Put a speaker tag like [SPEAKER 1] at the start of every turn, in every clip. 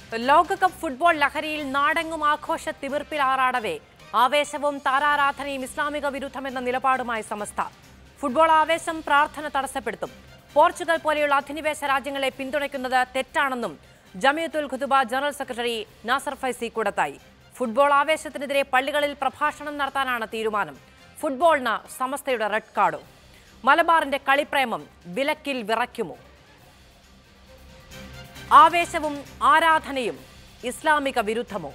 [SPEAKER 1] ലോകകപ്പ് ഫുട്ബോൾ ലഹരിയിൽ നാടെങ്ങും ആഘോഷ തിമിർപ്പിലാറാടവേ ആവേശവും താരാരാധനയും ഇസ്ലാമിക വിരുദ്ധമെന്ന നിലപാടുമായി സമസ്ത ഫുട്ബോൾ ആവേശം പ്രാർത്ഥന തടസ്സപ്പെടുത്തും പോർച്ചുഗൽ പോലെയുള്ള അധിനിവേശ രാജ്യങ്ങളെ പിന്തുണയ്ക്കുന്നത് തെറ്റാണെന്നും Jamiyyathul Khutaba general secretary Nasar Faizy Koodathai football ആവേശത്തിനെതിരെ പള്ളികളിൽ പ്രഭാഷണം നടത്താനാണ് തീരുമാനം ഫുട്ബോളിന് സമസ്തയുടെ റെഡ് കാർഡും മലബാറിന്റെ കളിപ്രേമം വിലക്കിൽ വിറയ്ക്കുമോ ആവേശവും ആരാധനയും ഇസ്ലാമിക വിരുദ്ധമോ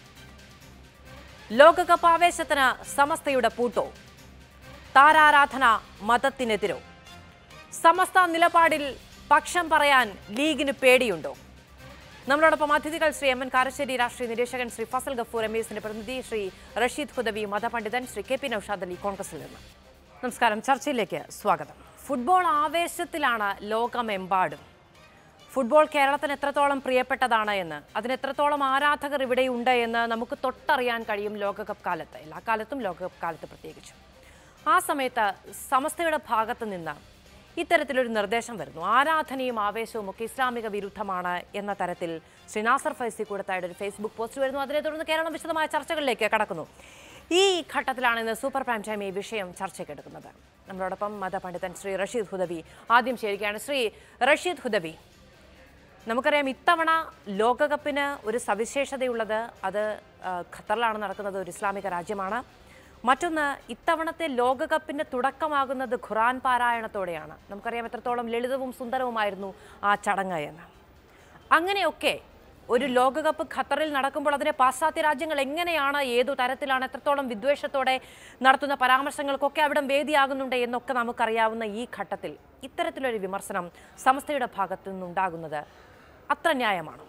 [SPEAKER 1] ലോകകപ്പ് ആവേശത്തിന് സമസ്തയുടെ പൂട്ടോ താരാരാധന മതത്തിനെതിരോ സമസ്ത നിലപാടിൽ പക്ഷം പറയാൻ ലീഗിന് പേടിയുണ്ടോ നമ്മളോടൊപ്പം അതിഥികൾ ശ്രീ എം എൻ കാരശ്ശേരി രാഷ്ട്രീയ നിരീക്ഷകൻ ശ്രീ ഫസൽ ഗഫൂർ എം എസിന്റെ പ്രതിനിധി ശ്രീ റഷീദ് ഹുദവി മതപണ്ഡിതൻ ശ്രീ കെ പി നൌഷാദ് അലി കോൺഗ്രസിൽ നിന്ന് നമസ്കാരം ചർച്ചയിലേക്ക് സ്വാഗതം ഫുട്ബോൾ ആവേശത്തിലാണ് ലോകമെമ്പാടും ഫുട്ബോൾ കേരളത്തിന് എത്രത്തോളം പ്രിയപ്പെട്ടതാണ് എന്ന് അതിന് എത്രത്തോളം ആരാധകർ ഇവിടെയുണ്ട് എന്ന് നമുക്ക് തൊട്ടറിയാൻ കഴിയും ലോകകപ്പ് കാലത്ത് എല്ലാ കാലത്തും ലോകകപ്പ് കാലത്ത് പ്രത്യേകിച്ചും ആ സമയത്ത് സമസ്തയുടെ ഭാഗത്ത് നിന്ന് ഇത്തരത്തിലൊരു നിർദ്ദേശം വരുന്നു ആരാധനയും ആവേശവും ഒക്കെ ഇസ്ലാമിക വിരുദ്ധമാണ് എന്ന തരത്തിൽ ശ്രീ നാസർ ഫൈസി കൂടത്തായുടെ ഒരു ഫേസ്ബുക്ക് പോസ്റ്റ് വരുന്നു അതിനെ തുടർന്ന് കേരളം വിശദമായ ചർച്ചകളിലേക്ക് കടക്കുന്നു ഈ ഘട്ടത്തിലാണ് ഇന്ന് സൂപ്പർ പ്രൈം ടൈം ഈ വിഷയം ചർച്ചയ്ക്കെടുക്കുന്നത് നമ്മളോടൊപ്പം മതപണ്ഡിതൻ ശ്രീ റഷീദ് ഹുദവി ആദ്യം ചേരുകയാണ് ശ്രീ റഷീദ് ഹുദവി നമുക്കറിയാം ഇത്തവണ ലോകകപ്പിന് ഒരു സവിശേഷതയുള്ളത് അത് ആ, ഖത്തറിലാണ് നടക്കുന്നത് ഒരു ഇസ്ലാമിക രാജ്യമാണ് മറ്റൊന്ന് ഇത്തവണത്തെ ലോകകപ്പിന്റെ തുടക്കമാകുന്നത് ഖുറാൻ പാരായണത്തോടെയാണ് നമുക്കറിയാം എത്രത്തോളം ലളിതവും സുന്ദരവുമായിരുന്നു ആ ചടങ്ങ് എന്ന് അങ്ങനെയൊക്കെ ഒരു ലോകകപ്പ് ഖത്തറിൽ നടക്കുമ്പോൾ അതിനെ പാശ്ചാത്യ രാജ്യങ്ങൾ എങ്ങനെയാണ് ഏതു തരത്തിലാണ് എത്രത്തോളം വിദ്വേഷത്തോടെ നടത്തുന്ന പരാമർശങ്ങൾക്കൊക്കെ അവിടെ വേദിയാകുന്നുണ്ട് എന്നൊക്കെ നമുക്കറിയാവുന്ന ഈ ഘട്ടത്തിൽ ഇത്തരത്തിലൊരു വിമർശനം സംസ്ഥയുടെ ഭാഗത്തു നിന്നുണ്ടാകുന്നത് അത്ര ന്യായമാണോ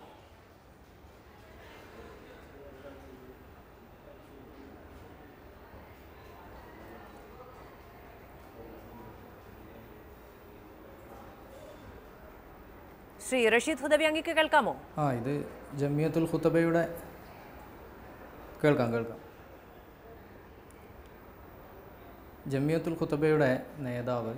[SPEAKER 1] ശ്രീ റഷീദ് ഹുദബി അങ്ങേക്ക് കേൾക്കാമോ
[SPEAKER 2] ആ ഇത് ജമിയത്തുൽ ഖുത്തബയുടെ കേൾക്കാം കേൾക്കാം ജമിയത്തുൽ ഖുത്തബയുടെ നേതാവ്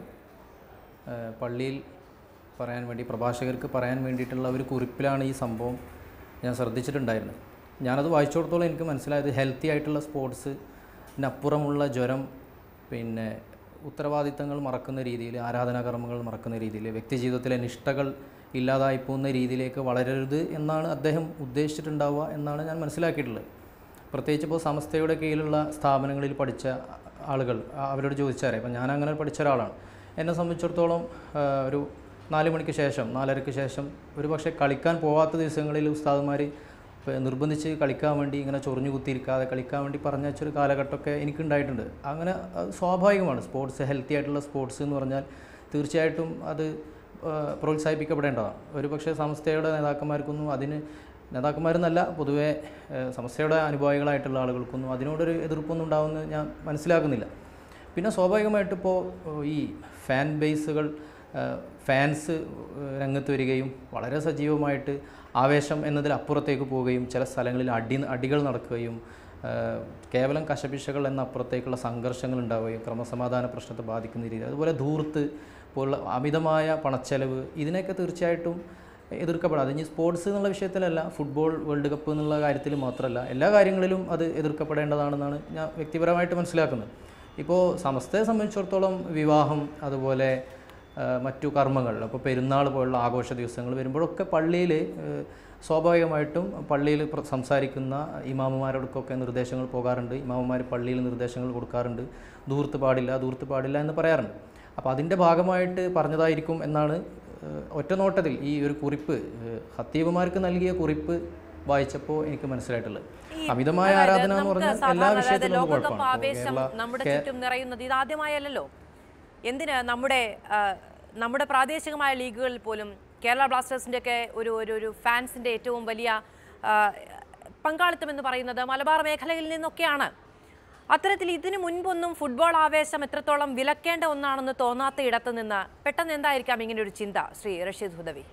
[SPEAKER 2] ആ, പള്ളിയിൽ പറയാൻ വേണ്ടി പ്രഭാഷകർക്ക് പറയാൻ വേണ്ടിയിട്ടുള്ള ഒരു കുറിപ്പിലാണ് ഈ സംഭവം ഞാൻ ശ്രദ്ധിച്ചിട്ടുണ്ടായിരുന്നത് ഞാനത് വായിച്ചിടത്തോളം എനിക്ക് മനസ്സിലായത് ഹെൽത്തി ആയിട്ടുള്ള സ്പോർട്സിനപ്പുറമുള്ള ജ്വരം പിന്നെ ഉത്തരവാദിത്തങ്ങൾ മറക്കുന്ന രീതിയിൽ ആരാധനാകർമ്മങ്ങൾ മറക്കുന്ന രീതിയിൽ വ്യക്തിജീവിതത്തിലെ നിഷ്ഠകൾ ഇല്ലാതായി പോകുന്ന രീതിയിലേക്ക് വളരരുത് എന്നാണ് അദ്ദേഹം ഉദ്ദേശിച്ചിട്ടുണ്ടാവുക എന്നാണ് ഞാൻ മനസ്സിലാക്കിയിട്ടുള്ളത് പ്രത്യേകിച്ച് ഇപ്പോൾ സമസ്തയുടെ കീഴിലുള്ള സ്ഥാപനങ്ങളിൽ പഠിച്ച ആളുകൾ ആ, അവരോട് ചോദിച്ചാൽ ഇപ്പം ഞാൻ അങ്ങനെ പഠിച്ച ഒരാളാണ് എന്നെ സംബന്ധിച്ചിടത്തോളം ആ, ഒരു നാല് മണിക്ക് ശേഷം നാലരയ്ക്ക് ശേഷം ഒരു പക്ഷേ കളിക്കാൻ പോവാത്ത ദിവസങ്ങളിൽ ഉസ്താദുമാർ നിർബന്ധിച്ച് കളിക്കാൻ വേണ്ടി ഇങ്ങനെ ചൊറിഞ്ഞു കുത്തിയിരിക്കാതെ കളിക്കാൻ വേണ്ടി പറഞ്ഞു വെച്ചൊരു കാലഘട്ടമൊക്കെ എനിക്കുണ്ടായിട്ടുണ്ട് അങ്ങനെ അത് സ്വാഭാവികമാണ് സ്പോർട്സ് ഹെൽത്തി ആയിട്ടുള്ള സ്പോർട്സ് എന്ന് പറഞ്ഞാൽ തീർച്ചയായിട്ടും അത് ആ, പ്രോത്സാഹിപ്പിക്കപ്പെടേണ്ടതാണ് ഒരു പക്ഷേ സംസ്ഥയുടെ നേതാക്കന്മാർക്കൊന്നും അതിന് നേതാക്കന്മാരെന്നല്ല പൊതുവേ ഏഹ്, സംസ്ഥയുടെ അനുഭാവികളായിട്ടുള്ള ആളുകൾക്കൊന്നും അതിനോടൊരു എതിർപ്പൊന്നും ഉണ്ടാവുമെന്ന് ഞാൻ മനസ്സിലാക്കുന്നില്ല പിന്നെ സ്വാഭാവികമായിട്ട് ഇപ്പോൾ ഈ ഫാൻ ബേസുകൾ ഏഹ്, ഫാൻസ് ഏഹ്, രംഗത്ത് വരികയും വളരെ സജീവമായിട്ട് ആവേശം എന്നതിലപ്പുറത്തേക്ക് പോവുകയും ചില സ്ഥലങ്ങളിൽ അടി അടികൾ നടക്കുകയും ഏഹ്, കേവലം കശപിശകൾ എന്ന അപ്പുറത്തേക്കുള്ള സംഘർഷങ്ങൾ ഉണ്ടാവുകയും ക്രമസമാധാന പ്രശ്നത്തെ ബാധിക്കുന്ന രീതി അതുപോലെ ധൂർത്ത് പോലുള്ള അമിതമായ പണച്ചെലവ് ഇതിനൊക്കെ തീർച്ചയായിട്ടും എതിർക്കപ്പെടാം അത് ഇനി സ്പോർട്സ് എന്നുള്ള വിഷയത്തിലല്ല ഫുട്ബോൾ വേൾഡ് കപ്പ് എന്നുള്ള കാര്യത്തിൽ മാത്രമല്ല എല്ലാ കാര്യങ്ങളിലും അത് എതിർക്കപ്പെടേണ്ടതാണെന്നാണ് ഞാൻ വ്യക്തിപരമായിട്ട് മനസ്സിലാക്കുന്നത് ഇപ്പോൾ സമസ്തയെ സംബന്ധിച്ചിടത്തോളം വിവാഹം അതുപോലെ ആ, മറ്റു കർമ്മങ്ങൾ അപ്പോൾ പെരുന്നാൾ പോലുള്ള ആഘോഷ ദിവസങ്ങൾ വരുമ്പോഴൊക്കെ പള്ളിയിൽ സ്വാഭാവികമായിട്ടും പള്ളിയിൽ പ്ര- സംസാരിക്കുന്ന ഇമാമുമാരോടൊക്കെ നിർദ്ദേശങ്ങൾ പോകാറുണ്ട് ഇമാമുമാർ പള്ളിയിൽ നിർദ്ദേശങ്ങൾ കൊടുക്കാറുണ്ട് ദൂർത്ത് പാടില്ല ദൂർത്ത് പാടില്ല എന്ന് പറയാറുണ്ട് അപ്പോൾ അതിൻ്റെ ഭാഗമായിട്ട് പറഞ്ഞതായിരിക്കും എന്നാണ് ഏഹ്, ഒറ്റ നോട്ടത്തിൽ ഈ ഒരു കുറിപ്പ് ഏഹ്, ഖത്തീബുമാർക്ക് നൽകിയ കുറിപ്പ് വായിച്ചപ്പോൾ എനിക്ക് മനസ്സിലായിട്ടുള്ളത് അമിതമായ
[SPEAKER 1] അതായത്
[SPEAKER 2] ആരാധന എന്ന്
[SPEAKER 1] നമുക്ക്
[SPEAKER 2] പറഞ്ഞാൽ
[SPEAKER 1] സാധാരണ
[SPEAKER 2] എല്ലാ
[SPEAKER 1] അതായത്
[SPEAKER 2] വിഷയത്തിലും നമുക്ക്
[SPEAKER 1] ലോകകപ്പ്
[SPEAKER 2] കുഴപ്പമാണ് ഇപ്പോൾ
[SPEAKER 1] ആവേശം
[SPEAKER 2] കേരള
[SPEAKER 1] നമ്മുടെ
[SPEAKER 2] കേ-
[SPEAKER 1] ചുറ്റും നിറയുന്നത് ഇതാദ്യമായല്ലോ എന്തിന് നമ്മുടെ ആ, നമ്മുടെ പ്രാദേശികമായ ലീഗുകളിൽ പോലും കേരള ബ്ലാസ്റ്റേഴ്സിന്റെ ഒക്കെ ഒരു ഒരു ഒരു ഫാൻസിന്റെ ഏറ്റവും വലിയ ആ, പങ്കാളിത്തം എന്ന് പറയുന്നത് മലബാർ മേഖലയിൽ നിന്നൊക്കെയാണ് അത്തരത്തിൽ ഇതിനു മുൻപൊന്നും ഫുട്ബോൾ ആവേശം എത്രത്തോളം വിലക്കേണ്ട ഒന്നാണെന്ന് തോന്നാത്ത ഇടത്ത് നിന്ന് പെട്ടെന്ന് എന്തായിരിക്കാം ഇങ്ങനെ ഒരു ചിന്ത ശ്രീ റഷീദ് ഹുദവി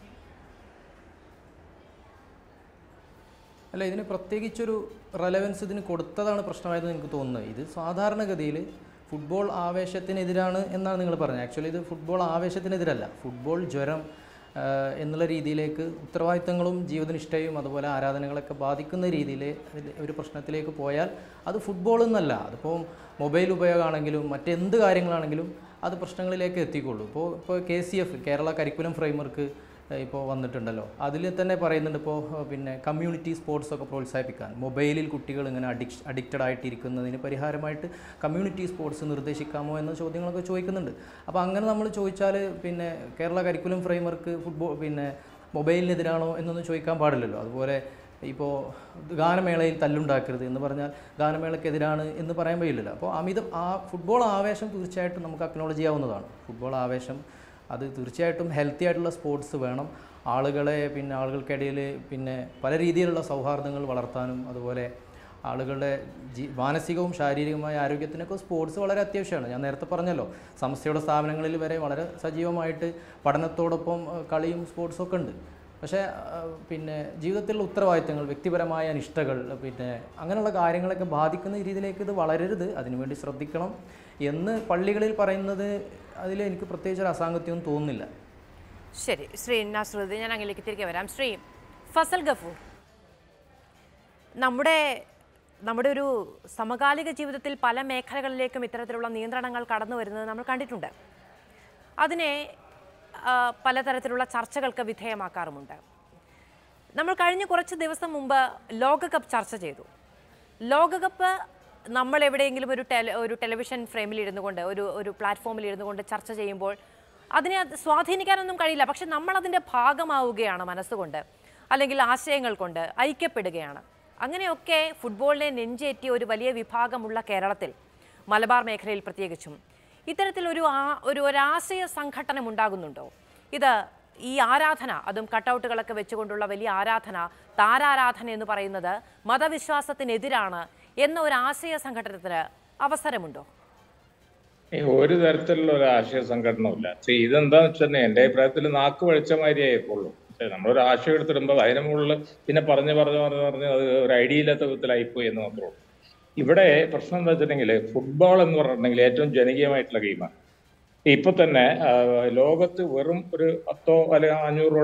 [SPEAKER 2] അല്ല ഇതിന് പ്രത്യേകിച്ചൊരു റെലവൻസ് ഇതിന് കൊടുത്തതാണ് പ്രശ്നമായതെന്ന് എനിക്ക് തോന്നുന്നത് ഇത് സാധാരണഗതിയിൽ ഫുട്ബോൾ ആവേശത്തിനെതിരാണ് എന്നാണ് നിങ്ങൾ പറഞ്ഞത് ആക്ച്വലി ഇത് ഫുട്ബോൾ ആവേശത്തിനെതിരല്ല ഫുട്ബോൾ ജ്വരം ആഹ് എന്നുള്ള രീതിയിലേക്ക് ഉത്തരവാദിത്തങ്ങളും ജീവിതനിഷ്ഠയും അതുപോലെ ആരാധനകളൊക്കെ ബാധിക്കുന്ന രീതിയിൽ ഒരു പ്രശ്നത്തിലേക്ക് പോയാൽ അത് ഫുട്ബോൾ എന്നല്ല അതിപ്പോൾ മൊബൈൽ ഉപയോഗമാണെങ്കിലും മറ്റെന്ത് കാര്യങ്ങളാണെങ്കിലും അത് പ്രശ്നങ്ങളിലേക്ക് എത്തിക്കുള്ളൂ ഇപ്പോൾ ഇപ്പോൾ K C F Kerala curriculum framework ഇപ്പോൾ വന്നിട്ടുണ്ടല്ലോ അതിൽ തന്നെ പറയുന്നുണ്ട് ഇപ്പോൾ പിന്നെ കമ്മ്യൂണിറ്റി സ്പോർട്സ് ഒക്കെ പ്രോത്സാഹിപ്പിക്കാൻ മൊബൈലിൽ കുട്ടികൾ ഇങ്ങനെ അഡിക്ഷൻ അഡിക്റ്റഡ് ആയിട്ടിരിക്കുന്നതിന് പരിഹാരമായിട്ട് കമ്മ്യൂണിറ്റി സ്പോർട്സ് നിർദ്ദേശിക്കാമോ എന്ന ചോദ്യങ്ങളൊക്കെ ചോദിക്കുന്നുണ്ട് അപ്പോൾ അങ്ങനെ നമ്മൾ ചോദിച്ചാൽ പിന്നെ കേരള കരിക്കുലം ഫ്രെയിംവർക്ക് ഫുട്ബോൾ പിന്നെ മൊബൈലിനെതിരാണോ എന്നൊന്നും ചോദിക്കാൻ പാടില്ലല്ലോ അതുപോലെ ഇപ്പോൾ ഗാനമേളയിൽ തല്ലുണ്ടാക്കരുത് എന്ന് പറഞ്ഞാൽ ഗാനമേളയ്ക്കെതിരാണ് എന്ന് പറയാൻ കഴിയില്ലല്ലോ അപ്പോൾ അമിതം ആ ഫുട്ബോൾ ആവേശം തീർച്ചയായിട്ടും നമുക്ക് അക്നോളജ് ചെയ്യാവുന്നതാണ് ഫുട്ബോൾ ആവേശം അത് തീർച്ചയായിട്ടും ഹെൽത്തി ആയിട്ടുള്ള സ്പോർട്സ് വേണം ആളുകളെ പിന്നെ ആളുകൾക്കിടയിൽ പിന്നെ പല രീതിയിലുള്ള സൗഹാർദ്ദങ്ങൾ വളർത്താനും അതുപോലെ ആളുകളുടെ ജീ മാനസികവും ശാരീരികവുമായ ആരോഗ്യത്തിനൊക്കെ സ്പോർട്സ് വളരെ അത്യാവശ്യമാണ് ഞാൻ നേരത്തെ പറഞ്ഞല്ലോ സംസ്ഥയുടെ സ്ഥാപനങ്ങളിൽ വരെ വളരെ സജീവമായിട്ട് പഠനത്തോടൊപ്പം ഏഹ്, കളിയും സ്പോർട്സും ഒക്കെ ഉണ്ട് പക്ഷേ ആ, പിന്നെ ജീവിതത്തിലുള്ള ഉത്തരവാദിത്തങ്ങൾ വ്യക്തിപരമായ നിഷ്ഠകൾ പിന്നെ അങ്ങനെയുള്ള കാര്യങ്ങളൊക്കെ ബാധിക്കുന്ന രീതിയിലേക്ക് ഇത് വളരരുത് അതിനുവേണ്ടി ശ്രദ്ധിക്കണം എന്ന് പള്ളികളിൽ പറയുന്നത് അതിൽ എനിക്ക് പ്രത്യേകിച്ച് ഒരു അസാംഗത്യമൊന്നും തോന്നുന്നില്ല
[SPEAKER 1] ശരി ശ്രീ നസ്രുദ്ദീൻ ഞാൻ അങ്ങിലേക്ക് തിരികെ വരാം ശ്രീ ഫസൽ ഗഫൂർ നമ്മുടെ നമ്മുടെ ഒരു സമകാലിക ജീവിതത്തിൽ പല മേഖലകളിലേക്കും ഇത്തരത്തിലുള്ള നിയന്ത്രണങ്ങൾ കടന്നു വരുന്നത് നമ്മൾ കണ്ടിട്ടുണ്ട് അതിനെ ആ, പലതരത്തിലുള്ള ചർച്ചകൾക്ക് വിധേയമാക്കാറുമുണ്ട് നമ്മൾ കഴിഞ്ഞ കുറച്ച് ദിവസം മുമ്പ് ലോകകപ്പ് ചർച്ച ചെയ്തു ലോകകപ്പ് നമ്മൾ എവിടെയെങ്കിലും ഒരു ടെല ഒരു ടെലിവിഷൻ ഫ്രെയിമിൽ ഇരുന്നു കൊണ്ട് ഒരു ഒരു പ്ലാറ്റ്ഫോമിൽ ഇരുന്നു കൊണ്ട് ചർച്ച ചെയ്യുമ്പോൾ അതിനെ അത് സ്വാധീനിക്കാനൊന്നും കഴിയില്ല പക്ഷെ നമ്മൾ അതിൻ്റെ ഭാഗമാവുകയാണ് മനസ്സുകൊണ്ട് അല്ലെങ്കിൽ ആശയങ്ങൾ കൊണ്ട് ഐക്യപ്പെടുകയാണ് അങ്ങനെയൊക്കെ ഫുട്ബോളിനെ നെഞ്ചേറ്റിയ ഒരു വലിയ വിഭാഗമുള്ള കേരളത്തിൽ മലബാർ മേഖലയിൽ പ്രത്യേകിച്ചും ഇത്തരത്തിലൊരു ആ ഒരു ഒരാശയ സംഘട്ടനം ഉണ്ടാകുന്നുണ്ടോ ഇത് ഈ ആരാധന അതും കട്ടൗട്ടുകളൊക്കെ വെച്ചുകൊണ്ടുള്ള വലിയ ആരാധന താരാരാധന എന്ന് പറയുന്നത് മതവിശ്വാസത്തിനെതിരാണ് എന്ന ഒരു ആശയ സംഘടനത്തിന് അവസരമുണ്ടോ
[SPEAKER 3] ഈ ഒരു തരത്തിലുള്ള ഒരു ആശയ സംഘടനമില്ല പക്ഷേ ഇതെന്താന്ന് വെച്ചാൽ എന്റെ അഭിപ്രായത്തിൽ നാക്ക് വഴിച്ച മാതിരിയായിപ്പോഴും പക്ഷേ നമ്മളൊരു ആശയം എടുത്തിടുമ്പോൾ അതിന് മുകളിൽ പിന്നെ പറഞ്ഞ് പറഞ്ഞ് പറഞ്ഞ് പറഞ്ഞ് അത് ഒരു ഐഡിയ ഇല്ലാത്ത വിധത്തിലായിപ്പോയി എന്ന് മാത്രമേ ഉള്ളൂ ഇവിടെ പ്രശ്നം എന്താ വെച്ചിട്ടുണ്ടെങ്കിൽ ഫുട്ബോൾ എന്ന് പറഞ്ഞിട്ടുണ്ടെങ്കിൽ ഏറ്റവും ജനകീയമായിട്ടുള്ള ഗെയിമാണ് ഇപ്പൊ തന്നെ ആ, ലോകത്ത് വെറും ഒരു പത്തോ അല്ലെങ്കിൽ അഞ്ഞൂറോ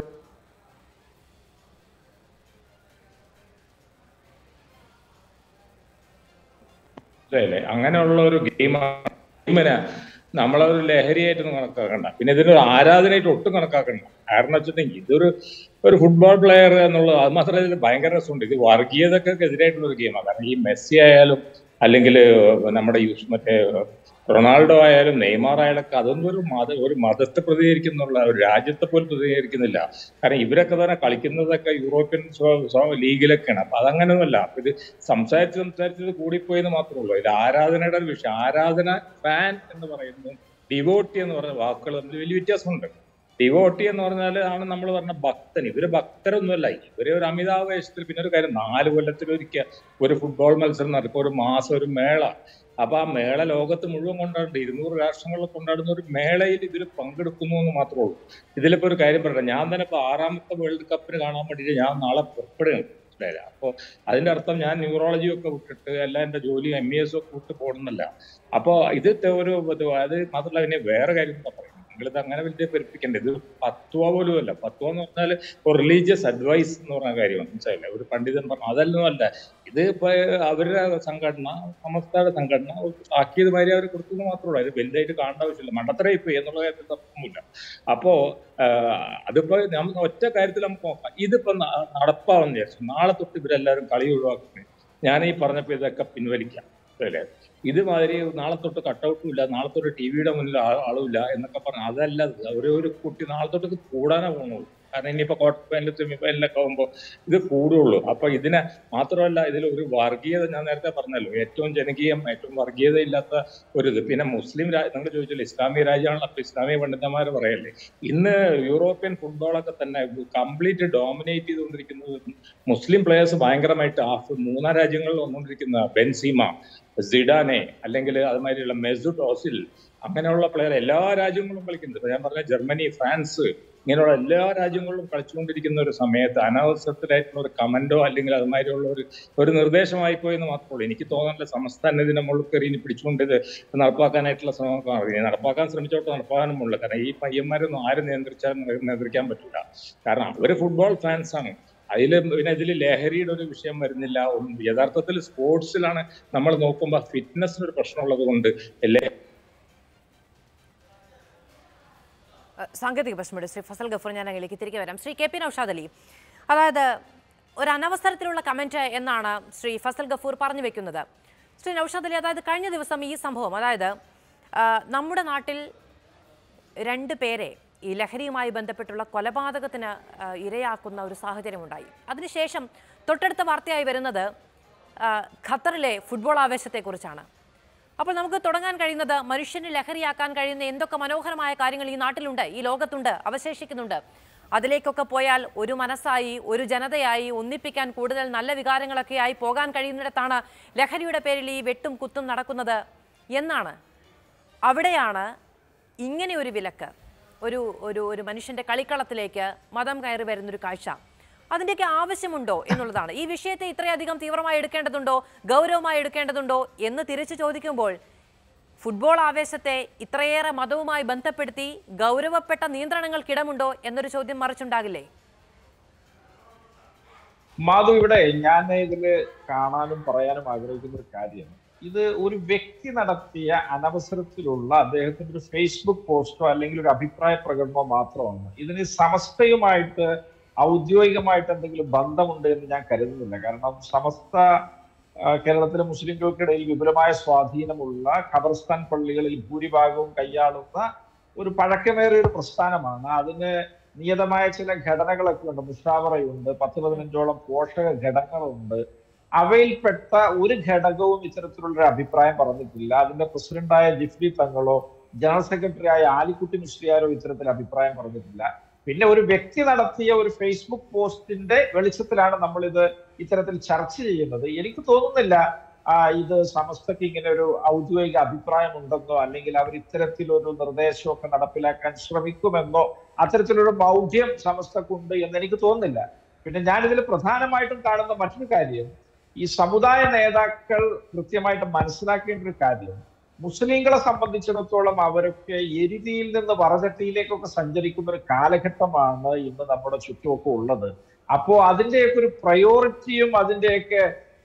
[SPEAKER 3] അല്ലേ അങ്ങനെയുള്ള ഒരു ഗെയിമാണ് ഗെയിമിനെ നമ്മളൊരു ലഹരിയായിട്ടൊന്നും കണക്കാക്കണ്ട പിന്നെ ഇതിനൊരു ആരാധനയായിട്ട് ഒട്ടും കണക്കാക്കണ്ട കാരണം വെച്ചിട്ടുണ്ടെങ്കിൽ ഇതൊരു ഒരു ഫുട്ബോൾ പ്ലെയർ എന്നുള്ളത് അത് മാത്രമല്ല ഇതിൽ ഭയങ്കര രസമുണ്ട് ഇത് വർഗീയതക്ക് എതിരായിട്ടുള്ള ഒരു ഗെയിമാണ് കാരണം ഈ മെസ്സി ആയാലും അല്ലെങ്കിൽ നമ്മുടെ യൂസ് മറ്റേ റൊണാൾഡോ ആയാലും നെയ്മാർ ആയാലൊക്കെ അതൊന്നും ഒരു മത ഒരു മതത്തെ പ്രതികരിക്കുന്നുള്ള ഒരു രാജ്യത്തെ പോലും പ്രതികരിക്കുന്നില്ല കാരണം ഇവരൊക്കെ തന്നെ കളിക്കുന്നതൊക്കെ യൂറോപ്യൻ സ്വ- സ്വ- ലീഗിലൊക്കെയാണ് അപ്പൊ അതങ്ങനെയൊന്നുമല്ല അപ്പൊ ഇത് സംസാരിച്ച് സംസാരിച്ചത് കൂടിപ്പോയെന്ന് മാത്രമേ ഉള്ളൂ ഇത് ആരാധനയുടെ ഒരു വിഷയം ആരാധന ഫാൻ എന്ന് പറയുന്നത് ഡിവോട്ടി എന്ന് പറഞ്ഞ വാക്കുകൾ തമ്മിൽ വലിയ വ്യത്യാസമുണ്ട് ഡിവോട്ടി എന്ന് പറഞ്ഞാൽ ആണ് നമ്മൾ പറഞ്ഞ ഭക്തൻ ഇവര് ഭക്തരൊന്നുമല്ല ഇവര് ഒരു അമിതാവേശത്തിൽ പിന്നെ ഒരു കാര്യം നാല് കൊല്ലത്തിലൊരിക്കൽ ഒരു ഫുട്ബോൾ മത്സരം നടക്കും ഒരു മാസം ഒരു മേള അപ്പൊ ആ മേള ലോകത്ത് മുഴുവൻ കൊണ്ടാടുന്നുണ്ട് ഇരുന്നൂറ് രാഷ്ട്രങ്ങളിൽ കൊണ്ടാടുന്ന ഒരു മേളയിൽ ഇതിൽ പങ്കെടുക്കുന്നു എന്ന് മാത്രമേ ഉള്ളൂ ഇതിലിപ്പോ ഒരു കാര്യം പറയട്ടെ ഞാൻ തന്നെ ഇപ്പൊ ആറാമത്തെ വേൾഡ് കപ്പിന് കാണാൻ വേണ്ടിയിട്ട് ഞാൻ നാളെ പുറപ്പെടുകയാണ് മനസ്സിലായില്ല അപ്പൊ അതിന്റെ അർത്ഥം ഞാൻ ന്യൂറോളജി ഒക്കെ വിട്ടിട്ട് എല്ലാം എന്റെ ജോലി എം ഇ എസ് ഒക്കെ വിട്ട് പോകുന്നില്ല അപ്പൊ ഇത് ത- ഒരു ഇത് അത് മാത്രമല്ല പിന്നെ വേറെ കാര്യം എന്താ പറയുന്നത് നിങ്ങളിത് അങ്ങനെ വലിയ പെരുപ്പിക്കണ്ട ഇത് പത്വ പോലും അല്ല പത്വ എന്ന് പറഞ്ഞാൽ റിലീജിയസ് അഡ്വൈസ് എന്ന് പറഞ്ഞ കാര്യമാണ് മനസ്സിലായില്ലേ ഒരു പണ്ഡിതൻ പറഞ്ഞു അതൊന്നും അല്ല ഇത് ഇപ്പൊ അവരുടെ സംഘടന സമസ്തയുടെ സംഘടന ആക്കിയത് മാതിരി അവർ കൊടുത്തെന്ന് മാത്രമേ ഉള്ളൂ അത് വലുതായിട്ട് കാണേണ്ട ആവശ്യമില്ല മണ്ടത്തര ഇപ്പൊ എന്നുള്ള കാര്യത്തിൽ തർക്കമില്ല അപ്പോ ആഹ് അതിപ്പോ നമ്മൾ ഒറ്റ കാര്യത്തിൽ നമുക്ക് നോക്കാം ഇതിപ്പോ ന- നടപ്പാവെന്ന് വിചാരിച്ചു നാളെ തൊട്ട് ഇവരെല്ലാവരും കളി ഒഴിവാക്കുന്നത് ഞാൻ ഈ പറഞ്ഞപ്പോ ഇതൊക്കെ പിൻവലിക്കാം അല്ലേ ഇതുമാതിരി നാളെ തൊട്ട് കട്ടൗട്ടും ഇല്ല നാളെ തൊട്ട് ടി വിയുടെ മുന്നിൽ ആ- ആളുമില്ല എന്നൊക്കെ പറഞ്ഞ അതല്ല ഇത്. ഒരു ഒരു കുട്ടി നാളെ തൊട്ട് ഇത് കൂടാനേ പോകുന്നുള്ളൂ കാരണം ഇനിയിപ്പോ ക്വാർട്ടർ ഫൈനൽ സെമി ഫൈനലൊക്കെ ആകുമ്പോൾ ഇത് കൂടുള്ളൂ അപ്പൊ ഇതിനെ മാത്രമല്ല ഇതിൽ ഒരു വർഗീയത ഞാൻ നേരത്തെ പറഞ്ഞല്ലോ ഏറ്റവും ജനകീയം ഏറ്റവും വർഗീയത ഇല്ലാത്ത ഒരു ഇത് പിന്നെ മുസ്ലിം രാജ്യം നിങ്ങൾ ചോദിച്ചല്ലോ ഇസ്ലാമിക രാജ്യമാണല്ലോ അപ്പൊ ഇസ്ലാമിക പണ്ഡിതന്മാർ പറയല്ലേ ഇന്ന് യൂറോപ്യൻ ഫുട്ബോളൊക്കെ തന്നെ കംപ്ലീറ്റ് ഡോമിനേറ്റ് ചെയ്തുകൊണ്ടിരിക്കുന്നത് മുസ്ലിം പ്ലേയേഴ്സ് ഭയങ്കരമായിട്ട് ആഫ് മൂന്നാം രാജ്യങ്ങളിൽ വന്നുകൊണ്ടിരിക്കുന്ന ബെൻസീമ സിഡാനെ അല്ലെങ്കിൽ അതുമാതിരിയുള്ള മെസുട്ട് ഓസിൽ അങ്ങനെയുള്ള പ്ലെയർ എല്ലാ രാജ്യങ്ങളും കളിക്കുന്നുണ്ട് ഇപ്പൊ ഞാൻ പറഞ്ഞ ജർമ്മനി ഫ്രാൻസ് ഇങ്ങനെയുള്ള എല്ലാ രാജ്യങ്ങളിലും കളിച്ചുകൊണ്ടിരിക്കുന്ന ഒരു സമയത്ത് അനാവസരത്തിലായിട്ടുള്ള ഒരു കമന്റോ അല്ലെങ്കിൽ അതുമാതിരിയുള്ള ഒരു ഒരു നിർദ്ദേശമായി പോയെന്ന് മാത്രമേ ഉള്ളൂ എനിക്ക് തോന്നുന്നില്ല സംസ്ഥാന ഇതിന്റെ മുകളിൽ കയറി ഇനി പിടിച്ചുകൊണ്ട് ഇത് നടപ്പാക്കാനായിട്ടുള്ള ശ്രമം കാണും. ഇനി നടപ്പാക്കാൻ ശ്രമിച്ചോട്ട് നടപ്പാക്കാനും ഉള്ളു കാരണം ഈ പയ്യന്മാരൊന്നും ആരും നിയന്ത്രിച്ചാലും നിയ- നിയന്ത്രിക്കാൻ പറ്റില്ല കാരണം അവര് ഫുട്ബോൾ ഫാൻസ് ആണ് അതിൽ പിന്നെ ഇതിൽ ലഹരിയുടെ ഒരു വിഷയം വരുന്നില്ല ഒന്നും യഥാർത്ഥത്തിൽ സ്പോർട്സിലാണ് നമ്മൾ നോക്കുമ്പോൾ ഫിറ്റ്നസിന് ഒരു പ്രശ്നമുള്ളത് കൊണ്ട് എല്ലാ
[SPEAKER 1] ഏഹ് സാങ്കേതിക പ്രശ്നമുണ്ട് ശ്രീ ഫസൽ ഗഫൂർ ഞാൻ അതിലേക്ക് തിരികെ വരാം ശ്രീ കെ പി നൌഷാദ് അലി അതായത് ഒരു അനവസരത്തിലുള്ള കമന്റ് എന്നാണ് ശ്രീ ഫസൽ ഗഫൂർ പറഞ്ഞു വെക്കുന്നത് ശ്രീ നൌഷാദ് അലി അതായത് കഴിഞ്ഞ ദിവസം ഈ സംഭവം അതായത് ആ, നമ്മുടെ നാട്ടിൽ രണ്ട് പേരെ ഈ ലഹരിയുമായി ബന്ധപ്പെട്ടുള്ള കൊലപാതകത്തിന് ആ, ഇരയാക്കുന്ന ഒരു സാഹചര്യമുണ്ടായി അതിനുശേഷം തൊട്ടടുത്ത വാർത്തയായി വരുന്നത് ആ, ഖത്തറിലെ ഫുട്ബോൾ ആവേശത്തെക്കുറിച്ചാണ് അപ്പോൾ നമുക്ക് തുടങ്ങാൻ കഴിയുന്നത് മനുഷ്യന് ലഹരിയാക്കാൻ കഴിയുന്ന എന്തൊക്കെ മനോഹരമായ കാര്യങ്ങൾ ഈ നാട്ടിലുണ്ട് ഈ ലോകത്തുണ്ട് അവശേഷിക്കുന്നുണ്ട് അതിലേക്കൊക്കെ പോയാൽ ഒരു മനസ്സായി ഒരു ജനതയായി ഒന്നിപ്പിക്കാൻ കൂടുതൽ നല്ല വികാരങ്ങളൊക്കെ ആയി പോകാൻ കഴിയുന്നിടത്താണ് ലഹരിയുടെ പേരിൽ ഈ വെട്ടും കുത്തും നടക്കുന്നത് എന്നാണ് അവിടെയാണ് ഇങ്ങനെ ഒരു വിലക്ക് ഒരു ഒരു ഒരു മനുഷ്യന്റെ കളിക്കളത്തിലേക്ക് മതം കയറി വരുന്നൊരു കാഴ്ച അതിൻ്റെയൊക്കെ ആവശ്യമുണ്ടോ എന്നുള്ളതാണ് ഈ വിഷയത്തെ ഇത്രയധികം തീവ്രമായി എടുക്കേണ്ടതുണ്ടോ ഗൗരവമായി എടുക്കേണ്ടതുണ്ടോ എന്ന് തിരിച്ചു ചോദിക്കുമ്പോൾ ഫുട്ബോൾ ആവേശത്തെ ഇത്രയേറെ മതവുമായി ബന്ധപ്പെടുത്തി ഗൗരവപ്പെട്ട നിയന്ത്രണങ്ങൾക്കിടമുണ്ടോ എന്നൊരു ചോദ്യം മറിച്ചുണ്ടാകില്ലേ
[SPEAKER 4] മാധു ഇവിടെ ഞാൻ ഇതില് കാണാനും പറയാനും ആഗ്രഹിക്കുന്ന ഒരു കാര്യം ഇത് ഒരു വ്യക്തി നടത്തിയ അനവസരത്തിലുള്ള അദ്ദേഹത്തിന്റെ ഒരു ഫേസ്ബുക്ക് പോസ്റ്റോ അല്ലെങ്കിൽ ഒരു അഭിപ്രായ പ്രകടനമോ മാത്രമാണ് ഇതിന് സമസ്തയുമായിട്ട് ഔദ്യോഗികമായിട്ട് എന്തെങ്കിലും ബന്ധമുണ്ട് എന്ന് ഞാൻ കരുതുന്നില്ല കാരണം സമസ്ത ആ, കേരളത്തിലെ മുസ്ലിംകൾക്കിടയിൽ വിപുലമായ സ്വാധീനമുള്ള ഖബർസ്ഥാൻ പള്ളികളിൽ ഭൂരിഭാഗവും കൈയാളുന്ന ഒരു പഴക്കമേറിയ ഒരു പ്രസ്ഥാനമാണ് അതിന് നിയതമായ ചില ഘടനകളൊക്കെ ഉണ്ട് മുഷാവറയുണ്ട് പത്ത് പതിനഞ്ചോളം പോഷക ഘടകങ്ങളുണ്ട് അവയിൽപ്പെട്ട ഒരു ഘടകവും ഇത്തരത്തിലുള്ള ഒരു അഭിപ്രായം പറഞ്ഞിട്ടില്ല അതിന്റെ പ്രസിഡന്റായ ജിഫ്രി തങ്ങളോ ജനറൽ സെക്രട്ടറിയായ ആലിക്കുട്ടി മുസ്ലിയാരോ ഇത്തരത്തിൽ അഭിപ്രായം പറഞ്ഞിട്ടില്ല പിന്നെ ഒരു വ്യക്തി നടത്തിയ ഒരു ഫേസ്ബുക്ക് പോസ്റ്റിന്റെ വെളിച്ചത്തിലാണ് നമ്മൾ ഇത് ഇത്തരത്തിൽ ചർച്ച ചെയ്യുന്നത് എനിക്ക് തോന്നുന്നില്ല ആ, ഇത് സമസ്തക്ക് ഇങ്ങനെ ഒരു ഔദ്യോഗിക അഭിപ്രായം ഉണ്ടെന്നോ അല്ലെങ്കിൽ അവർ ഇത്തരത്തിലൊരു നിർദ്ദേശമൊക്കെ നടപ്പിലാക്കാൻ ശ്രമിക്കുമെന്നോ അത്തരത്തിലൊരു ബൗദ്ധ്യം സമസ്തക്കുണ്ട് എന്ന് എനിക്ക് തോന്നുന്നില്ല പിന്നെ ഞാൻ ഇതിൽ പ്രധാനമായിട്ടും കാണുന്ന മറ്റൊരു കാര്യം ഈ സമുദായ നേതാക്കൾ കൃത്യമായിട്ട് മനസ്സിലാക്കേണ്ട ഒരു കാര്യം മുസ്ലിങ്ങളെ സംബന്ധിച്ചിടത്തോളം അവരൊക്കെ എരുതിയിൽ നിന്ന് വറചട്ടിയിലേക്കൊക്കെ സഞ്ചരിക്കുന്ന ഒരു കാലഘട്ടമാണ് ഇന്ന് നമ്മുടെ ചുറ്റുമൊക്കെ ഉള്ളത് അപ്പോ അതിന്റെയൊക്കെ ഒരു പ്രയോറിറ്റിയും അതിന്റെയൊക്കെ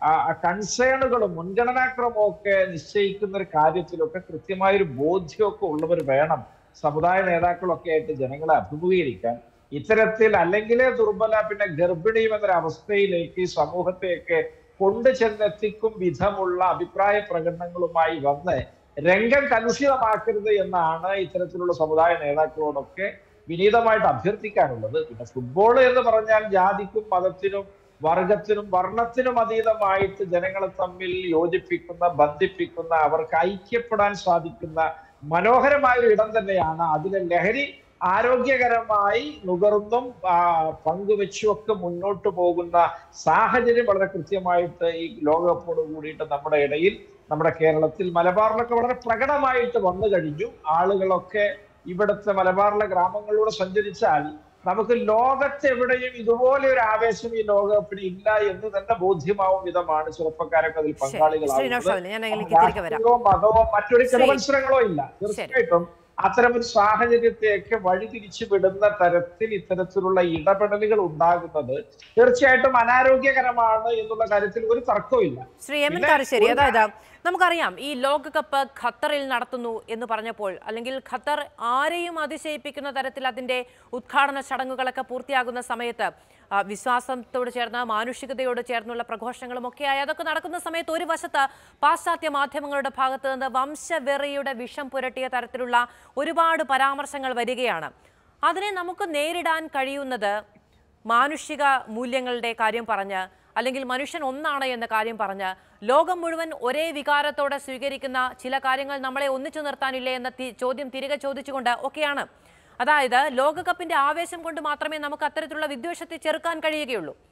[SPEAKER 4] കൺസേണുകളും മുൻഗണനാക്രമവും ഒക്കെ നിശ്ചയിക്കുന്ന ഒരു കാര്യത്തിലൊക്കെ കൃത്യമായ ഒരു ബോധ്യമൊക്കെ ഉള്ളവർ വേണം സമുദായ നേതാക്കളൊക്കെ ആയിട്ട് ജനങ്ങളെ അഭിമുഖീകരിക്കാൻ ഇത്തരത്തിൽ അല്ലെങ്കിലേ ദുർബല പിന്നെ ഗർഭിണിയും എന്നൊരു അവസ്ഥയിലേക്ക് ഈ സമൂഹത്തെയൊക്കെ കൊണ്ടു ചെന്നെത്തിക്കും വിധമുള്ള അഭിപ്രായ പ്രകടനങ്ങളുമായി വന്ന് രംഗം കലുഷിതമാക്കരുത് എന്നാണ് ഇത്തരത്തിലുള്ള സമുദായ നേതാക്കളോടൊക്കെ വിനീതമായിട്ട് അഭ്യർത്ഥിക്കാനുള്ളത് പിന്നെ ഫുട്ബോൾ എന്ന് പറഞ്ഞാൽ ജാതിക്കും മതത്തിനും വർഗത്തിനും വർണ്ണത്തിനും അതീതമായിട്ട് ജനങ്ങളെ തമ്മിൽ യോജിപ്പിക്കുന്ന ബന്ധിപ്പിക്കുന്ന അവർക്ക് ഐക്യപ്പെടാൻ സാധിക്കുന്ന മനോഹരമായ ഒരു ഇടം തന്നെയാണ് അതിലെ ലഹരി ആരോഗ്യകരമായി നുകർന്നും ആ, പങ്കുവെച്ചും ഒക്കെ മുന്നോട്ട് പോകുന്ന സാഹചര്യം വളരെ കൃത്യമായിട്ട് ഈ ലോകകപ്പോട് കൂടിയിട്ട് നമ്മുടെ ഇടയിൽ നമ്മുടെ കേരളത്തിൽ മലബാറിലൊക്കെ വളരെ പ്രകടമായിട്ട് വന്നു കഴിഞ്ഞു ആളുകളൊക്കെ ഇവിടുത്തെ മലബാറിലെ ഗ്രാമങ്ങളിലൂടെ സഞ്ചരിച്ചാൽ നമുക്ക് ലോകത്തെവിടെയും ഇതുപോലെ ഒരു ആവേശം ഈ ലോകകപ്പിന് ഇല്ല എന്ന് തന്നെ ബോധ്യമാവും വിധമാണ് ചെറുപ്പക്കാരൊക്കെ അതിൽ
[SPEAKER 1] ശരി. ശ്രീ നൌഷാദ്
[SPEAKER 4] പങ്കാളികളാവുന്നത്
[SPEAKER 1] അലി, ഞാൻ അതിലേക്ക് തിരികെ വരാം
[SPEAKER 4] രാഷ്ട്രീയമോ മതമോ മറ്റൊരു
[SPEAKER 1] ശരി.
[SPEAKER 4] കിടമത്സരങ്ങളോ ഇല്ല തീർച്ചയായിട്ടും അത്തരമൊരു സാഹചര്യത്തെയൊക്കെ വഴിതിരിച്ചു വിടുന്ന തരത്തിൽ ഇത്തരത്തിലുള്ള ഇടപെടലുകൾ ഉണ്ടാകുന്നത് തീർച്ചയായിട്ടും അനാരോഗ്യകരമാണ് എന്നുള്ള കാര്യത്തിൽ ഒരു തർക്കവും
[SPEAKER 1] ശ്രീ എം എൻ
[SPEAKER 4] പിന്നെ
[SPEAKER 1] കാരശ്ശേരി
[SPEAKER 4] ഒരു
[SPEAKER 1] അതായത് നമുക്കറിയാം ഈ ലോകകപ്പ് ഖത്തറിൽ നടത്തുന്നു എന്ന് പറഞ്ഞപ്പോൾ അല്ലെങ്കിൽ ഖത്തർ ആരെയും അതിശയിപ്പിക്കുന്ന തരത്തിൽ അതിന്റെ ഉദ്ഘാടന ചടങ്ങുകളൊക്കെ പൂർത്തിയാകുന്ന സമയത്ത് ആ, വിശ്വാസത്തോട് ചേർന്ന് മാനുഷികതയോട് ചേർന്നുള്ള പ്രഘോഷങ്ങളും ഒക്കെയായി അതൊക്കെ നടക്കുന്ന സമയത്ത് ഒരു വശത്ത് പാശ്ചാത്യ മാധ്യമങ്ങളുടെ ഭാഗത്ത് നിന്ന് വംശവെറിയുടെ വിഷം പുരട്ടിയ തരത്തിലുള്ള ഒരുപാട് പരാമർശങ്ങൾ വരികയാണ് അതിനെ നമുക്ക് നേരിടാൻ കഴിയുന്നത് മാനുഷിക മൂല്യങ്ങളുടെ കാര്യം പറഞ്ഞ് അല്ലെങ്കിൽ മനുഷ്യൻ ഒന്നാണ് എന്ന കാര്യം പറഞ്ഞ് ലോകം മുഴുവൻ ഒരേ വികാരത്തോടെ സ്വീകരിക്കുന്ന ചില കാര്യങ്ങൾ നമ്മളെ ഒന്നിച്ചു നിർത്താനില്ലേ എന്ന തി- ചോദ്യം തിരികെ ചോദിച്ചുകൊണ്ട് ഒക്കെയാണ് അതായത് ലോകകപ്പിന്റെ ആവേശം കൊണ്ട് മാത്രമേ നമുക്ക് അത്തരത്തിലുള്ള വിദ്വേഷത്തെ ചെറുക്കാൻ കഴിയുകയുള്ളൂ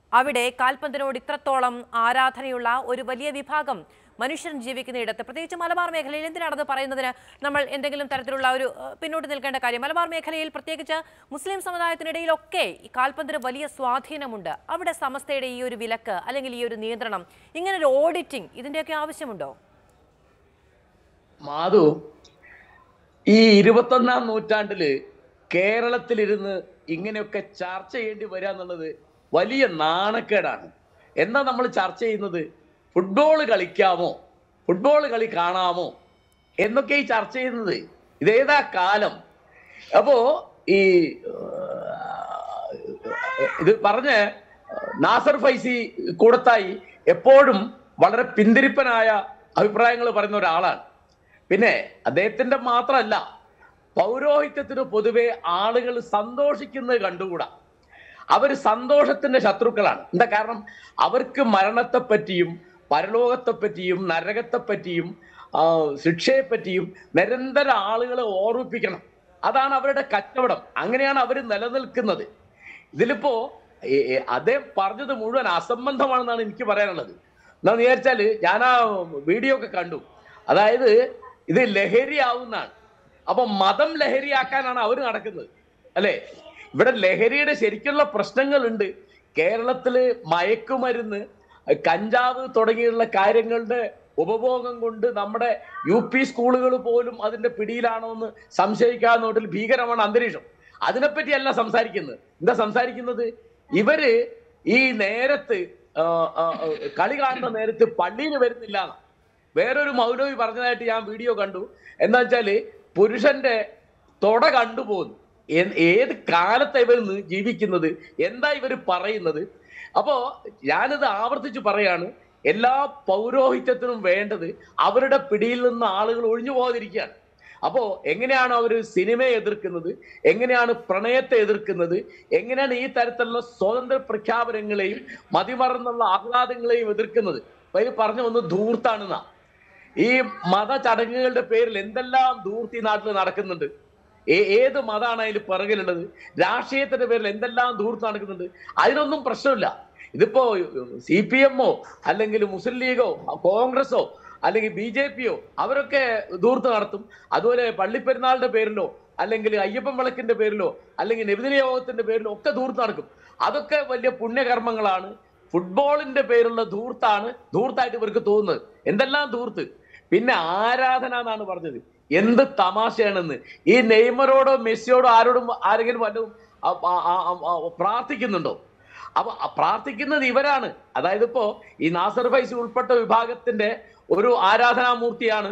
[SPEAKER 1] അവിടെ കാൽപന്തിനോട് ഇത്രത്തോളം ആരാധനയുള്ള ഒരു വലിയ വിഭാഗം മനുഷ്യൻ ജീവിക്കുന്ന ഇടത്ത് പ്രത്യേകിച്ച് മലബാർ മേഖലയിൽ എന്തിനാണത് പറയുന്നതിന് നമ്മൾ എന്തെങ്കിലും തരത്തിലുള്ള ഒരു ഏഹ്, പിന്നോട്ട് നിൽക്കേണ്ട കാര്യം മലബാർ മേഖലയിൽ പ്രത്യേകിച്ച് മുസ്ലിം സമുദായത്തിനിടയിലൊക്കെ ഈ കാൽപന്തിന് വലിയ സ്വാധീനമുണ്ട് അവിടെ സമസ്തയുടെ ഈ ഒരു വിലക്ക് അല്ലെങ്കിൽ ഈ ഒരു നിയന്ത്രണം ഇങ്ങനെ ഒരു ഓഡിറ്റിംഗ് ഇതിന്റെയൊക്കെ ആവശ്യമുണ്ടോ
[SPEAKER 5] മാധു ഈ ഇരുപത്തൊന്നാം നൂറ്റാണ്ടില് കേരളത്തിലിരുന്ന് ഇങ്ങനെയൊക്കെ ചർച്ച ചെയ്യേണ്ടി വരിക എന്നുള്ളത് വലിയ നാണക്കേടാണ് എന്താ നമ്മൾ ചർച്ച ചെയ്യുന്നത് ഫുട്ബോൾ കളിക്കാമോ ഫുട്ബോൾ കളി കാണാമോ എന്നൊക്കെ ഈ ചർച്ച ചെയ്യുന്നത് ഇതേതാ കാലം അപ്പോ ഈ ഏഹ്, ഇത് പറഞ്ഞ നാസർ ഫൈസി കൂടത്തായി എപ്പോഴും വളരെ പിന്തിരിപ്പനായ അഭിപ്രായങ്ങൾ പറയുന്ന ഒരാളാണ് പിന്നെ അദ്ദേഹത്തിന്റെ മാത്രമല്ല പൗരോഹിത്യത്തിന് പൊതുവെ ആളുകൾ സന്തോഷിക്കുന്നത് കണ്ടുകൂടാ അവർ സന്തോഷത്തിന്റെ ശത്രുക്കളാണ് എന്താ കാരണം അവർക്ക് മരണത്തെ പറ്റിയും പരലോകത്തെ പറ്റിയും നരകത്തെ പറ്റിയും ആ, ശിക്ഷയെ പറ്റിയും നിരന്തരം ആളുകളെ ഓർമ്മിപ്പിക്കണം അതാണ് അവരുടെ കച്ചവടം അങ്ങനെയാണ് അവർ നിലനിൽക്കുന്നത് ഇതിലിപ്പോ ഏ, ഏ, അദ്ദേഹം പറഞ്ഞത് മുഴുവൻ അസംബന്ധമാണെന്നാണ് എനിക്ക് പറയാനുള്ളത് എന്താന്ന് വിചാരിച്ചാല് ഞാൻ ആ വീഡിയോ ഒക്കെ കണ്ടു അതായത് ഇത് ലഹരിയാവുന്നതാണ് അപ്പൊ മതം ലഹരിയാക്കാനാണ് അവർ നടക്കുന്നത് അല്ലെ ഇവിടെ ലഹരിയുടെ ശരിക്കുള്ള പ്രശ്നങ്ങളുണ്ട് കേരളത്തില് മയക്കുമരുന്ന് കഞ്ചാവ് തുടങ്ങിയുള്ള കാര്യങ്ങളുടെ ഉപഭോഗം കൊണ്ട് നമ്മുടെ യു പി സ്കൂളുകൾ പോലും അതിന്റെ പിടിയിലാണോ എന്ന് സംശയിക്കാവുന്ന തോട്ടിൽ ഭീകരമാണ് അന്തരീക്ഷം അതിനെപ്പറ്റിയല്ല സംസാരിക്കുന്നത് എന്താ സംസാരിക്കുന്നത് ഇവര് ഈ നേരത്ത് ആ, ആ, ആ, കളി കാണുന്ന നേരത്ത് പള്ളിയിൽ വരുന്നില്ല എന്നാ. വേറൊരു മൗലവി പറഞ്ഞതായിട്ട് ഞാൻ വീഡിയോ കണ്ടു എന്താ വെച്ചാല് പുരുഷന്റെ തൊട കണ്ടുപോകുന്നു എ- ഏത് കാലത്താ ഇവർ നി- ജീവിക്കുന്നത് എന്താ ഇവർ പറയുന്നത് അപ്പോ ഞാനിത് ആവർത്തിച്ച് പറയാണ് എല്ലാ പൗരോഹിത്യത്തിനും വേണ്ടത് അവരുടെ പിടിയിൽ നിന്ന് ആളുകൾ ഒഴിഞ്ഞു പോകാതിരിക്കുകയാണ് അപ്പോ എങ്ങനെയാണ് അവർ സിനിമയെ എതിർക്കുന്നത് എങ്ങനെയാണ് പ്രണയത്തെ എതിർക്കുന്നത് എങ്ങനെയാണ് ഈ തരത്തിലുള്ള സ്വതന്ത്ര പ്രഖ്യാപനങ്ങളെയും മതിമറന്നുള്ള ആഹ്ലാദങ്ങളെയും എതിർക്കുന്നത് അപ്പൊ ഇത് പറഞ്ഞ ഒന്ന് ധൂർത്താണെന്നാ ഈ മത ചടങ്ങുകളുടെ പേരിൽ എന്തെല്ലാം ധൂർത്തി നാട്ടിൽ നടക്കുന്നുണ്ട് ഏ- ഏത് മതമാണ് അതിൽ പിറകിലുള്ളത് രാഷ്ട്രീയത്തിന്റെ പേരിൽ എന്തെല്ലാം ധൂർത്ത് നടക്കുന്നുണ്ട് അതിനൊന്നും പ്രശ്നമില്ല ഇതിപ്പോ സി പി എമ്മോ അല്ലെങ്കിൽ മുസ്ലിം ലീഗോ കോൺഗ്രസോ അല്ലെങ്കിൽ ബി ജെ പിയോ അവരൊക്കെ ധൂർത്ത് നടത്തും അതുപോലെ പള്ളിപ്പെരുന്നാളിന്റെ പേരിലോ അല്ലെങ്കിൽ അയ്യപ്പൻ വിളക്കിന്റെ പേരിലോ അല്ലെങ്കിൽ നബിദിന യോഗത്തിന്റെ പേരിലോ ഒക്കെ ധൂർത്ത് നടക്കും അതൊക്കെ വലിയ പുണ്യകർമ്മങ്ങളാണ് ഫുട്ബോളിന്റെ പേരുള്ള ധൂർത്താണ് ധൂർത്തായിട്ട് ഇവർക്ക് തോന്നുന്നത് എന്തെല്ലാം ധൂർത്ത് പിന്നെ ആരാധന എന്നാണ് പറഞ്ഞത് എന്ത് തമാശയാണെന്ന് ഈ നെയ്മറോടോ മെസ്സിയോടോ ആരോടും ആരെങ്കിലും വല്ലതും ആ- ആ- ആ- ആ- ആ- പ്രാർത്ഥിക്കുന്നുണ്ടോ അപ്പൊ ആ പ്രാർത്ഥിക്കുന്നത് ഇവരാണ് അതായത് ഇപ്പോ ഈ നാസർ ഫൈസി ഉൾപ്പെട്ട വിഭാഗത്തിന്റെ ഒരു ആരാധനാമൂർത്തിയാണ്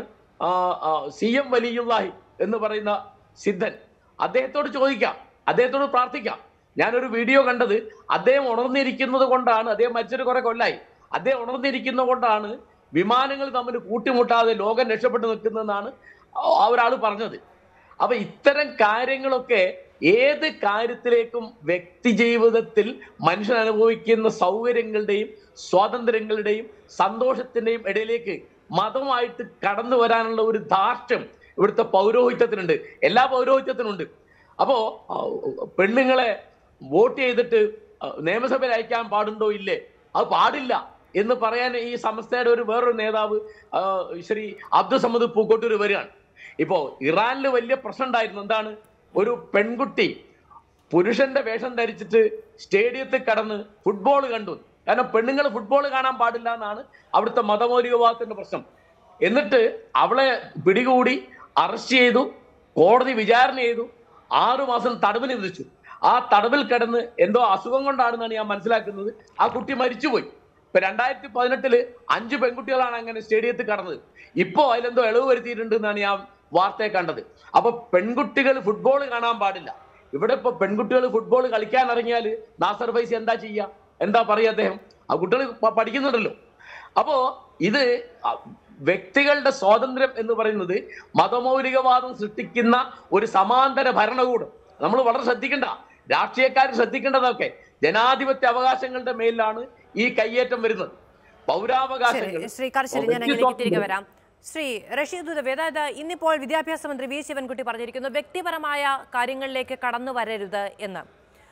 [SPEAKER 5] സി എം വലിയുല്ലാഹി എന്ന് പറയുന്ന സിദ്ധൻ അദ്ദേഹത്തോട് ചോദിക്കാം അദ്ദേഹത്തോട് പ്രാർത്ഥിക്കാം ഞാനൊരു വീഡിയോ കണ്ടത് അദ്ദേഹം ഉണർന്നിരിക്കുന്നത് കൊണ്ടാണ് അദ്ദേഹം മരിച്ചൊരു കുറെ കൊല്ലായി അദ്ദേഹം ഉണർന്നിരിക്കുന്നത് കൊണ്ടാണ് വിമാനങ്ങൾ തമ്മിൽ കൂട്ടിമുട്ടാതെ ലോകം രക്ഷപ്പെട്ടു നിൽക്കുന്നതെന്നാണ് ആ ഒരാൾ പറഞ്ഞത് അപ്പൊ ഇത്തരം കാര്യങ്ങളൊക്കെ ഏത് കാര്യത്തിലേക്കും വ്യക്തി ജീവിതത്തിൽ മനുഷ്യൻ അനുഭവിക്കുന്ന സൗകര്യങ്ങളുടെയും സ്വാതന്ത്ര്യങ്ങളുടെയും സന്തോഷത്തിന്റെയും ഇടയിലേക്ക് മതമായിട്ട് കടന്നു വരാനുള്ള ഒരു ധാർഷ്ട്യം ഇവിടുത്തെ പൗരോഹിത്യത്തിനുണ്ട് എല്ലാ പൗരോഹിത്യത്തിനുണ്ട് അപ്പോ ആ, പെണ്ണുങ്ങളെ വോട്ട് ചെയ്തിട്ട് ആ, നിയമസഭയിൽ അയക്കാൻ പാടുണ്ടോ ഇല്ലേ അത് പാടില്ല എന്ന് പറയാൻ ഈ സംസ്ഥയുടെ ഒരു വേറൊരു നേതാവ് ആ, ശ്രീ അബ്ദുൾ സമദ് പൂക്കോട്ടൂർ വരികയാണ് ഇപ്പോ ഇറാനിൽ വലിയ പ്രശ്നം ഉണ്ടായിരുന്നു എന്താണ് ഒരു പെൺകുട്ടി പുരുഷന്റെ വേഷം ധരിച്ചിട്ട് സ്റ്റേഡിയത്തിൽ കടന്ന് ഫുട്ബോൾ കണ്ടു കാരണം പെണ്ണുങ്ങൾ ഫുട്ബോൾ കാണാൻ പാടില്ല എന്നാണ് അവിടുത്തെ മതമൗലികവാദത്തിന്റെ പ്രശ്നം എന്നിട്ട് അവളെ പിടികൂടി അറസ്റ്റ് ചെയ്തു കോടതി വിചാരണ ചെയ്തു ആറു മാസം തടവിന് വിധിച്ചു ആ തടവിൽ കിടന്ന് എന്തോ അസുഖം കൊണ്ടാണെന്നാണ് ഞാൻ മനസ്സിലാക്കുന്നത് ആ കുട്ടി മരിച്ചുപോയി ഇപ്പൊ രണ്ടായിരത്തി പതിനെട്ടില് അഞ്ച് പെൺകുട്ടികളാണ് അങ്ങനെ സ്റ്റേഡിയത്തിൽ കടന്നത് ഇപ്പോ അതിലെന്തോ ഇളവ് വരുത്തിയിട്ടുണ്ട് എന്നാണ് ഞാൻ വാർത്തയെ കണ്ടത് അപ്പൊ പെൺകുട്ടികൾ ഫുട്ബോൾ കാണാൻ പാടില്ല ഇവിടെ ഇപ്പൊ പെൺകുട്ടികൾ ഫുട്ബോൾ കളിക്കാൻ ഇറങ്ങിയാൽ നാസർ ഫൈസി എന്താ ചെയ്യുക എന്താ പറയുക അദ്ദേഹം ആ കുട്ടികൾ പ- പഠിക്കുന്നുണ്ടല്ലോ അപ്പോ ഇത് അ- വ്യക്തികളുടെ സ്വാതന്ത്ര്യം എന്ന് പറയുന്നത് മതമൗലികവാദം സൃഷ്ടിക്കുന്ന ഒരു സമാന്തര ഭരണകൂടം നമ്മൾ വളരെ ശ്രദ്ധിക്കേണ്ട രാഷ്ട്രീയക്കാർ ശ്രദ്ധിക്കേണ്ടതൊക്കെ ജനാധിപത്യ അവകാശങ്ങളുടെ മേലിലാണ് ഈ കയ്യേറ്റം വരുന്നത് പൗരാവകാശങ്ങൾ
[SPEAKER 1] ശരി ശ്രീ കർശന ഞാൻ അതിലേക്ക് തിരികെ വരാം ശ്രീ റഷീദ് ഉദവി അതായത് ഇന്നിപ്പോൾ വിദ്യാഭ്യാസ മന്ത്രി വി ശിവൻകുട്ടി പറഞ്ഞിരിക്കുന്നു വ്യക്തിപരമായ കാര്യങ്ങളിലേക്ക് കടന്നു വരരുത് എന്ന്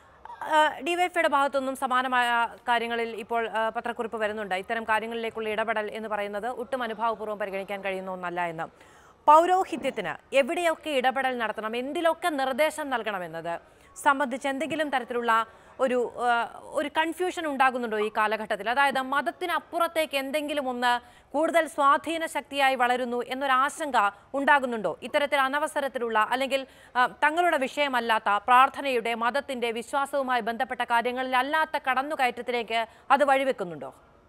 [SPEAKER 1] ഡിവൈഫൈയുടെ ഭാഗത്തുനിന്നും സമാനമായ കാര്യങ്ങളിൽ ഇപ്പോൾ ആ, പത്രക്കുറിപ്പ് വരുന്നുണ്ട് ഇത്തരം കാര്യങ്ങളിലേക്കുള്ള ഇടപെടൽ എന്ന് പറയുന്നത് ഒട്ടും അനുഭാവപൂർവ്വം പരിഗണിക്കാൻ കഴിയുന്ന ഒന്നല്ല എന്ന് പൗരോഹിത്യത്തിന് എവിടെയൊക്കെ ഇടപെടൽ നടത്തണം എന്തിലൊക്കെ നിർദ്ദേശം നൽകണമെന്നത് സംബന്ധിച്ച് എന്തെങ്കിലും തരത്തിലുള്ള ഒരു ആ, ഒരു കൺഫ്യൂഷൻ ഉണ്ടാകുന്നുണ്ടോ ഈ കാലഘട്ടത്തിൽ അതായത് മതത്തിനപ്പുറത്തേക്ക് എന്തെങ്കിലും ഒന്ന് കൂടുതൽ സ്വാധീന ശക്തിയായി വളരുന്നു എന്നൊരാശങ്ക ഉണ്ടാകുന്നുണ്ടോ ഇത്തരത്തിൽ അനവസരത്തിലുള്ള അല്ലെങ്കിൽ ആ, തങ്ങളുടെ വിഷയമല്ലാത്ത പ്രാർത്ഥനയുടെ മതത്തിന്റെ വിശ്വാസവുമായി ബന്ധപ്പെട്ട കാര്യങ്ങളിൽ അല്ലാത്ത കടന്നുകയറ്റത്തിലേക്ക് അത് വഴിവെക്കുന്നുണ്ടോ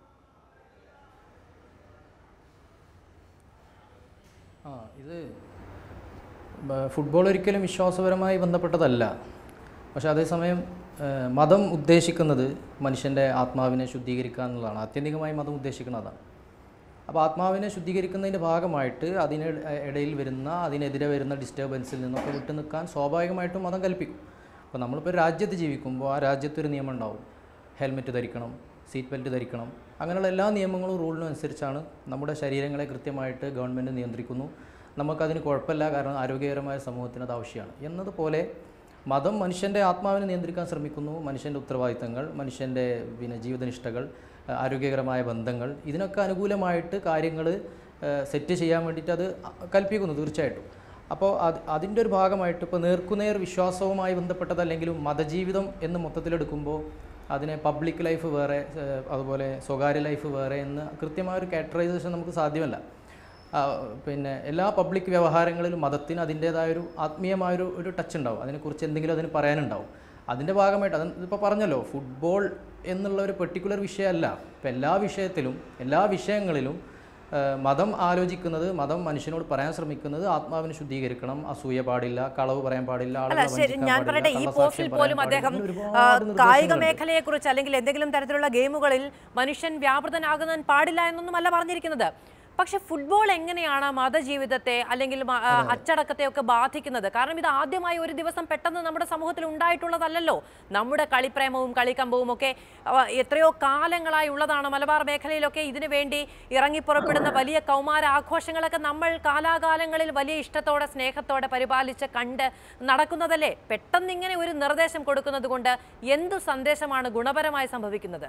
[SPEAKER 2] ആ ഇത് ബ- ഫുട്ബോൾ ഒരിക്കലും വിശ്വാസപരമായി ബന്ധപ്പെട്ടതല്ല പക്ഷെ അതേസമയം ഏഹ്, മതം ഉദ്ദേശിക്കുന്നത് മനുഷ്യൻ്റെ ആത്മാവിനെ ശുദ്ധീകരിക്കുക എന്നുള്ളതാണ് ആത്യന്തികമായി മതം ഉദ്ദേശിക്കുന്നത് അതാണ് അപ്പോൾ ആത്മാവിനെ ശുദ്ധീകരിക്കുന്നതിൻ്റെ ഭാഗമായിട്ട് അതിന് ഇടയിൽ വരുന്ന അതിനെതിരെ വരുന്ന ഡിസ്റ്റർബൻസിൽ നിന്നൊക്കെ വിട്ടു നിൽക്കാൻ സ്വാഭാവികമായിട്ടും മതം കൽപ്പിക്കും അപ്പോൾ നമ്മളിപ്പോൾ ഒരു രാജ്യത്ത് ജീവിക്കുമ്പോൾ ആ രാജ്യത്ത് ഒരു നിയമം ഉണ്ടാവും ഹെൽമെറ്റ് ധരിക്കണം സീറ്റ് ബെൽറ്റ് ധരിക്കണം അങ്ങനെയുള്ള എല്ലാ നിയമങ്ങളും റൂളിനും അനുസരിച്ചാണ് നമ്മുടെ ശരീരങ്ങളെ കൃത്യമായിട്ട് ഗവൺമെൻറ് നിയന്ത്രിക്കുന്നു നമുക്കതിന് കുഴപ്പമില്ല കാരണം ആരോഗ്യകരമായ സമൂഹത്തിന് അത് ആവശ്യമാണ് എന്നതുപോലെ മതം മനുഷ്യൻ്റെ ആത്മാവിനെ നിയന്ത്രിക്കാൻ ശ്രമിക്കുന്നു മനുഷ്യൻ്റെ ഉത്തരവാദിത്തങ്ങൾ മനുഷ്യൻ്റെ പിന്നെ ജീവിതനിഷ്ഠകൾ ആ, ആരോഗ്യകരമായ ബന്ധങ്ങൾ ഇതിനൊക്കെ അനുകൂലമായിട്ട് കാര്യങ്ങൾ സെറ്റ് ചെയ്യാൻ വേണ്ടിയിട്ട് അത് കൽപ്പിക്കുന്നു തീർച്ചയായിട്ടും അപ്പോൾ അത് അതിൻ്റെ ഒരു ഭാഗമായിട്ട് ഇപ്പോൾ നേർക്കുനേർ വിശ്വാസവുമായി ബന്ധപ്പെട്ടതല്ലെങ്കിലും മതജീവിതം എന്ന് മൊത്തത്തിലെടുക്കുമ്പോൾ അതിനെ പബ്ലിക് ലൈഫ് വേറെ ഏഹ്, അതുപോലെ സ്വകാര്യ ലൈഫ് വേറെ എന്ന് കൃത്യമായ ഒരു കാറ്ററൈസേഷൻ നമുക്ക് സാധ്യമല്ല ആ, പിന്നെ എല്ലാ പബ്ലിക് വ്യവഹാരങ്ങളിലും മതത്തിന് അതിൻ്റേതായൊരു ആത്മീയമായൊരു ഒരു ടച്ച് ഉണ്ടാവും അതിനെക്കുറിച്ച് എന്തെങ്കിലും അതിന് പറയാനുണ്ടാവും അതിൻ്റെ ഭാഗമായിട്ട് അത് ഇപ്പോൾ പറഞ്ഞല്ലോ ഫുട്ബോൾ എന്നുള്ള ഒരു പെർട്ടിക്കുലർ വിഷയമല്ല ഇപ്പം എല്ലാ വിഷയത്തിലും എല്ലാ വിഷയങ്ങളിലും ആ, മതം ആലോചിക്കുന്നത് മതം മനുഷ്യനോട് പറയാൻ ശ്രമിക്കുന്നത് ആത്മാവിനെ ശുദ്ധീകരിക്കണം അസൂയ പാടില്ല കളവ് പറയാൻ പാടില്ല
[SPEAKER 1] അല്ല
[SPEAKER 2] ആളുകളെ
[SPEAKER 1] ശരി
[SPEAKER 2] വഞ്ചിക്കാൻ
[SPEAKER 1] ഞാൻ
[SPEAKER 2] പാടില്ല,
[SPEAKER 1] പറയട്ടെ ഈ
[SPEAKER 2] കള്ളസാക്ഷ്യം
[SPEAKER 1] പോസ്റ്റിൽ
[SPEAKER 2] പറയാൻ
[SPEAKER 1] പോലും
[SPEAKER 2] പാടില്ല.
[SPEAKER 1] അദ്ദേഹം
[SPEAKER 2] അങ്ങനെ
[SPEAKER 1] ആ,
[SPEAKER 2] ഒരുപാട്
[SPEAKER 1] കായിക
[SPEAKER 2] നിർദ്ദേശങ്ങളുണ്ട്.
[SPEAKER 1] മേഖലയെക്കുറിച്ച് അല്ലെങ്കിൽ എന്തെങ്കിലും തരത്തിലുള്ള ഗെയിമുകളിൽ മനുഷ്യൻ വ്യാപൃതനാകുന്നതിന് പാടില്ല എന്നൊന്നുമല്ല പറഞ്ഞിരിക്കുന്നത് പക്ഷെ ഫുട്ബോൾ എങ്ങനെയാണ് മതജീവിതത്തെ അല്ലെങ്കിൽ മ- ആ, അച്ചടക്കത്തെ ഒക്കെ ബാധിക്കുന്നത് കാരണം ഇത് ആദ്യമായി ഒരു ദിവസം പെട്ടെന്ന് നമ്മുടെ സമൂഹത്തിൽ ഉണ്ടായിട്ടുള്ളതല്ലല്ലോ നമ്മുടെ കളിപ്രേമവും കളിക്കമ്പവും ഒക്കെ അവ, എത്രയോ കാലങ്ങളായി ഉള്ളതാണ് മലബാർ മേഖലയിലൊക്കെ ഇതിനു വേണ്ടി ഇറങ്ങിപ്പുറപ്പെടുന്ന വലിയ കൗമാര ആഘോഷങ്ങളൊക്കെ നമ്മൾ കാലാകാലങ്ങളിൽ വലിയ ഇഷ്ടത്തോടെ സ്നേഹത്തോടെ പരിപാലിച്ച് കണ്ട് നടക്കുന്നതല്ലേ പെട്ടെന്ന് ഇങ്ങനെ ഒരു നിർദ്ദേശം കൊടുക്കുന്നത് കൊണ്ട് എന്തു സന്ദേശമാണ് ഗുണപരമായി സംഭവിക്കുന്നത്